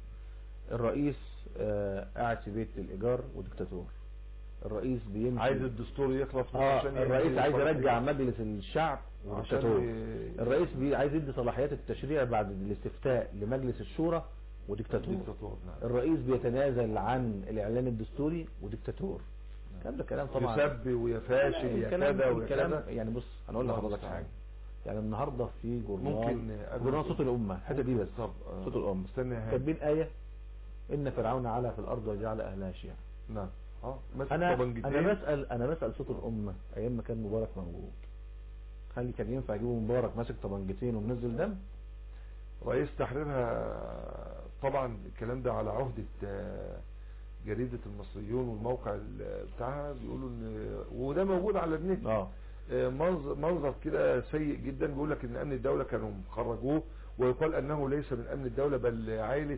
الرئيس آه قاعد في بيت للايجار وديكتاتور الرئيس بيمشي عايز الدستور يخلص اه عشان الرئيس يعمل عايز صلاحيات. يرجع مجلس الشعب عشان وديكتاتور ي- الرئيس بي عايز يدي صلاحيات التشريع بعد الاستفتاء لمجلس الشورى وديكتاتور ديكتاتور نعم الرئيس بيتنازل عن الاعلان الدستوري وديكتاتور الكلام ده كلام طبعا يسب ويا فاشل يا الكلام كذا ويا الكلام كذا يعني بص انا اقول الله لحضرتك المستعان. حاجه يعني النهارده في جورنال ممكن قبل جورنال ما- صوت الامه الحته دي بس طب آه، صوت الامه استنى يا هاني. كاتبين ايه ان فرعون علا في الارض وجعل اهلها شيعا نعم اه ماسك انا طبنجتين. انا بسال انا بسال صوت الامه ايام ما كان مبارك موجود هل كان ينفع يجيبوا مبارك ماسك طبنجتين ومنزل دم رئيس تحريرها طبعا الكلام ده على عهدة آه، جريدة المصريون والموقع ال- بتاعها بيقولوا ان وده موجود على النت اه آه، منظر, منظر كده سيء جدا بيقول لك ان امن الدولة كانوا خرجوه ويقال انه ليس من امن الدولة بل عائلة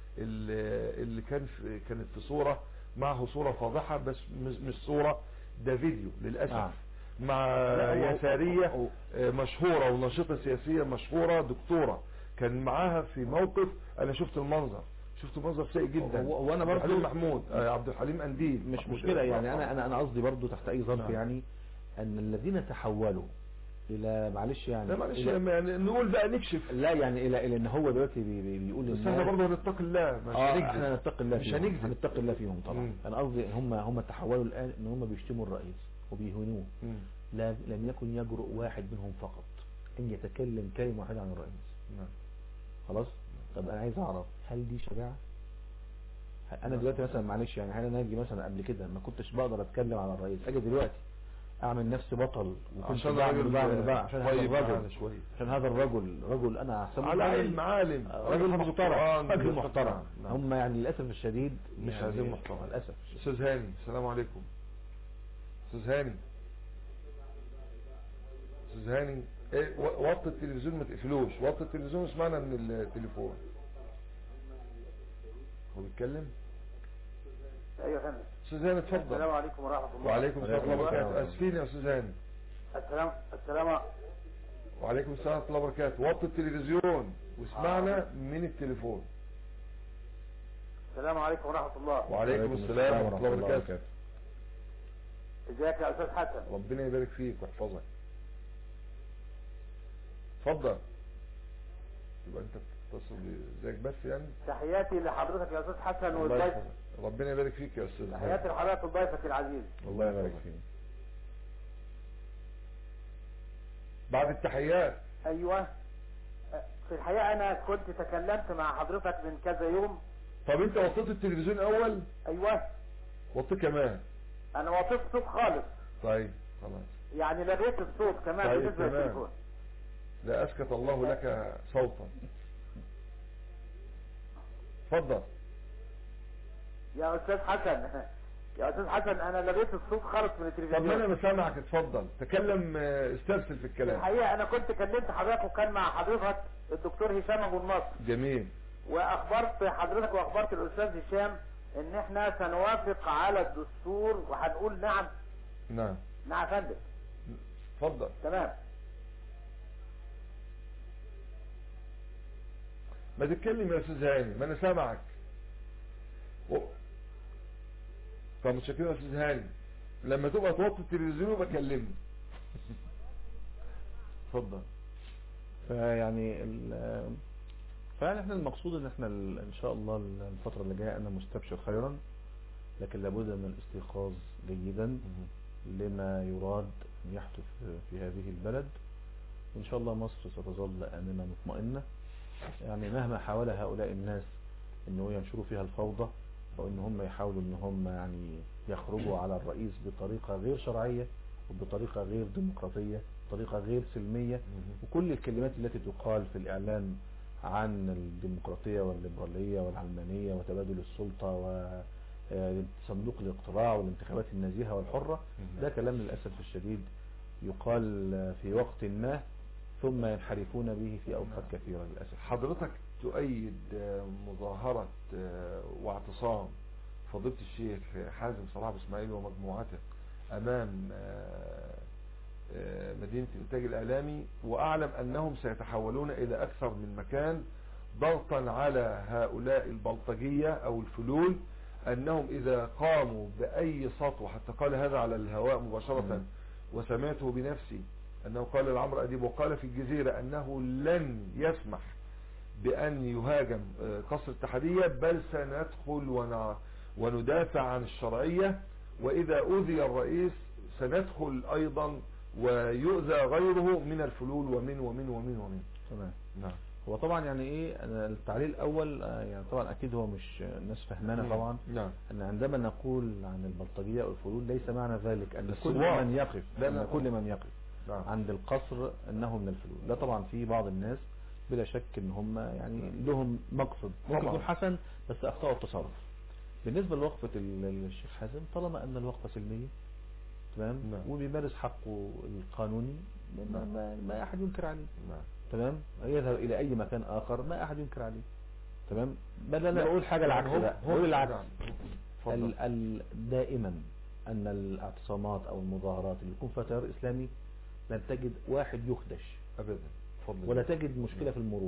ال- اللي كان في كانت في صورة معه صورة فاضحة بس مش مش صورة ده فيديو للأسف آه. مع لا، هو- يسارية هو- آه، مشهورة وناشطة سياسية مشهورة دكتورة كان معاها في موقف انا شفت المنظر شفت منظر سيء جدا و- وأنا عبد برضو- الحليم محمود آه، عبد الحليم انديل مش محمود مشكلة آه، يعني آه. انا انا انا قصدي برضو تحت اي ظرف نعم. يعني ان الذين تحولوا الى معلش يعني لا معلش إلى- يعني نقول بقى نكشف لا يعني الى الى ان هو دلوقتي بي بي بيقول بس للناس- احنا برضه هنتقي الله مش اه هنكذب. احنا نتقي الله مش فيهم هنكذب. هنتقي الله فيهم طبعا مم. انا قصدي هم هم تحولوا الان ان هم بيشتموا الرئيس وبيهونوه مم. لا لم يكن يجرؤ واحد منهم فقط ان يتكلم كلمه واحده عن الرئيس نعم. خلاص طب انا عايز اعرف هل دي شجاعه انا دلوقتي مثلا معلش يعني هل انا اجي مثلا قبل كده ما كنتش بقدر اتكلم على الرئيس اجي دلوقتي اعمل نفسي بطل وكنت عشان بعمل راجل بعمل بعمل عشان هذا طيب معانا الرجل شويه عشان هذا الرجل رجل انا احسبه على راجل- علم عالم راجل حافظ محترم القرآن، راجل بيتقي محترم الله. نعم. هم يعني للاسف الشديد مش يعني عايزين محترم. للاسف استاذ هاني السلام عليكم استاذ هاني استاذ هاني ايه و- وطي التلفزيون ما تقفلوش وطي التلفزيون اسمعنا من التليفون هو بيتكلم ايوه يا فندم استاذ هاني السلام اتفضل عليكم ورحمه الله وعليكم السلام ورحمه الله وعليكم وبركاته السلام. اسفين يا استاذ هاني السلام السلام وعليكم السلام ورحمه الله وبركاته وطي التلفزيون واسمعنا من التليفون السلام عليكم ورحمه الله وعليكم السلام ورحمه الله وبركاته ازيك يا استاذ حسن ربنا يبارك فيك ويحفظك اتفضل يبقى انت بتتصل ازيك بس يعني تحياتي لحضرتك يا استاذ حسن الله والضيف يحفظك ربنا يبارك فيك يا استاذ تحياتي لحضرتك وضيفك العزيز الله يبارك فيك بعد التحيات ايوه في الحقيقه انا كنت تكلمت مع حضرتك من كذا يوم طب انت وطيت التلفزيون اول ايوه وطي كمان انا وطيت صوت خالص طيب خلاص يعني لغيت الصوت كمان طيب، بالنسبه تمام. للتليفون لا اسكت الله لك صوتا اتفضل يا استاذ حسن يا استاذ حسن انا لغيت الصوت خالص من طب ما التلفزيون انا مسامعك اتفضل تكلم آه، استرسل في الكلام الحقيقه انا كنت كلمت حضرتك وكان مع حضرتك الدكتور هشام ابو النصر جميل واخبرت حضرتك واخبرت الاستاذ هشام ان احنا سنوافق على الدستور وهنقول نعم نعم نعم يا فندم اتفضل تمام ما تتكلم يا استاذ هاني ما انا سامعك و... طب متشكرين يا استاذ هاني لما تبقى توطي التلفزيون يبقى كلمني اتفضل فيعني ال- فعلا احنا المقصود ان احنا ال- ان شاء الله الفترة اللي جاية انا مستبشر خيرا لكن لابد من الاستيقاظ جيدا لما يراد ان يحدث في هذه البلد وان شاء الله مصر ستظل امنة مطمئنة يعني مهما حاول هؤلاء الناس انه ينشروا فيها الفوضى او ان هم يحاولوا ان هم يعني يخرجوا على الرئيس بطريقة غير شرعية وبطريقة غير ديمقراطية بطريقة غير سلمية وكل الكلمات التي تقال في الإعلام عن الديمقراطية والليبرالية والعلمانية وتبادل السلطة وصندوق الاقتراع والانتخابات النزيهة والحرة ده كلام للأسف الشديد يقال في وقت ما ثم ينحرفون به في أوقات كثيرة للأسف حضرتك تؤيد آه، مظاهرة آه، واعتصام فضيلة الشيخ حازم صلاح أبو اسماعيل ومجموعته امام آه، آه، مدينة الانتاج الاعلامي واعلم انهم سيتحولون الى اكثر من مكان ضغطا على هؤلاء البلطجية او الفلول انهم اذا قاموا باي سطوة حتى قال هذا على الهواء مباشرة وسمعته بنفسي انه قال لعمرو اديب وقال في الجزيرة انه لن يسمح بان يهاجم آه، قصر الاتحادية بل سندخل ون- وندافع عن الشرعية واذا اوذي الرئيس سندخل ايضا ويؤذى غيره من الفلول ومن ومن ومن ومن تمام نعم هو طبعا يعني ايه أنا التعليل الاول آه، يعني طبعا اكيد هو مش الناس فهمانه طبعا نعم ان عندما نقول عن البلطجية او الفلول ليس معنى ذلك ان كل الثوار. من يقف لا، ان لا. كل من يقف نعم عند القصر انه من الفلول لا طبعا في بعض الناس بلا شك ان هم يعني لهم مقصد ممكن طبعا. يكون حسن بس اخطاوا التصرف بالنسبة لوقفة ال- الشيخ حازم طالما ان الوقفة سلمية تمام نعم. وبيمارس حقه القانوني ما, ما, ما احد ينكر عليه نعم تمام يذهب الى اي مكان اخر ما احد ينكر عليه تمام بل انا لا، بقول حاجة العكس هم- بقى هم- بقول العكس نعم. اتفضل. ال ال دائما ان الاعتصامات او المظاهرات اللي يكون فيها تيار اسلامي لن تجد واحد يخدش ابدا اتفضل ولا تجد مشكلة في المرور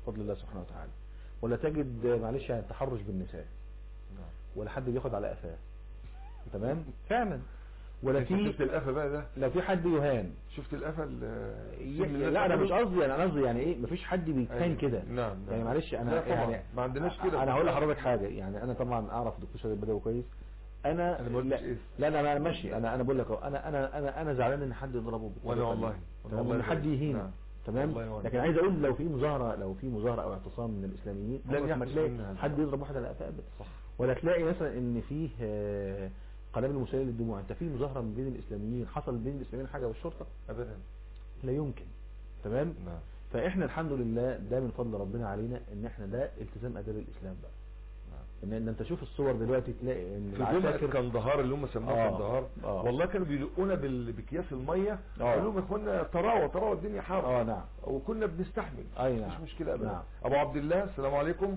بفضل الله سبحانه وتعالى ولا تجد آه، معلش يعني تحرش بالنساء نعم. ولا حد بياخد على قفاه تمام فعلا ولا انت في شفت القفا بقى ده لو في حد يهان شفت القفا ال- ي- سن الناس لا انا مش قفلوا؟ قصدي يعني انا قصدي يعني ايه مفيش حد بيتهان أيوة. كده نعم نعم. يعني معلش انا لا طبعا. يعني ما عندناش كده انا هقول لحضرتك حاجه يعني انا طبعا اعرف دكتور شادي البدوي كويس انا أنا ما قلتش لا اسم. لا لا انا ماشي انا انا بقول لك أهو، انا انا انا انا زعلان ان حد يضربه بالطريقة وانا دي. والله وانا تمام والله ان حد يهين نعم. تمام والله وأنا. لكن عايز اقول لو في مظاهره لو في مظاهره او اعتصام من الاسلاميين لن عمرك ما يحدث تلاقي منها هذا. حد يضرب واحد على قفاه ابدا صح ولا تلاقي مثلا ان فيه آه، قنابل مسيله للدموع انت في مظاهره من بين الاسلاميين حصل بين الاسلاميين حاجه والشرطه ابدا لا يمكن تمام نعم فاحنا الحمد لله ده من فضل ربنا علينا ان احنا ده التزام اداب الاسلام بقى ان ان انت شوف الصور دلوقتي تلاقي ان في جمعة العساكر كندهار اللي هم سموها آه. كندهار آه. والله كانوا بيلقونا بال- بكياس المية آه. قالوا لهم يا اخوانا تراوى تراوى الدنيا حر اه نعم وكنا بنستحمل اي مفيش نعم مشكلة ابدا نعم. ابو عبد الله السلام عليكم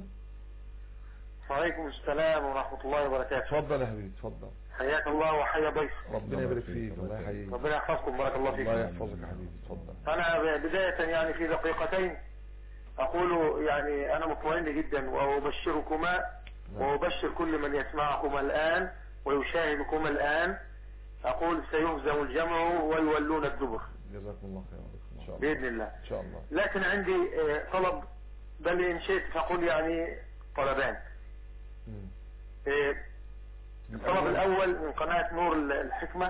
وعليكم السلام ورحمة الله وبركاته اتفضل يا حبيبي اتفضل حياك الله وحيا ضيف ربنا يبارك فيك الله يحييك ربنا يحفظكم بارك الله الله فيكم يحفظك يا حبيبي اتفضل أنا بداية يعني في دقيقتين أقول يعني أنا مطمئن جدا وأبشركما وأبشر كل من يسمعكما الآن ويشاهدكما الآن أقول سيهزم الجمع ويولون الدبر جزاكم الله خير ان شاء الله بإذن الله ان شاء الله لكن عندي آه، طلب بل إن شئت فقل يعني طلبان مم. آه، الطلب الأول من قناة نور الحكمة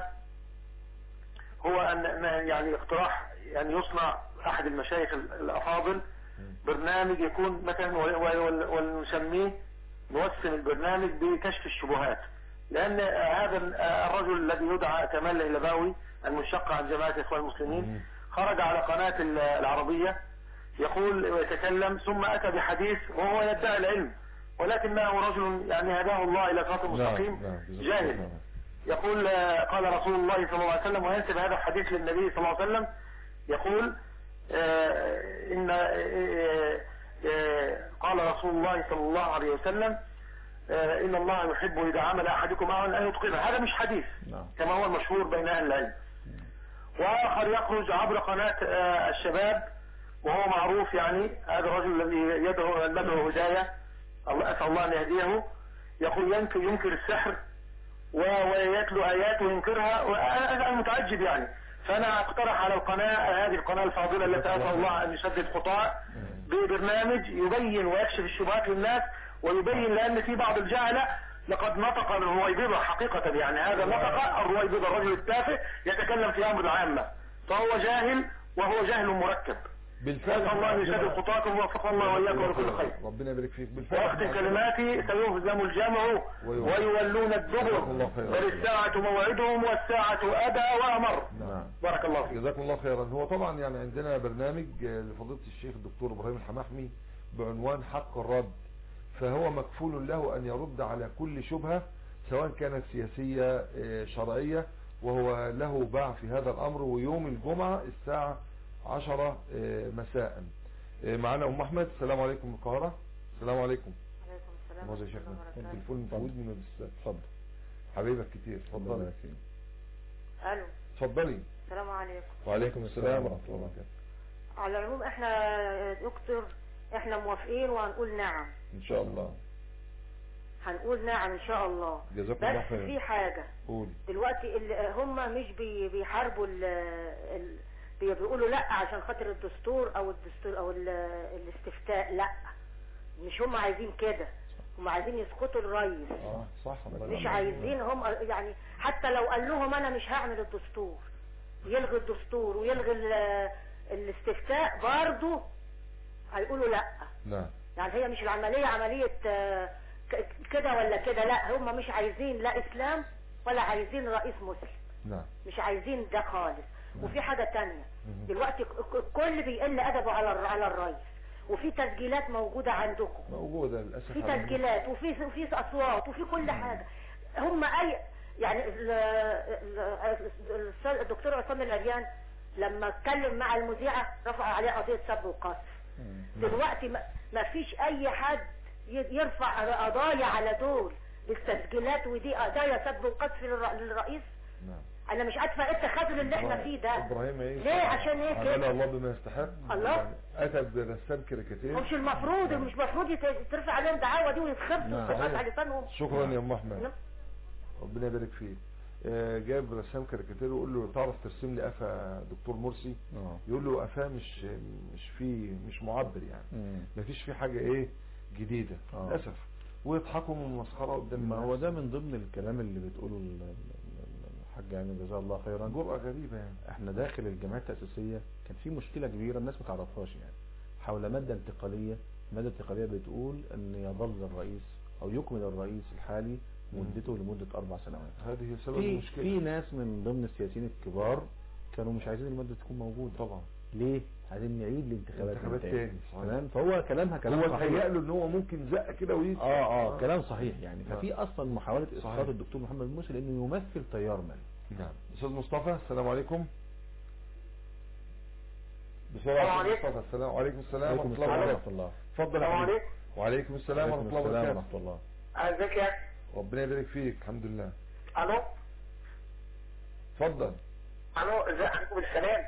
هو أن أن يعني اقتراح يعني يصنع أحد المشايخ الأفاضل برنامج يكون مثلا و- و- ونسميه نوسم البرنامج بكشف الشبهات لأن هذا الرجل الذي يدعى كمال الهلباوي المنشق عن جماعة الإخوان المسلمين خرج على قناة العربية يقول ويتكلم ثم أتى بحديث وهو يدعي العلم ولكنه رجل يعني هداه الله إلى صراط مستقيم نعم، جزاكم جاهل الله خير. يقول آه، قال رسول الله صلى الله عليه وسلم وينسب هذا الحديث للنبي صلى الله عليه وسلم يقول آه، إن آه، آه، قال رسول الله صلى الله عليه وسلم آه، إن الله يحب إذا عمل أحدكم عملا أن يتقنه هذا مش حديث نعم كما هو المشهور بين أهل العلم وآخر يخرج عبر قناة آه، الشباب وهو معروف يعني هذا الرجل الذي يدعو المدعو هداية الله أسأل الله أن يهديه يقول ينكر, ينكر السحر و- ويتلو آيات وينكرها وأنا أنا متعجب يعني فأنا أقترح على القناة هذه القناة الفاضلة التي أسأل الله أن يسدد خطاها ببرنامج يبين ويكشف الشبهات للناس ويبين لأن في بعض الجهلة لقد نطق الرويبضة حقيقة يعني هذا نطق الرويبضة الرجل التافه يتكلم في أمر العامة فهو جاهل وهو جهل مركب بالفعل أسأل الله أن يسدد خطاكم ووفق الله وإياكم لكل خير ربنا يبارك فيك بالفعل وأختم كلماتي سيهزم الجمع ويولون الدبر جزاكم الله خيرا. بل الساعة موعدهم والساعة أدى وأمر نعم بارك الله فيك جزاكم الله خيرا هو طبعا يعني عندنا برنامج آه، لفضيلة الشيخ الدكتور ابراهيم الحماحمي بعنوان حق الرد فهو مكفول له ان يرد على كل شبهة سواء كانت سياسية آه، شرعية وهو له باع في هذا الامر ويوم الجمعة الساعة عشرة آه، مساء آه، معنا ام احمد السلام عليكم من القاهرة السلام عليكم عليكم السلام الله يا ورحمة شيخنا الله وبركاته. التليفون مفعول من بالذات اتفضل حبيبك كتير اتفضلي الو اتفضلي السلام عليكم وعليكم السلام ورحمة الله وبركاته على العموم احنا يا دكتور احنا موافقين وهنقول نعم ان شاء الله هنقول نعم ان شاء الله جزاكم الله بس خير. في حاجة قولي دلوقتي ال- هم مش بي بيحاربوا ال ال بي- بيقولوا لا عشان خاطر الدستور او الدستور او ال- الاستفتاء لا مش هم عايزين كده هم عايزين يسقطوا الرئيس اه صح الله مش يرحمه. عايزين هم يعني حتى لو قال لهم انا مش هعمل الدستور يلغي الدستور ويلغي ال- الاستفتاء برضه هيقولوا لا نعم يعني هي مش العملية عملية آه، ك- كده ولا كده لا هم مش عايزين لا اسلام ولا عايزين رئيس مسلم نعم مش عايزين ده خالص وفي حاجة تانية مهم. دلوقتي ك- ك- الكل بيقل ادبه على الر- على الرئيس وفي تسجيلات موجودة عندكم موجودة للأسف في على- تسجيلات وفي وفي اصوات وفي كل حاجة هم اي يعني ال- ال- الأستاذ- الدكتور عصام العريان لما اتكلم مع المذيعة رفع عليه قضية سب وقذف دلوقتي ما- ما فيش اي حد ي- يرفع قضايا على دول بالتسجيلات ودي قضايا سب وقذف للر- للرئيس نعم انا مش عارفه ايه التخاذل اللي احنا فيه ده ابراهيم ايه ليه عشان ايه عمل كده الله بما يستحق الله. يعني اتى برسام كاريكاتير مش المفروض مش المفروض يت- ترفع عليهم دعاوى دي ويتخبطوا نعم. وتقطع على لسانهم شكرا يا ام احمد نعم. ربنا يبارك فيك آه، جاب رسام كاريكاتير ويقول له تعرف ترسم لي قفا دكتور مرسي اه يقول له قفاه مش مش فيه مش معبر يعني مم. مفيش فيه حاجه ايه جديده آه. للاسف ويضحكوا من المسخره قدام ما الناس. هو ده من ضمن الكلام اللي بتقوله ال- ال- ال- الحاج يعني جزاه الله خيرا جرأة غريبة يعني احنا داخل الجمعية التأسيسية كان في مشكلة كبيرة الناس ما تعرفهاش يعني حول مادة انتقالية المادة الانتقالية بتقول ان يظل الرئيس او يكمل الرئيس الحالي مدته لمدة اربع سنوات هذه سبب في المشكلة في ناس من ضمن السياسيين الكبار كانوا مش عايزين المادة تكون موجودة طبعا ليه؟ عايزين نعيد الانتخابات انتخابات من تاني صحيح. تمام فهو كلامها كلام هو صحيح تهيأ له ان هو ممكن زق كده ويجي اه اه كلام صحيح يعني نعم. ففي اصلا محاولة اسقاط صحيح. الدكتور محمد مرسي لانه يمثل تيار مالي نعم استاذ مصطفى السلام عليكم بسرعة السلام أستاذ عليكم. مصطفى السلام وعليكم السلام عليكم ورحمة الله السلام وبركاته ورحمة الله اتفضل يا السلام حبيبي عليكم وعليكم السلام عليكم ورحمة الله السلام وبركاته ورحمة الله ازيك يا ربنا يبارك فيك الحمد لله الو اتفضل الو ازي عليكم السلام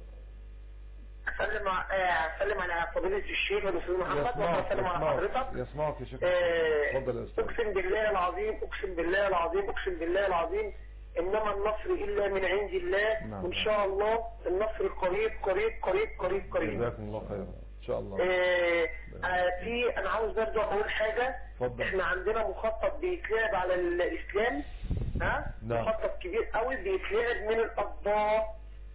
اسلم ع- آه، اسلم على فضيلة الشيخ الاستاذ محمد يسمعك واسلم على يسمعك حضرتك يسمعك يا شيخ آه، اتفضل يا استاذ اقسم بالله العظيم اقسم بالله العظيم اقسم بالله العظيم انما النصر الا من عند الله نعم. وان شاء الله النصر قريب قريب قريب قريب قريب جزاكم الله خيرا ان شاء الله آه، آه، في انا عاوز برضه اقول حاجه اتفضل. احنا عندنا مخطط بيتلعب على الاسلام ها نعم. مخطط كبير قوي بيتلعب من الاطباء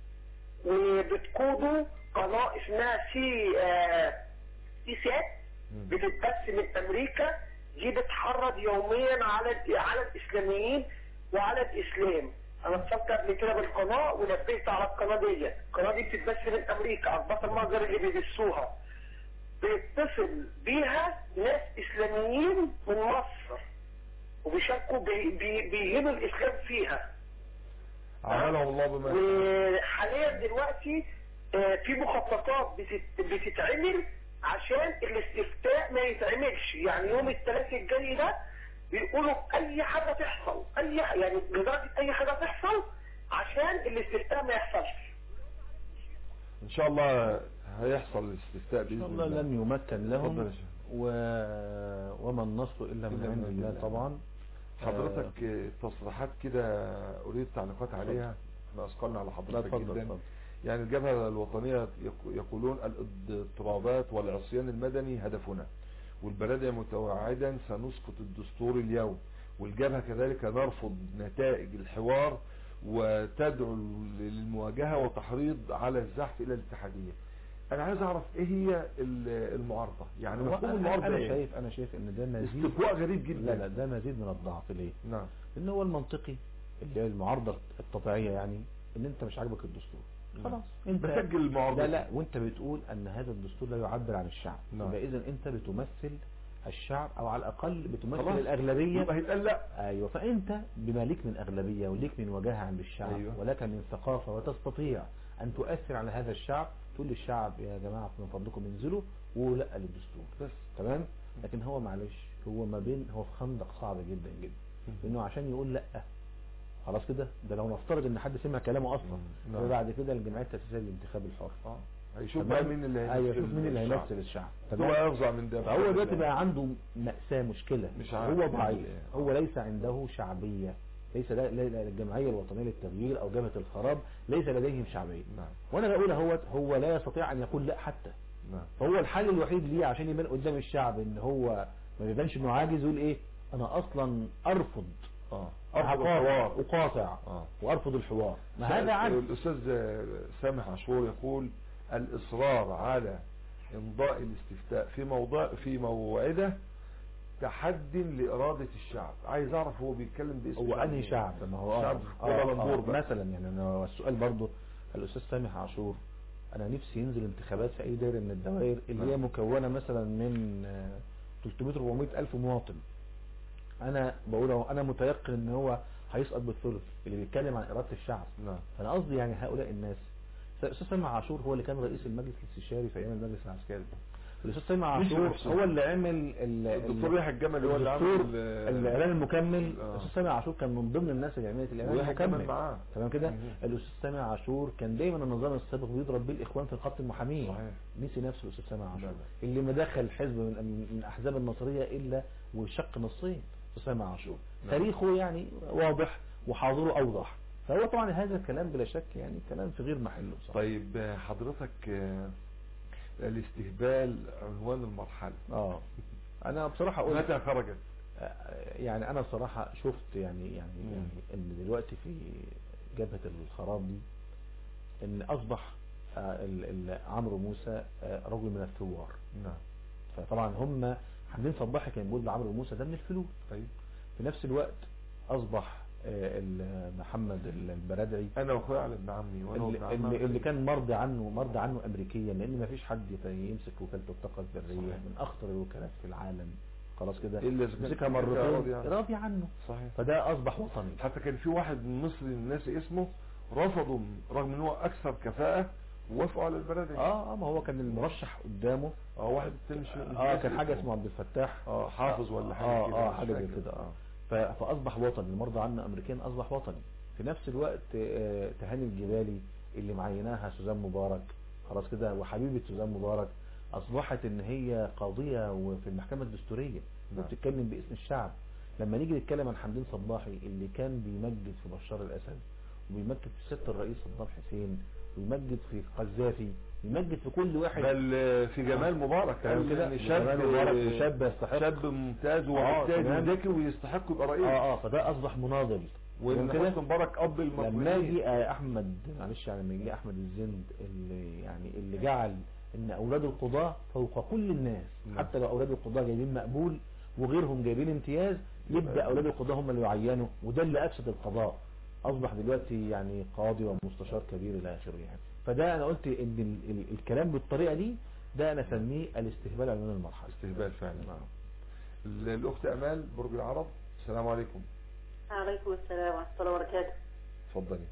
وبتقوده قناه اسمها سي آه، سي سات مم. بتتبث من امريكا دي بتحرض يوميا على ال- على الاسلاميين وعلى الاسلام انا اتصلت قبل كده بالقناه ونبهت على القناه دي القناه دي بتتبث من امريكا اخبار المصدر اللي بيدسوها بيتصل بيها ناس اسلاميين من مصر وبيشاركوا بي بي بيهنوا الاسلام فيها عمله الله بما وحاليا دلوقتي آه، في مخططات بتت- بتتعمل عشان الاستفتاء ما يتعملش يعني يوم الثلاث الجاي ده بيقولوا اي حاجة تحصل اي ح- يعني لدرجة اي حاجة تحصل عشان الاستفتاء ما يحصلش ان شاء الله هيحصل الاستفتاء ان باذن شاء الله الله لن يمكن اتفضل لهم يا شيخ. و... وما النصر الا من إلا عند من الله الله. طبعا حضرتك آه، تصريحات كده اريد تعليقات عليها احنا اثقلنا على لا حضرتك اتفضل جدا اتفضل يعني الجبهة الوطنية يق- يقولون الاضطرابات والعصيان المدني هدفنا والبلدية متوعدا سنسقط الدستور اليوم والجبهة كذلك نرفض نتائج الحوار وتدعو للمواجهة وتحريض على الزحف إلى الاتحادية أنا عايز أعرف إيه هي ال- المعارضة يعني هو مفهوم انا المعارضة أنا إيه؟ شايف انا شايف ان ده مزيد استقواء غريب جدا لا لا ده مزيد من الضعف ليه؟ نعم لان هو المنطقي اللي هي المعارضه الطبيعيه يعني ان انت مش عاجبك الدستور خلاص انت بسجل المعارضة لا لا وانت بتقول ان هذا الدستور لا يعبر عن الشعب نعم. يبقى اذا انت بتمثل الشعب او على الاقل بتمثل خلاص. الاغلبيه يبقى هيتقال لا ايوه فانت بما ليك من اغلبيه وليك من وجاهه عند الشعب أيوة. ولك من ثقافه وتستطيع ان تؤثر على هذا الشعب تقول للشعب يا جماعه من فضلكم انزلوا ولا للدستور بس تمام لكن هو معلش هو ما بين هو في خندق صعب جدا جدا انه عشان يقول لا خلاص كده ده لو نفترض ان حد سمع كلامه اصلا نعم. وبعد كده الجمعيه التاسيسيه للانتخاب الحر اه هيشوف تمام؟ بقى مين اللي هيمثل ايوه شوف مين اللي الشعب. هيمثل الشعب هو يفظع من ده فهو دلوقتي بقى عنده مأساة مشكلة مش عارف هو يعمل ضعيف إيه. هو ليس عنده شعبية ليس لا- لا- لا- الجمعية الوطنية للتغيير او جبهة الخراب ليس لديهم شعبية نعم وانا بقول هو هو لا يستطيع ان يقول لا حتى نعم فهو الحل الوحيد ليه عشان يبان قدام الشعب ان هو ما بيبانش انه عاجز يقول ايه انا اصلا ارفض اه أرفض الحوار اقاطع اه وارفض الحوار ما هذا عجز الأستاذ سامح عاشور يقول الإصرار على إمضاء الاستفتاء في موضع في موعده تحد لإرادة الشعب عايز أعرف هو بيتكلم باسم هو انهي شعب ما هو شعب آه، كوالالمبور آه، بقى. مثلا يعني انا السؤال برضو الاستاذ سامح عاشور انا نفسي ينزل انتخابات في اي دايره من الدوائر اللي هي نعم. مكونه مثلا من آه، 300 400 الف مواطن انا بقول أهو، انا متيقن ان هو هيسقط بالثلث اللي بيتكلم عن اراده الشعب نعم فانا قصدي يعني هؤلاء الناس الاستاذ سامح عاشور هو اللي كان رئيس المجلس الاستشاري في ايام المجلس العسكري الاستاذ سامع مش عاشور نفسه. هو اللي عمل ال- الدكتور ال- يحيى الجمل هو اللي عمل الدستور ال- الاعلان المكمل آه. الاستاذ سامع عاشور كان من ضمن الناس اللي عملت الاعلان ويحيى الجمل المكمل معاه تمام كده مهم. الاستاذ سامع عاشور كان دايما النظام السابق بيضرب بيه الاخوان في الخط المحامين صحيح. نسي نفسه الاستاذ سامع عاشور لا، اللي ما دخل حزب من من احزاب النصريه الا وشق نصين الاستاذ سامع عاشور نعم. تاريخه يعني واضح وحاضره اوضح فهو طبعا هذا الكلام بلا شك يعني كلام في غير محله بصراحه طيب آه، حضرتك آه، الاستهبال عنوان المرحلة اه انا بصراحه اقول متى خرجت يعني انا بصراحة شفت يعني يعني, مم. يعني ان دلوقتي في جبهة الخراب دي ان اصبح آه، ال- ال- عمرو موسى آه، رجل من الثوار نعم فطبعا هم حمدين صباحي كان بيقول لعمرو موسى ده من الفلول طيب في نفس الوقت اصبح آه، ال- محمد البرادعي انا واخويا على ابن عمي وانا اللي, وابن اللي, عمي اللي كان مرضي عنه مرضي عنه امريكيا لان ما فيش حد يمسك وكاله الطاقه الذريه صحيح. من اخطر الوكالات في العالم خلاص كده إلا إذا كان مسكها أمريكا مرتين راضي عنه. راضي عنه صحيح فده اصبح وطني حتى كان في واحد من مصر الناس اسمه رفضوا رغم ان هو اكثر كفاءة ووافقوا على البلد اه اه ما هو كان المرشح قدامه اه واحد التاني مش مش اه ناسي كان حاجه اسمه عبد الفتاح اه حافظ ولا حاجة اه كده اه مش حاجه زي فاكر. كده اه ف- فاصبح وطني المرضى عنا امريكان اصبح وطني في نفس الوقت آه، تهاني الجبالي اللي معيناها سوزان مبارك خلاص كده وحبيبه سوزان مبارك اصبحت ان هي قاضيه وفي المحكمه الدستوريه نعم. وبتتكلم باسم الشعب لما نيجي نتكلم عن حمدين صباحي اللي كان بيمجد في بشار الاسد وبيمجد في سياده الرئيس صدام حسين ويمجد في قذافي يمجد في كل واحد بل آه، في جمال مبارك تمام قال كده ان شاب جمال مبارك وشاب يستحق شاب ممتاز آه، ومجتهد تمام. وذكي ويستحق يبقى رئيس اه اه فده اصبح مناضل وان تمام كده؟ حسني مبارك اب لما المصريين يجي آه، احمد معلش يعني لما يجي احمد الزند اللي يعني اللي جعل ان اولاد القضاة فوق كل الناس نعم. حتى لو اولاد القضاة جايبين مقبول وغيرهم جايبين امتياز يبدا اولاد القضاة هم اللي يعينوا وده اللي افسد القضاء اصبح دلوقتي يعني قاضي ومستشار كبير الى اخره يعني فده انا قلت ان ال ال الكلام بالطريقه دي ده انا اسميه الاستهبال عنوان المرحله استهبال فعلا ال- الاخت امال برج العرب السلام عليكم عليكم السلام ورحمة الله وبركاته اتفضلي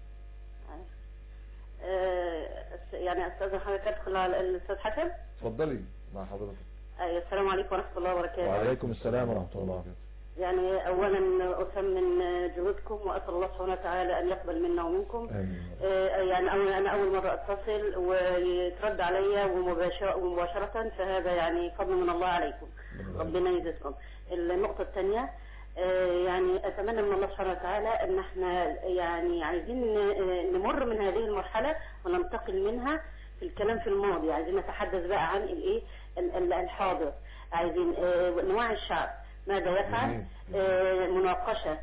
آه، يعني أستاذ حضرتك أدخل على الأستاذ حسن اتفضلي مع حضرتك أيوة السلام عليكم ورحمة الله وبركاته وعليكم السلام ورحمه الله يعني أولا أثمن جهودكم وأسأل الله سبحانه وتعالى أن يقبل منا ومنكم امين آه، يعني أول أنا أول مرة أتصل ويترد عليا ومباشرة, ومباشرة فهذا يعني فضل من الله عليكم ربنا يزيدكم النقطة الثانية آه، يعني أتمنى من الله سبحانه وتعالى أن احنا يعني عايزين ن- نمر من هذه المرحلة وننتقل منها في الكلام في الماضي عايزين نتحدث بقى عن الايه ال- ال- الحاضر عايزين آه، نوعي الشعب ماذا يفعل جميل. آه، مناقشة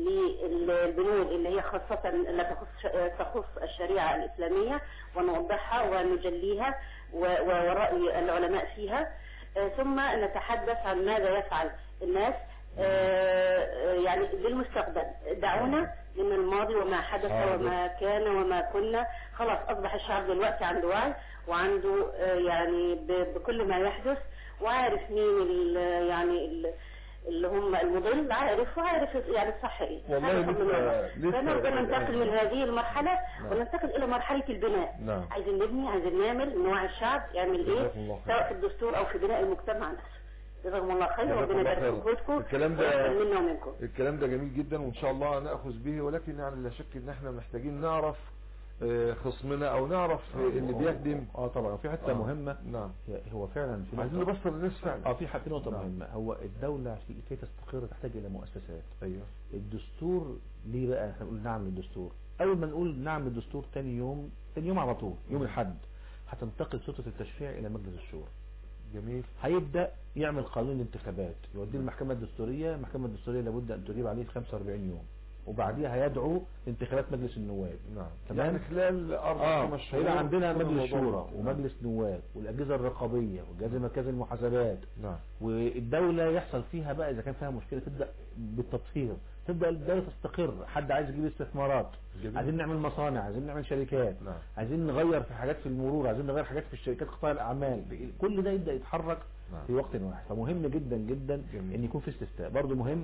للبنود اللي هي خاصة لا تخص تخص الشريعة الإسلامية ونوضحها ونجليها و- و- ورأي العلماء فيها آه، ثم نتحدث عن ماذا يفعل الناس آه، آه، يعني للمستقبل دعونا من الماضي وما حدث حاضر. وما كان وما كنا خلاص أصبح الشعب دلوقتي عنده وعي وعنده آه، يعني ب- بكل ما يحدث وعارف مين ال- يعني ال- اللي هم المضل عارف وعارف يعني الصح ايه والله هذا فضل لسه- الله. لسه- فنقدر ننتقل من هذه المرحلة نعم. وننتقل إلى مرحلة البناء نعم عايزين نبني عايزين نعمل نوعي الشعب يعمل ايه جزاكم الله خير. سواء في الدستور او في بناء المجتمع نفسه جزاكم الله خير جزاكم وربنا الله يبارك خير. في جهودكم الكلام ده- ويقبل منا ومنكم الكلام ده جميل جدا وان شاء الله ناخذ به ولكن يعني لا شك ان احنا محتاجين نعرف آه، خصمنا او نعرف آه، اللي بيخدم اه طبعا في حته آه. مهمه نعم هي- هو فعلا في عايزين نقطة نبصر للناس فعلا اه في حته نقطه نعم. مهمه هو الدوله في كي تستقر تحتاج الى مؤسسات ايوه الدستور ليه بقى احنا نقول نعم للدستور اول ما نقول نعم للدستور تاني يوم تاني يوم على طول يوم الاحد هتنتقل سلطه التشريع الى مجلس الشورى جميل هيبدا يعمل قانون الانتخابات يوديه المحكمه الدستوريه المحكمه الدستوريه لابد ان تجيب عليه في 45 يوم وبعديها هيدعو انتخابات مجلس النواب نعم تمام؟ يعني خلال اربع اه خمس شهور هيبقى عندنا يكون مجلس الموضوع شورى ده. ومجلس نواب والاجهزه الرقابيه والجهاز المركزي للمحاسبات نعم والدولة يحصل فيها بقى إذا كان فيها مشكلة تبدأ بالتطهير تبدأ الدولة تستقر حد عايز يجيب استثمارات جميل. عايزين نعمل مصانع عايزين نعمل شركات نعم عايزين نغير في حاجات في المرور عايزين نغير حاجات في الشركات قطاع الأعمال كل ده يبدأ يتحرك نعم. في وقت واحد فمهم جدا جدا جميل. ان يكون في استفتاء برضه مهم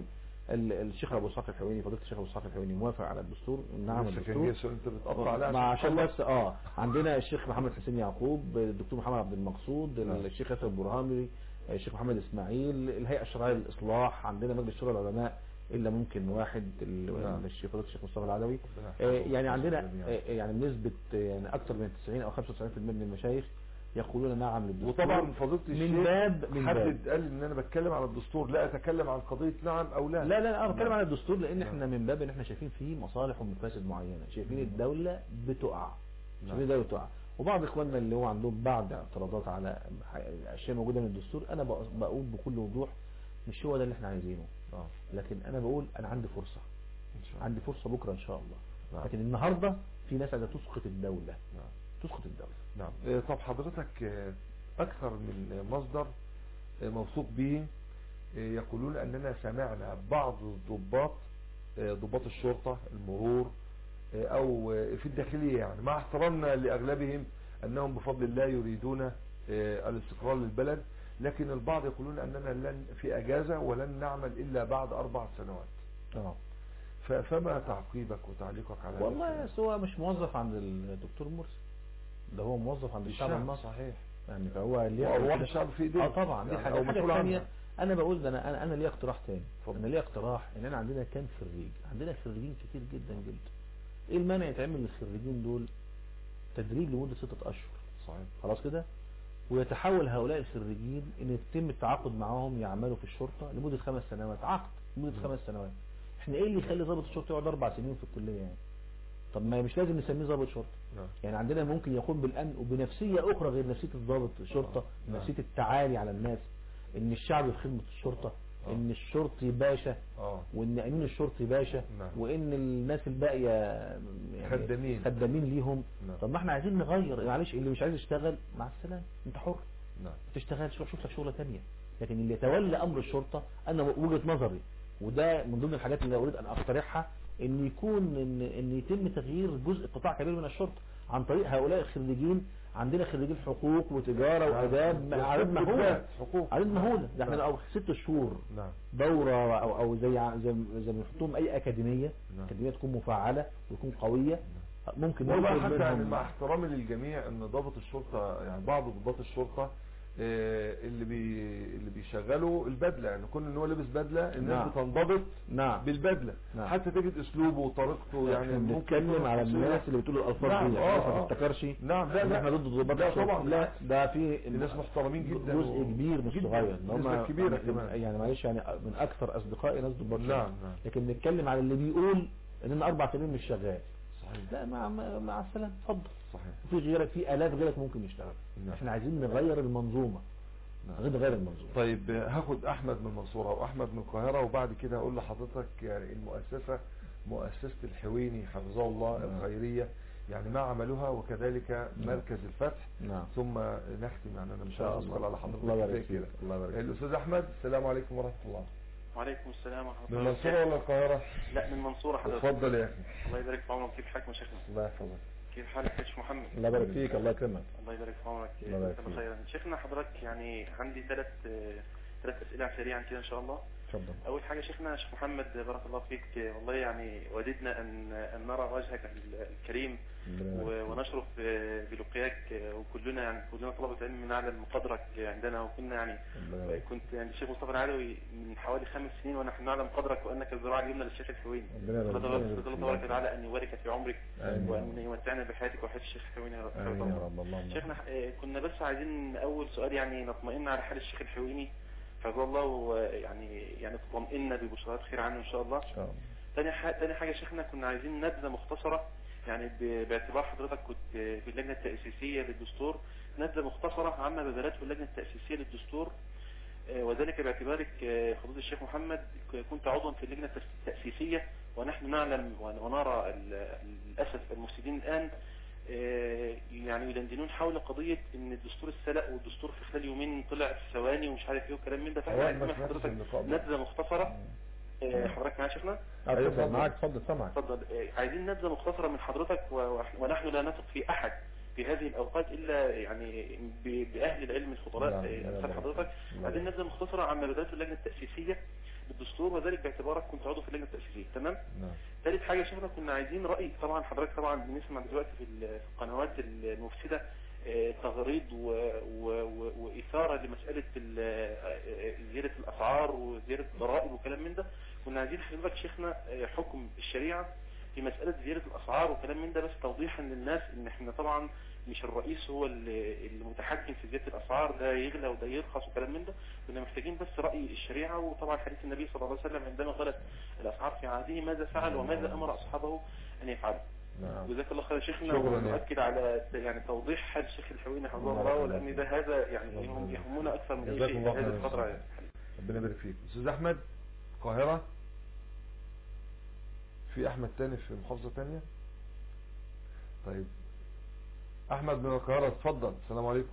ال- الشيخ ابو اسحاق الحويني فضيله الشيخ ابو اسحاق الحويني موافق على الدستور نعم لسه كان الدستور جاي سؤال انت بتقطع عليها مع عشان عشان تخلص. بس اه عندنا الشيخ محمد حسين يعقوب الدكتور محمد عبد المقصود نعم. الشيخ ياسر البرهامي الشيخ محمد اسماعيل الهيئه الشرعيه للاصلاح عندنا مجلس شورى العلماء الا ممكن واحد ال- نعم. الشيخ فضيله الشيخ مصطفى العدوي ربنا آه، يحفظه يعني ويحفظه عندنا جميعاً. آه، يعني بنسبه آه، يعني اكثر من 90 او 95% من المشايخ يقولون نعم للدستور وطبعا فضيله الشيخ من باب من باب حدد قال ان انا بتكلم على الدستور لا اتكلم عن قضيه نعم او لا لا لا لا انا بتكلم نعم. عن الدستور لان احنا من باب ان احنا شايفين فيه مصالح ومفاسد معينه شايفين الدوله بتقع شايفين الدوله بتقع وبعض اخواننا اللي هو عندهم بعض اعتراضات على ح- اشياء موجوده من الدستور انا بق- بقول بكل وضوح مش هو ده اللي احنا عايزينه آه. لكن انا بقول انا عندي فرصه إن شاء الله. عندي فرصه بكره ان شاء الله نعم. لكن النهارده في ناس عايزه تسقط الدوله نعم. تسقط الدوله نعم آه، طب حضرتك آه، أكثر من مصدر آه، موثوق به آه، يقولون أننا سمعنا بعض الضباط آه، ضباط الشرطة المرور آه، أو آه، في الداخلية يعني مع احترامنا لأغلبهم أنهم بفضل الله يريدون آه، الاستقرار للبلد لكن البعض يقولون أننا لن في أجازة ولن نعمل إلا بعد أربع سنوات اه ف- فما تعقيبك وتعليقك على هذا والله الكلام؟ بس هو مش موظف عند الدكتور مرسي ده هو موظف عند الشعب الشعب المصري صحيح يعني فهو ليه وأرواح كده- الشعب في إيديه اه طبعا دي يعني حاجه أو الحاجه مسؤول الثانيه عنها. انا بقول ده انا انا انا ليا اقتراح تاني اتفضل. انا ليا اقتراح ان انا عندنا كام خريج عندنا خريجين كتير جدا جدا ايه المانع يتعمل للخريجين دول تدريب لمده ستة اشهر صحيح خلاص كده ويتحول هؤلاء الخريجين ان يتم التعاقد معاهم يعملوا في الشرطه لمده خمس سنوات عقد لمده خمس سنوات احنا ايه اللي يخلي ضابط الشرطه يقعد اربع سنين في الكليه يعني طب ما مش لازم نسميه ضابط شرطه نعم. يعني عندنا ممكن يقوم بالامن وبنفسيه اخرى غير نفسيه الضابط الشرطه نعم. نفسيه التعالي على الناس ان الشعب في خدمه الشرطه آه. ان الشرطي باشا اه وان امين الشرطي باشا نعم. وان الناس الباقيه يعني خدامين. خدامين ليهم نعم. طب ما احنا عايزين نغير معلش اللي مش عايز يشتغل مع السلامه انت حر نعم تشتغل شوف شوف لك شغله ثانيه لكن اللي يتولى امر الشرطه انا وجهه نظري وده من ضمن الحاجات اللي اريد ان اقترحها ان يكون ان ان يتم تغيير جزء قطاع كبير من الشرطه عن طريق هؤلاء الخريجين عندنا خريجين حقوق وتجاره واداب اعداد مهوله حقوق اعداد مهوله ده احنا نعم. لو ست شهور نعم دوره او او زي زي زي ما يحطوهم اي اكاديميه نعم. اكاديميه تكون مفعله وتكون قويه ممكن والله نطلب حتى يعني منهم مع احترامي للجميع ان ضابط الشرطة يعني بعض ضباط الشرطة آه، اللي بي اللي بيشغلوا البدلة يعني كون ان هو لابس بدلة الناس نعم. بتنضبط نعم بالبدلة نعم. حتى تجد اسلوبه وطريقته يعني يعني ممكن بنتكلم يكون على خاصية. الناس اللي بتقول الالفاظ نعم، دي آه، عشان ما آه. تفتكرش نعم لا ان لا احنا ضد ضباط لا الشرطة. طبعا لا ده في الناس محترمين جدا جزء و- كبير مش جداً. صغير ان هم نسبة كبيرة كمان يعني معلش يعني من اكثر اصدقائي ناس ضباط نعم، شرطة. نعم. لكن بنتكلم على اللي بيقول ان انا اربع سنين مش شغال صحيح لا مع مع مع السلامه اتفضل صحيح في غيرك في الاف غيرك ممكن يشتغل نعم. احنا عايزين نغير المنظومه عايزين نغير المنظومه طيب آه، هاخد احمد من المنصورة واحمد من القاهرة وبعد كده هقول لحضرتك يعني المؤسسة مؤسسة الحويني حفظه الله نعم. الخيرية يعني ما عملوها وكذلك مركز الفتح نعم ثم نختم يعني انا مش شاء عايز الله. أطول على حضرتك الله يبارك زي فيك. كده. الله يبارك فيك. الاستاذ احمد السلام عليكم ورحمة الله وعليكم السلام ورحمة من الله المنصورة ولا القاهرة لا من المنصورة حضرتك اتفضل يا اخي الله يبارك في عمرك كيف حالك يا شيخنا الله يحفظك كيف حالك يا شيخ محمد الله يبارك فيك الله يكرمك الله يبارك في عمرك الله يبارك جزاك فيك. خيرا شيخنا حضرتك يعني عندي ثلاث ثلاث أسئلة سريعا كده إن شاء الله اتفضل أول حاجة شيخنا شيخ محمد بارك الله فيك والله يعني وددنا أن أن نرى وجهك الكريم ربنا يبارك و- ونشرف بلقياك وكلنا يعني كلنا طلبة علم نعلم قدرك عندنا وكنا يعني ربنا يبارك كنت يعني الشيخ مصطفى العلوي من حوالي خمس سنين ونحن نعلم قدرك وانك الذراع اليمنى للشيخ الحويني ربنا يبارك نسال فيك. الله تبارك وتعالى ان يبارك في عمرك آمين. وان يمتعنا بحياتك وحياه الشيخ الحويني يا رب امين يا رب اللهم شيخنا آه، كنا بس عايزين اول سؤال يعني نطمئن على حال الشيخ الحويني حفظه الله ويعني يعني تطمئنا ببشرات خير عنه ان شاء الله ان شاء الله تاني حاجة تاني حاجة يا شيخنا كنا عايزين نبذة مختصرة يعني ب- باعتبار حضرتك كنت في اللجنة التأسيسية للدستور نبذة مختصرة عما بذلته اللجنة التأسيسية للدستور آه، وذلك باعتبارك آه، فضيلة الشيخ محمد ك- كنت عضوا في اللجنة التأسيسية ونحن نعلم ون- ونرى ال- للأسف المفسدين الآن آه، يعني يدندنون حول قضية ان الدستور اتسرق والدستور في خلال يومين طلع في ثواني ومش عارف ايه وكلام من ده فاحنا أولا ما عايزين من سمعتش حضرتك اللقاء ده. نبذة مختصرة آه، حضرتك معايا يا شيخنا؟ آه، أيوة، اتفضل اتفضل. معاك اتفضل سامعك اتفضل آه، عايزين نبذة مختصرة من حضرتك و- وإحنا- ونحن لا نثق في أحد في هذه الأوقات إلا يعني ب- بأهل العلم الفضلاء نعم، آه، نعم، أمثال نعم. حضرتك نعم. عايزين نبذة مختصرة عما بدأته اللجنة التأسيسية بالدستور وذلك باعتبارك كنت عضو في اللجنه التاسيسيه تمام نعم ثالث حاجه يا شيخنا كنا عايزين راي طبعا حضرتك طبعا بنسمع دلوقتي في ال- في القنوات المفسده آه، تغريض و- و- و- واثاره لمساله ال- آه، زياده الاسعار وزياده الضرائب وكلام من ده كنا عايزين حضرتك شيخنا آه، حكم الشريعه في مساله زياده الاسعار وكلام من ده بس توضيحا للناس ان احنا طبعا مش الرئيس هو اللي اللي متحكم في زياده الاسعار ده يغلى وده يرخص وكلام من ده كنا محتاجين بس راي الشريعه وطبعا حديث النبي صلى الله عليه وسلم عندما غلت الاسعار في عهده ماذا فعل وماذا امر اصحابه ان يفعلوا نعم جزاك الله خير يا شيخنا شكراً. ونؤكد على يعني توضيح حال الشيخ الحويني حفظه الله ولان ده هذا يعني يهم يهمنا اكثر من اي جزاكم شيء الله في هذه خير. الفتره يعني. ربنا يبارك فيك استاذ احمد القاهره في احمد تاني في محافظه تانية طيب احمد من القاهره اتفضل السلام عليكم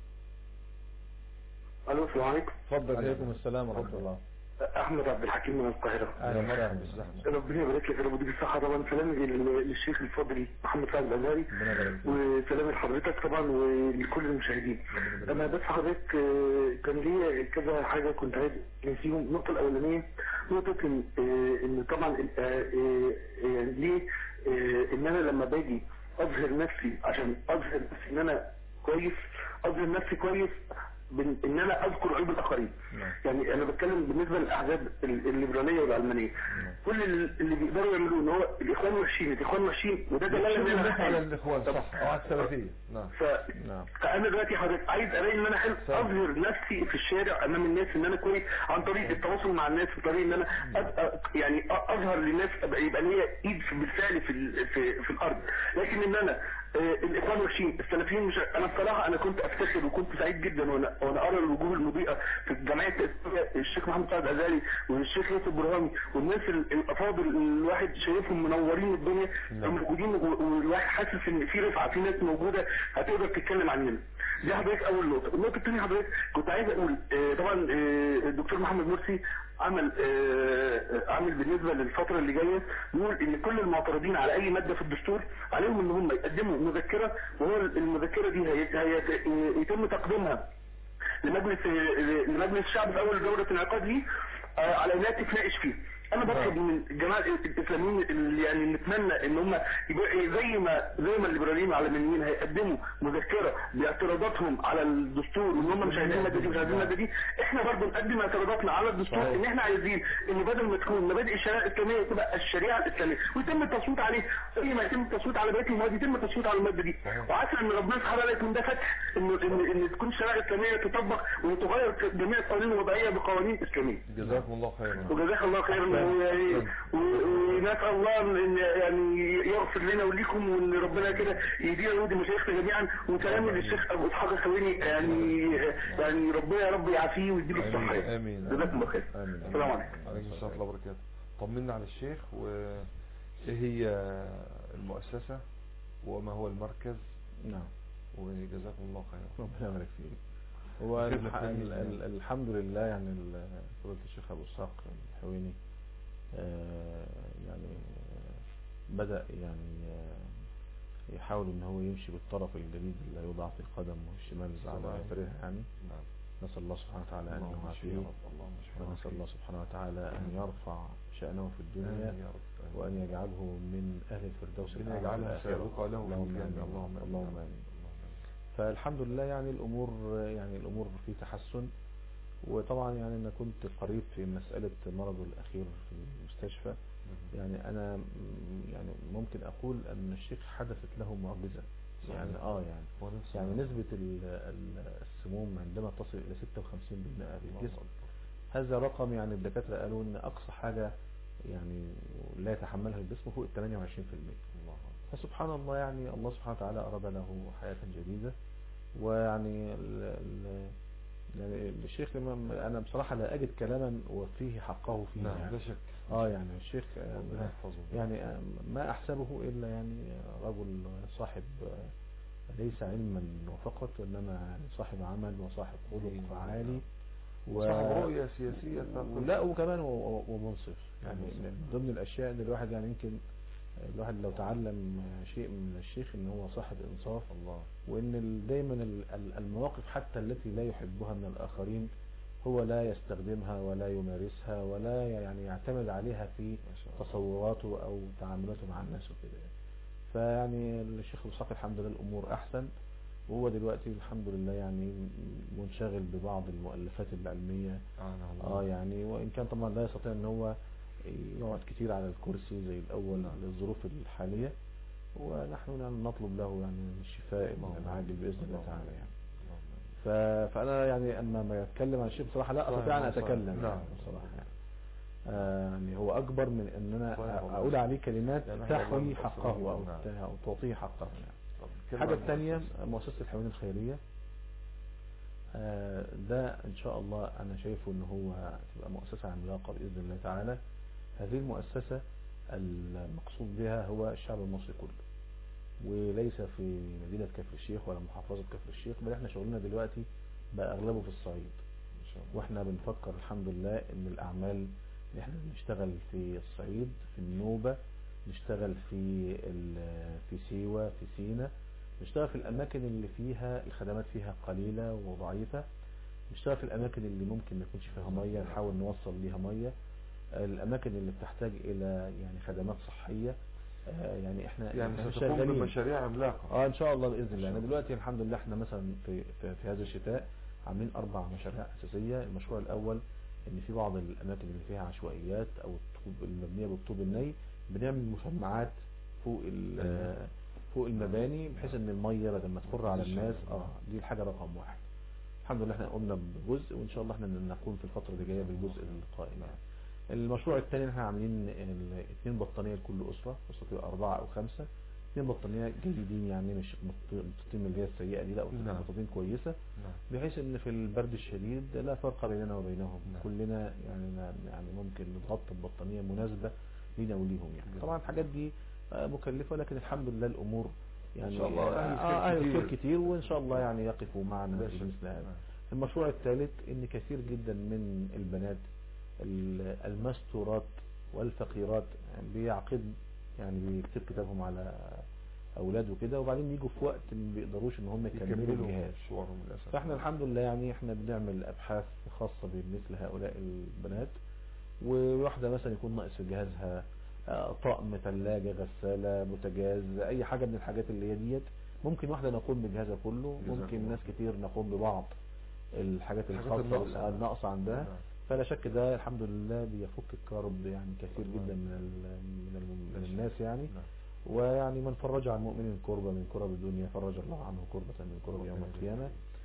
الو السلام عليكم اتفضل يا عليكم أحمد. السلام ورحمة الله احمد عبد الحكيم من القاهره يا مرحبا استاذ احمد ربنا يبارك لك يا رب ويديك الصحه طبعا سلام لل- للشيخ الفاضل محمد سعد الازهري ربنا يبارك فيك وسلام لحضرتك طبعا ولكل المشاهدين انا بس حضرتك آه، كان ليا كذا حاجه كنت عايز نسيهم النقطه الاولانيه نقطه ان آه، ان طبعا آه، آه، يعني ليه آه، ان انا لما باجي اظهر نفسي عشان اظهر نفسي ان انا كويس اظهر نفسي كويس بن- ان انا اذكر عيوب الاخرين نعم. يعني انا بتكلم بالنسبه للاحزاب ال- الليبراليه والعلمانيه كل ال- اللي بيقدروا يعملوه ان هو الاخوان وحشين الاخوان وحشين وده دلاله ان شكراً انا لك على حلو. الاخوان طب- صح او على السلفيه نعم ف... نعم فانا دلوقتي حضرتك عايز الاقي ان انا حلو صح. اظهر نفسي في الشارع امام الناس ان انا كويس عن طريق التواصل مع الناس في طريق ان انا أبقى يعني أ- اظهر للناس أبقى يبقى ليا ايد في- بالفعل في ال- في, في الارض لكن ان انا آه، الاخوان وحشين السلفيين مش انا الصراحه انا كنت افتخر وكنت سعيد جدا وانا وانا ارى الوجوه المضيئه في الجمعيه التاسيسيه الشيخ محمد سعد الازهري والشيخ يوسف برهامي والناس ال- الافاضل الواحد شايفهم منورين الدنيا موجودين و- والواحد حاسس ان في رفعه في ناس موجوده هتقدر تتكلم عننا دي حضرتك اول نقطه النقطه الثانيه حضرتك كنت عايز اقول آه، طبعا آه، الدكتور محمد مرسي عمل آه، عامل بالنسبه للفتره اللي جايه بيقول ان كل المعترضين على اي ماده في الدستور عليهم ان هم يقدموا مذكره وهو المذكره دي هي- هي- يتم تقديمها لمجلس لمجلس الشعب في اول دوره انعقاد ليه آه، على انها تتناقش فيه انا بطلب من الجماعه الاسلاميين اللي يعني نتمنى ان هم يبقى زي ما زي ما الليبراليين العلمانيين هيقدموا مذكره باعتراضاتهم على الدستور وان هم مش عايزين الماده دي مش عايزين الماده دي احنا برضه نقدم اعتراضاتنا على الدستور صحيح. ان احنا عايزين ان بدل ما تكون مبادئ الشريعه الاسلاميه تبقى الشريعه الاسلاميه ويتم التصويت عليه زي ما يتم التصويت على بقيه المواد يتم التصويت على الماده دي وعسى ان ربنا سبحانه وتعالى يكون ده فتح ان ان ان تكون الشريعه الاسلاميه تطبق وتغير جميع القوانين الوضعيه بقوانين اسلاميه جزاكم الله خيرا وجزاك الله خيرا ويعني- و- ونسال الله ان يعني يغفر لنا وليكم وان ربنا كده يدينا ويدي مشايخنا جميعا وكلام للشيخ ابو اسحاق الخويني يعني يعني ربنا يا رب يعافيه ويديله الصحه امين يعني. امين جزاكم الله خير امين السلام عليكم عليكم السلام ورحمه الله وبركاته طمنا على الشيخ وايه هي المؤسسه وما هو المركز نعم وجزاكم الله خيرا ربنا يبارك فيك هو خدمة الح- كويسة ال- ال- يعني. الحمد لله يعني ال- فضيلة الشيخ أبو إسحاق الحويني آه، يعني آه، بدأ يعني آه، يحاول ان هو يمشي بالطرف الجديد اللي يوضع في القدم والشمال على صحيح. يسارها يعني نعم نسأل الله سبحانه وتعالى أن اللهم اشفيه يا يعافيه رب اللهم اشفيه ونسأل الله سبحانه وتعالى أن يرفع شأنه في الدنيا آمين يا رب آمين. وأن يجعله من أهل الفردوس ربنا الأعلى في يجعلها الآخرة. سابقة له في اللهم الجنة آمين. اللهم آمين. اللهم آمين فالحمد لله يعني الأمور يعني الأمور في تحسن وطبعا يعني أنا كنت قريب في مسألة مرضه الأخير في المستشفى يعني أنا م- يعني ممكن أقول أن الشيخ حدثت له معجزة يعني آه يعني ونسأل يعني الله. نسبة ال- ال- السموم عندما تصل إلى 56% في الله الجسم أكبر. هذا رقم يعني الدكاترة قالوا ان اقصى حاجة يعني لا يتحملها الجسم فوق ال 28% الله أكبر. فسبحان الله يعني الله سبحانه وتعالى أراد له حياة جديدة ويعني ال ال يعني الشيخ الإمام أنا بصراحة لا أجد كلاما وفيه حقه فيه نعم يعني. لا شك اه يعني الشيخ آه، ربنا يحفظه يعني آه، ما أحسبه إلا يعني رجل صاحب آه، ليس علما وفقط وإنما يعني صاحب عمل وصاحب خلق عالي وصاحب رؤية سياسية ثاقبة. لا وكمان و- و- ومنصف يعني ومنصف. من ضمن الأشياء ان الواحد يعني يمكن الواحد لو تعلم شيء من الشيخ ان هو صاحب انصاف الله وان ال- دايما ال- ال- المواقف حتى التي لا يحبها من الاخرين هو لا يستخدمها ولا يمارسها ولا يعني يعتمد عليها في تصوراته او تعاملاته مع الناس وكده فيعني الشيخ ابو اسحاق الحمد لله الامور احسن وهو دلوقتي الحمد لله يعني منشغل ببعض المؤلفات العلمية اه يعني وان كان طبعا لا يستطيع ان هو يقعد كتير على الكرسي زي الاول للظروف الحالية ونحن يعني نطلب له يعني الشفاء العاجل باذن الله تعالى يعني ف... فانا يعني اما ما اتكلم عن الشيخ بصراحه لا استطيع ان اتكلم نعم. يعني بصراحه يعني. آه يعني هو اكبر من ان انا اقول عليه كلمات يعني تحوي والله حقه او نعم. أو تعطيه حقه يعني كلمة الحاجة عن الثانية المؤسسة. مؤسسة الحيوان الخيرية آه، ده ان شاء الله انا شايفه ان هو تبقى مؤسسة عملاقة باذن الله تعالى هذه المؤسسة المقصود بها هو الشعب المصري كله وليس في مدينة كفر الشيخ ولا محافظة كفر الشيخ بل احنا شغلنا دلوقتي بقى اغلبه في الصعيد واحنا بنفكر الحمد لله ان الاعمال اللي احنا بنشتغل في الصعيد في النوبة نشتغل في ال- في سيوة في سينا نشتغل في الاماكن اللي فيها الخدمات فيها قليلة وضعيفة نشتغل في الاماكن اللي ممكن ما يكونش فيها مية نحاول نوصل ليها مية الاماكن اللي بتحتاج الى يعني خدمات صحية آه، يعني احنا يعني إحنا ستقوم شغالين. بمشاريع عملاقة اه ان شاء الله باذن الله انا دلوقتي الحمد لله احنا مثلا في في, في هذا الشتاء عاملين اربع مشاريع اساسيه المشروع الاول ان في بعض الاماكن اللي فيها عشوائيات او الطوب المبنيه بالطوب الني بنعمل مشمعات فوق ال- آه، فوق المباني بحيث ان الميه بدل ما تخر على الناس اه دي الحاجه رقم واحد الحمد لله احنا قمنا بجزء وان شاء الله احنا نقوم في الفتره اللي جايه بالجزء القائم يعني. المشروع الثاني احنا عاملين ال- اتنين بطانيه لكل اسره اسره تبقى اربعه او خمسه اتنين بطانيه جيدين يعني مش بطاطين اللي هي السيئه دي لا نعم. بطاطين كويسه نعم. بحيث ان في البرد الشديد لا فرق بيننا وبينهم كلنا يعني يعني ممكن نغطي ببطانيه مناسبه لينا وليهم يعني طبعا الحاجات دي آه، مكلفه لكن الحمد لله الامور يعني إن شاء الله أهل الخير آه، أهل الخير كتير. كتير وان شاء الله يعني يقفوا معنا لا في شك. مثل هذا المشروع الثالث ان كثير جدا من البنات ال- المستورات والفقيرات يعني بيعقد يعني بيكتب كتابهم على اولاد وكده وبعدين يجوا في وقت ما بيقدروش ان هم يكملوا يكملوا الجهاز مشوارهم للأسف فاحنا الحمد لله يعني احنا بنعمل ابحاث خاصة بمثل هؤلاء البنات وواحدة مثلا يكون ناقص في جهازها آه، طقم ثلاجة غسالة بوتاجاز اي حاجة من الحاجات اللي هي ديت ممكن واحدة نقوم بجهازها كله جزاكم ممكن الله. ناس كتير نقوم ببعض الحاجات الحاجات الخاصة الناقصة. بال- الناقصة عندها نعم. فلا شك ده الحمد لله بيفك الكرب يعني كثير جدا من ال- من, ال- من الناس يعني ويعني من فرج عن مؤمن كربة من كرب الدنيا فرج الله عنه كربة من كرب يوم القيامة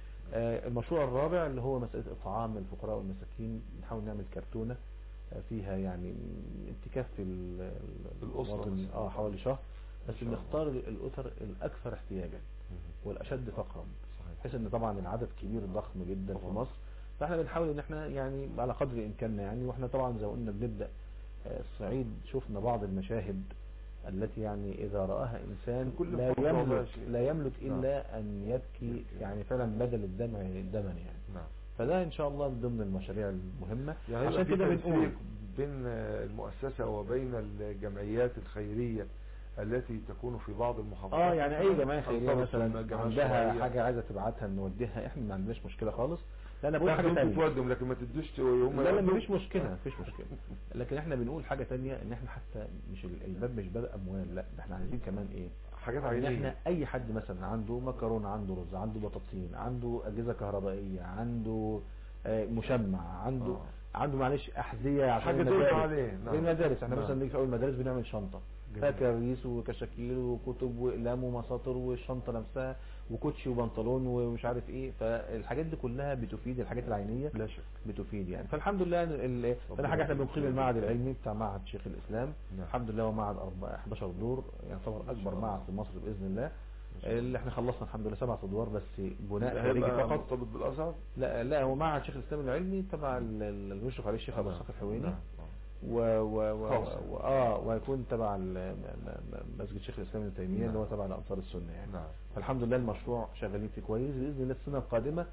آه، المشروع الرابع اللي هو مسألة إطعام الفقراء والمساكين نحاول نعمل كرتونة آه، فيها يعني تكفي ال- ال- الأسرة المواطن مثلا. اه حوالي شهر بس إن شاء الله. نختار الأسر الأكثر احتياجا والأشد فقرا بحيث ان طبعا العدد كبير ضخم جدا في مصر فاحنا بنحاول ان احنا يعني على قدر امكاننا يعني واحنا طبعا زي ما قلنا بنبدا آه، الصعيد شفنا بعض المشاهد التي يعني اذا راها انسان كل لا فترة والله يملك يا شيخ. لا يملك نعم. الا ان يبكي يعني فعلا بدل الدمع دما يعني نعم فده ان شاء الله من ضمن المشاريع المهمه يعني عشان عشان كده كده بنقول بين المؤسسة وبين الجمعيات الخيرية التي تكون في بعض المحافظات اه يعني اي جمعيه خيريه خاصة مثلا الجمعية عندها الشرعية. حاجه عايزه تبعتها نوديها احنا ما عندناش مشكله خالص لا انا بقول لا حاجه انتوا ثانيه تودهم لكن ما تدوش هم لا لا يودوا. مفيش مشكلة مفيش مشكلة لكن احنا بنقول حاجة تانية ان احنا حتى مش ال- الباب مش باب اموال لا ده احنا عايزين كمان ايه حاجات ان عينية احنا اي حد مثلا عنده مكرونة عنده رز عنده بطاطين عنده اجهزة كهربائية عنده آه، مشمع عنده آه. عنده معلش احذية عشان حاجة تقف المدارس. عليه، نعم. زي المدارس احنا نعم. مثلا نيجي في اول المدارس بنعمل شنطة فيها جميل. كراريس وكشاكيل وكتب واقلام ومساطر والشنطة نفسها وكوتشي وبنطلون ومش عارف ايه فالحاجات دي كلها بتفيد الحاجات العينية لا شك بتفيد يعني فالحمد لله ال- ال- فانا حاجه احنا بنقيم المعهد العلمي بتاع معهد شيخ الاسلام نعم. الحمد لله هو معهد أربع- 11 دور يعتبر اكبر معهد في مصر باذن الله اللي احنا خلصنا الحمد لله سبع ادوار بس بناء خارجي هيبقى فقط مرتبط بالازهر لا لا هو معهد شيخ الاسلام العلمي تبع ال- ال- اللي بيشرف عليه الشيخ ابو اسحاق الحويني نعم. و و و خاص. و اه وهيكون تبع ال- م- م- مسجد شيخ الاسلام ابن تيميه اللي هو تبع الانصار السنه يعني نعم فالحمد لله المشروع شغالين فيه كويس باذن الله السنه القادمه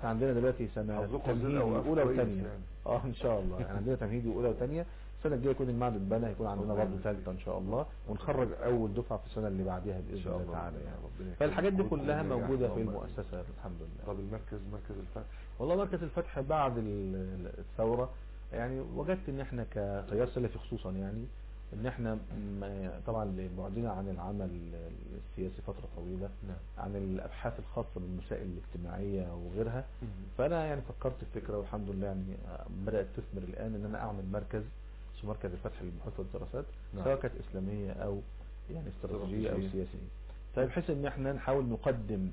احنا عندنا دلوقتي سنة حظكم زين تمهيدي أو أف اولى كويس وثانية يعني. اه ان شاء الله يعني عندنا تمهيدي اولى وثانية السنة الجاية يكون المعهد اتبنى هيكون عندنا ربنا برضه يبارك ثالثة ان شاء الله ونخرج اول دفعة في السنة اللي بعديها ان باذن شاء الله الله تعالى يعني ربنا يكرمك. فالحاجات دي ويكون كلها نجاح موجودة في اللهم المؤسسة الحمد لله طب المركز مركز الفتح والله مركز الفتح بعد ال- ال- الثورة يعني وجدت ان احنا كتيار سلفي خصوصا يعني ان احنا م- طبعا بعدنا عن العمل السياسي فترة طويلة نعم عن الابحاث الخاصة بالمسائل الاجتماعية وغيرها فانا يعني فكرت في فكرة والحمد لله يعني بدأت تثمر الان ان انا اعمل مركز اسمه مركز الفتح للبحوث والدراسات نعم. سواء كانت اسلامية او يعني استراتيجية او استراتيجية. سياسية طيب بحيث ان احنا نحاول نقدم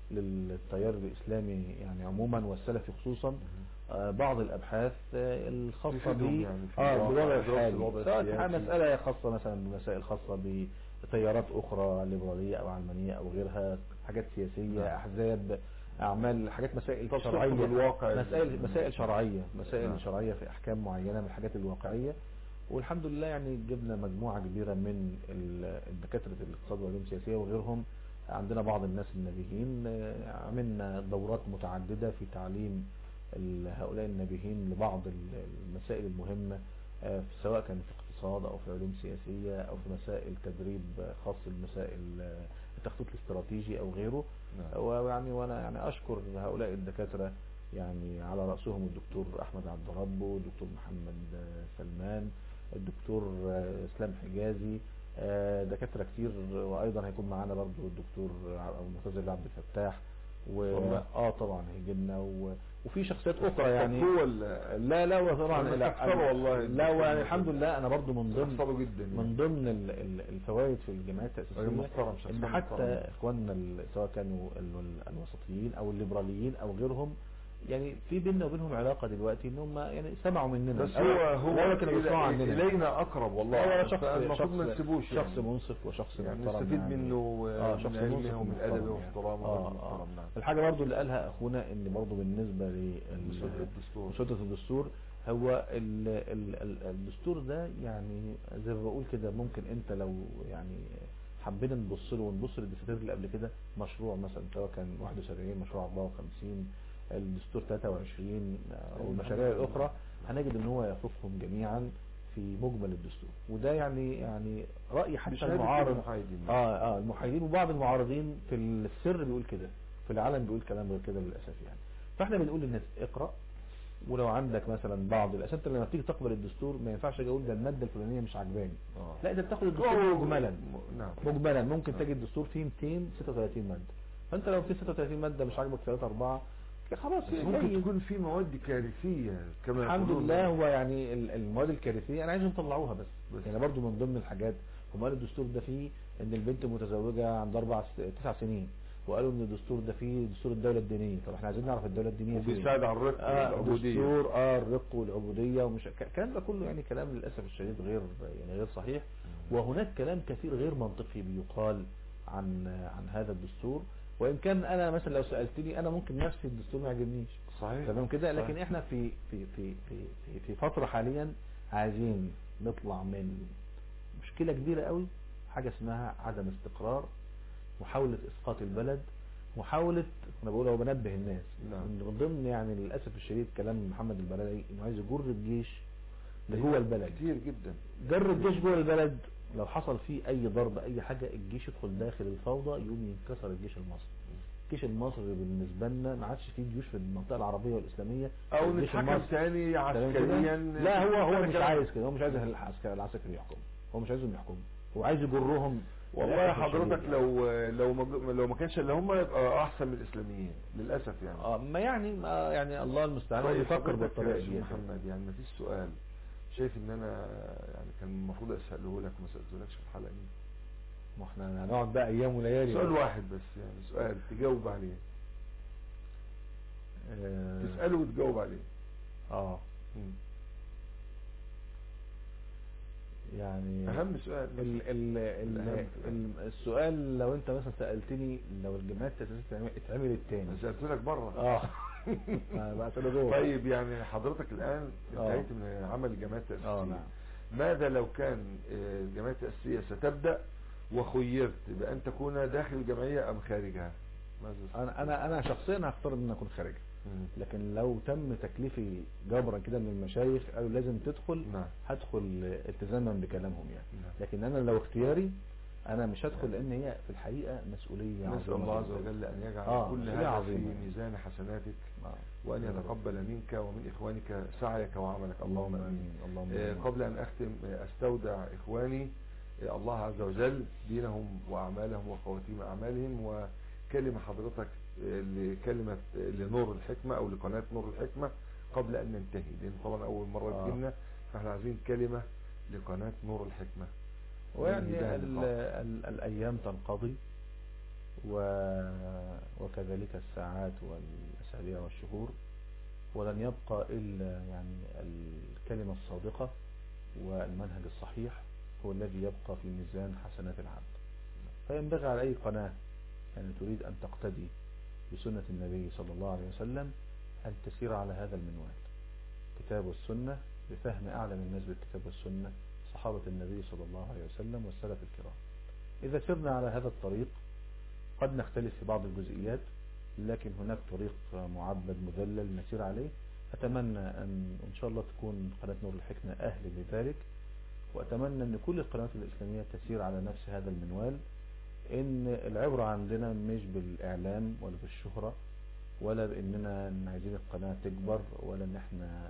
للتيار الاسلامي يعني عموما والسلفي خصوصا آه، بعض الابحاث آه، الخاصة تفيدهم ب يعني في اه الواقع، بالوضع دراسة الحالي الوضع سواء السياسي. كان مسألة خاصة مثلا بمسائل خاصة بتيارات اخرى ليبرالية او علمانية او غيرها حاجات سياسية نعم. احزاب اعمال حاجات مسائل تصف شرعية بالواقع مسائل ال- مسائل شرعية مسائل نعم. شرعية في احكام معينة من الحاجات الواقعية والحمد لله يعني جبنا مجموعة كبيرة من ال- الدكاترة الاقتصاد والعلوم السياسية وغيرهم عندنا بعض الناس النابهين آه، عملنا دورات متعددة في تعليم ال- هؤلاء النابهين لبعض ال- المسائل المهمة آه، في- سواء كان في اقتصاد او في علوم سياسية او في مسائل تدريب آه، خاص بمسائل آه، التخطيط الاستراتيجي او غيره نعم. ويعني وانا يعني اشكر هؤلاء الدكاترة يعني على رأسهم الدكتور احمد عبد رب والدكتور محمد آه، سلمان الدكتور آه، اسلام حجازي آه، دكاترة كتير وايضا هيكون معانا برضو الدكتور المعتز عبد الفتاح و والله. اه طبعا هيجينا و... وفي شخصيات اخرى يعني هو ال- لا لا طبعا أنا لا بستغرب والله. لا يعني الحمد لله انا برضو من ضمن بستغرب جدا يعني. من ضمن ال- ال- الفوائد في الجامعات راجل التأسيسية محترم، شخصية ان حتى محترمة. اخواننا ال- سواء كانوا ال- ال- الوسطيين او الليبراليين او غيرهم يعني في بيننا وبينهم علاقة دلوقتي ان هم يعني سمعوا مننا بس الأول. هو هو الأول كانوا بيسمعوا إلى- عننا الينا اقرب والله هو بس شخص المفروض ما شخص- نسيبوش شخص يعني. منصف وشخص يعني محترم نستفيد يعني. منه اه من شخص علمه منصف ومن ومحترم أدبه يعني. واحترامه اه وراجل اه محترم، نعم. الحاجة برضو اللي قالها اخونا ان برضو بالنسبة مسودة الدستور. لمسودة الدستور هو ال ال ال الدستور ده يعني زي ما بقول كده ممكن انت لو يعني حبينا نبص له ونبص للدساتير اللي قبل كده مشروع مثلا سواء كان 71 مشروع 54 الدستور 23 او المشاريع الاخرى هنجد ان هو يفوقهم جميعا في مجمل الدستور وده يعني يعني رأي حتى بشهادة المعارض المحايدين. اه اه المحايدين وبعض المعارضين في السر بيقول كده في العلن بيقول كلام غير كده للاسف يعني فاحنا بنقول للناس اقرا ولو عندك مثلا بعض الاسئله انت لما تيجي تقبل الدستور ما ينفعش اجي اقول ده الماده الفلانيه مش عاجباني آه. لا انت بتاخد الدستور هو- مجملا م- نعم مجملا ممكن تجد دستور فيه 236 ماده فانت لو في 36 ماده مش عاجبك 3 4 خلاص بس ممكن جيد. تكون في مواد كارثية كما الحمد يقولون. لله هو يعني ال- المواد الكارثيه انا عايزهم يطلعوها بس, بس. بس. يعني برضو من ضمن الحاجات هم قالوا الدستور ده فيه ان البنت متزوجه عند اربع س- تسع سنين وقالوا ان الدستور ده فيه دستور الدوله الدينيه طب احنا عايزين نعرف الدوله الدينيه فين وبيساعد على الرق آه والعبودية دستور اه الرق والعبوديه ومش ك- الكلام ده كله يعني كلام للاسف الشديد غير يعني غير صحيح وهناك كلام كثير غير منطقي بيقال عن عن هذا الدستور وان كان انا مثلا لو سالتني انا ممكن نفسي الدستور ما يعجبنيش صحيح تمام كده لكن صحيح. احنا في في في في في, في فتره حاليا عايزين نطلع من مشكله كبيره قوي حاجه اسمها عدم استقرار محاوله اسقاط البلد محاوله انا بقول هو بنبه الناس نعم. من ضمن يعني للاسف الشديد كلام محمد البلدي انه عايز يجر الجيش لجوه البلد كتير جدا جر الجيش جوه البلد لو حصل فيه اي ضرب اي حاجة الجيش يدخل داخل الفوضى يقوم ينكسر الجيش المصري الجيش المصري بالنسبة لنا ما عادش فيه جيوش في المنطقة العربية والإسلامية او الجيش نتحكم المصري. تاني تمام كده؟ عسكريا لا هو هو أنا مش كلام- عايز كده هو مش عايز العسكري العسكري يحكم هو مش عايزهم يحكموا هو عايز يجرهم والله للأسف حضرتك الشديد. لو لو ما لو ما كانش الا هم يبقى احسن من الاسلاميين للاسف يعني اه ما يعني ما يعني الله المستعان هو طيب بيفكر حضرتك بالطريقة يا دي شيخ محمد يعني ما فيش سؤال شايف ان انا يعني كان المفروض اساله لك ما سالتهولكش في الحلقه دي ما احنا هنقعد بقى ايام وليالي سؤال واحد بس يعني سؤال تجاوب عليه آه، تساله وتجاوب عليه اه مم. يعني اهم سؤال ال ال ال الأهم. ال السؤال لو انت مثلا سألتني لو الجمعيات التأسيسية اتعمل- اتعملت تاني انا سالت لك بره اه أنا بقى له جوه طيب يعني حضرتك الان آه. انتهيت من عمل الجمعيات التاسيسيه اه نعم ماذا لو كان آه، الجمعيات التاسيسيه ستبدا وخيرت بان تكون داخل الجمعيه ام خارجها ماذا انا انا انا شخصيا هختار ان اكون خارجها مم. لكن لو تم تكليفي جبرا كده من المشايخ قالوا لازم تدخل نعم هدخل التزاما بكلامهم يعني نعم. لكن انا لو اختياري انا مش هدخل لان هي في الحقيقه مسؤوليه نسأل عظيمة الله عز جداً. وجل أن يجعل آه، كل مسؤولية هذا عظيمة. في ميزان حسناتك آه. وأن يتقبل منك ومن إخوانك سعيك وعملك اللهم آمين اللهم آه، آمين. قبل أن أختم آه، أستودع إخواني آه، الله عز وجل دينهم وأعمالهم وخواتيم أعمالهم وكلمة حضرتك آه، لكلمة آه، لنور الحكمة أو لقناة نور الحكمة قبل أن ننتهي لأن طبعا أول مرة آه. تجينا فاحنا عايزين كلمة لقناة نور الحكمة ويعني وننهي بها ال اللقاء. ال الأيام تنقضي و وكذلك الساعات والأسابيع والشهور ولن يبقى إلا يعني الكلمة الصادقة والمنهج الصحيح هو الذي يبقى في ميزان حسنات العبد فينبغي على أي قناة يعني تريد أن تقتدي بسنة النبي صلى الله عليه وسلم أن تسير على هذا المنوال كتاب والسنة بفهم أعلم الناس بالكتاب والسنة صحابة النبي صلى الله عليه وسلم والسلف الكرام إذا سرنا على هذا الطريق قد نختلف في بعض الجزئيات لكن هناك طريق معبد مذلل نسير عليه أتمنى أن إن شاء الله تكون قناة نور الحكمة أهل لذلك وأتمنى أن كل القنوات الإسلامية تسير على نفس هذا المنوال إن العبرة عندنا مش بالإعلام ولا بالشهرة ولا بإننا إن عايزين القناة تكبر ولا إن إحنا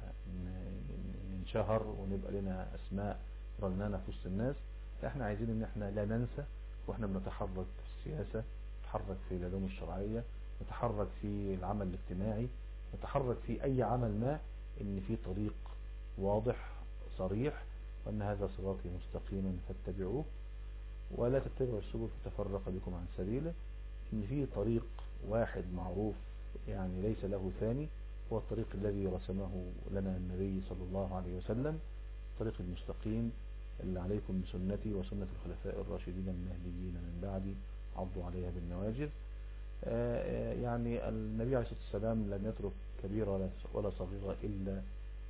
ن- ننشهر ونبقى لنا أسماء رنانة في وسط الناس إحنا عايزين إن إحنا لا ننسى وإحنا بنتحرك في السياسة نتحرك في العلوم الشرعية نتحرك في العمل الاجتماعي نتحرك في أي عمل ما إن في طريق واضح صريح وأن هذا صراطي مستقيما فاتبعوه ولا تتبعوا السبل فتفرق بكم عن سبيله إن في طريق واحد معروف يعني ليس له ثاني هو الطريق الذي رسمه لنا النبي صلى الله عليه وسلم الطريق المستقيم اللي عليكم بسنتي وسنة الخلفاء الراشدين المهديين من بعدي عضوا عليها بالنواجذ آه، آه، يعني النبي عليه الصلاة والسلام لم يترك كبيرة ولا- ولا صغيرة إلا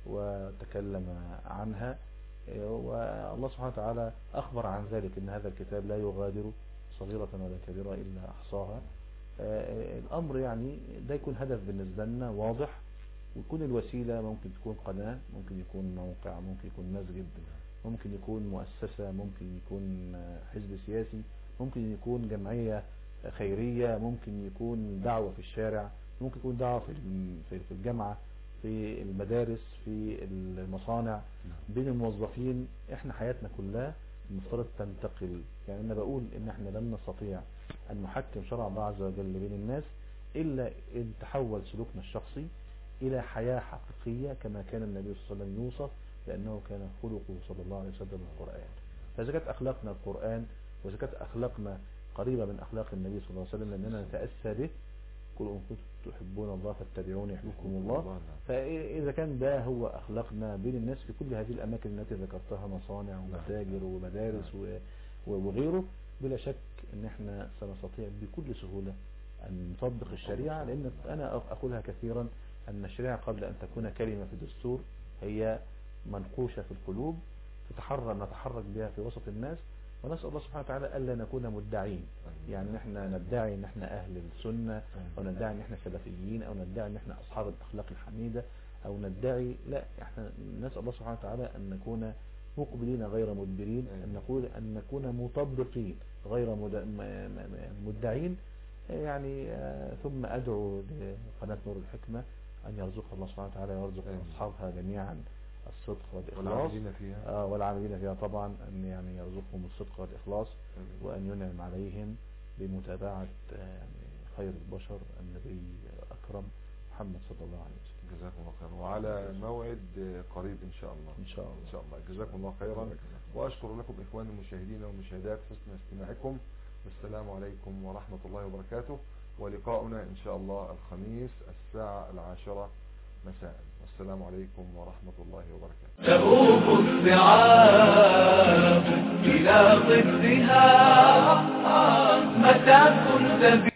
وتكلم عنها آه، والله سبحانه وتعالى أخبر عن ذلك أن هذا الكتاب لا يغادر صغيرة ولا كبيرة إلا أحصاها آه، الأمر يعني ده يكون هدف بالنسبة لنا واضح ويكون الوسيلة ممكن تكون قناة ممكن يكون موقع ممكن يكون مسجد ممكن يكون مؤسسة ممكن يكون آه، حزب سياسي ممكن يكون جمعية خيرية ممكن يكون دعوة في الشارع ممكن يكون دعوة في الم- في في الجامعة في المدارس في المصانع بين الموظفين احنا حياتنا كلها المفترض تنتقل يعني انا بقول ان احنا لن نستطيع ان نحكم شرع الله عز وجل بين الناس الا ان تحول سلوكنا الشخصي الى حياة حقيقية كما كان النبي صلى الله عليه وسلم يوصف لانه كان خلقه صلى الله عليه وسلم القرآن فاذا كانت اخلاقنا القرآن واذا كانت اخلاقنا قريبة من اخلاق النبي صلى الله عليه وسلم لاننا نتأسى به قل ان كنتم تحبون الله فاتبعوني يحببكم الله فإذا كان ده هو أخلاقنا بين الناس في كل هذه الأماكن التي ذكرتها مصانع ومتاجر ومدارس و- و- وغيره بلا شك أن احنا سنستطيع بكل سهولة أن نطبق الشريعة لأن أنا أقولها كثيرا أن الشريعة قبل أن تكون كلمة في الدستور هي منقوشة في القلوب تتحرك نتحرك بها في وسط الناس ونسأل الله سبحانه وتعالى ألا نكون مدعين يعني نحن ندعي ان احنا اهل السنة او ندعي ان احنا سلفيين او ندعي ان احنا اصحاب الاخلاق الحميدة او ندعي لا احنا نسأل الله سبحانه وتعالى ان نكون مقبلين غير مدبرين ان نقول ان نكون مطبقين غير مد- م- م- م- مدعين يعني آه، ثم ادعو لقناة نور الحكمة ان يرزقها الله سبحانه وتعالى ويرزق اصحابها جميعا الصدق والاخلاص والعاملين فيها. آه والعاملين فيها طبعا ان يعني يرزقهم الصدق والاخلاص وان ينعم عليهم بمتابعة آه، يعني خير البشر النبي اكرم محمد صلى الله عليه وسلم جزاكم الله خيرا وعلى موعد آه، قريب ان شاء الله ان شاء الله ان شاء الله جزاكم الله خيرا واشكر لكم اخواني المشاهدين والمشاهدات حسن استماعكم والسلام عليكم ورحمة الله وبركاته ولقاؤنا ان شاء الله الخميس الساعة العاشرة مساء والسلام عليكم ورحمة الله وبركاته تؤوب الصعاب إلى ضدها متى كنت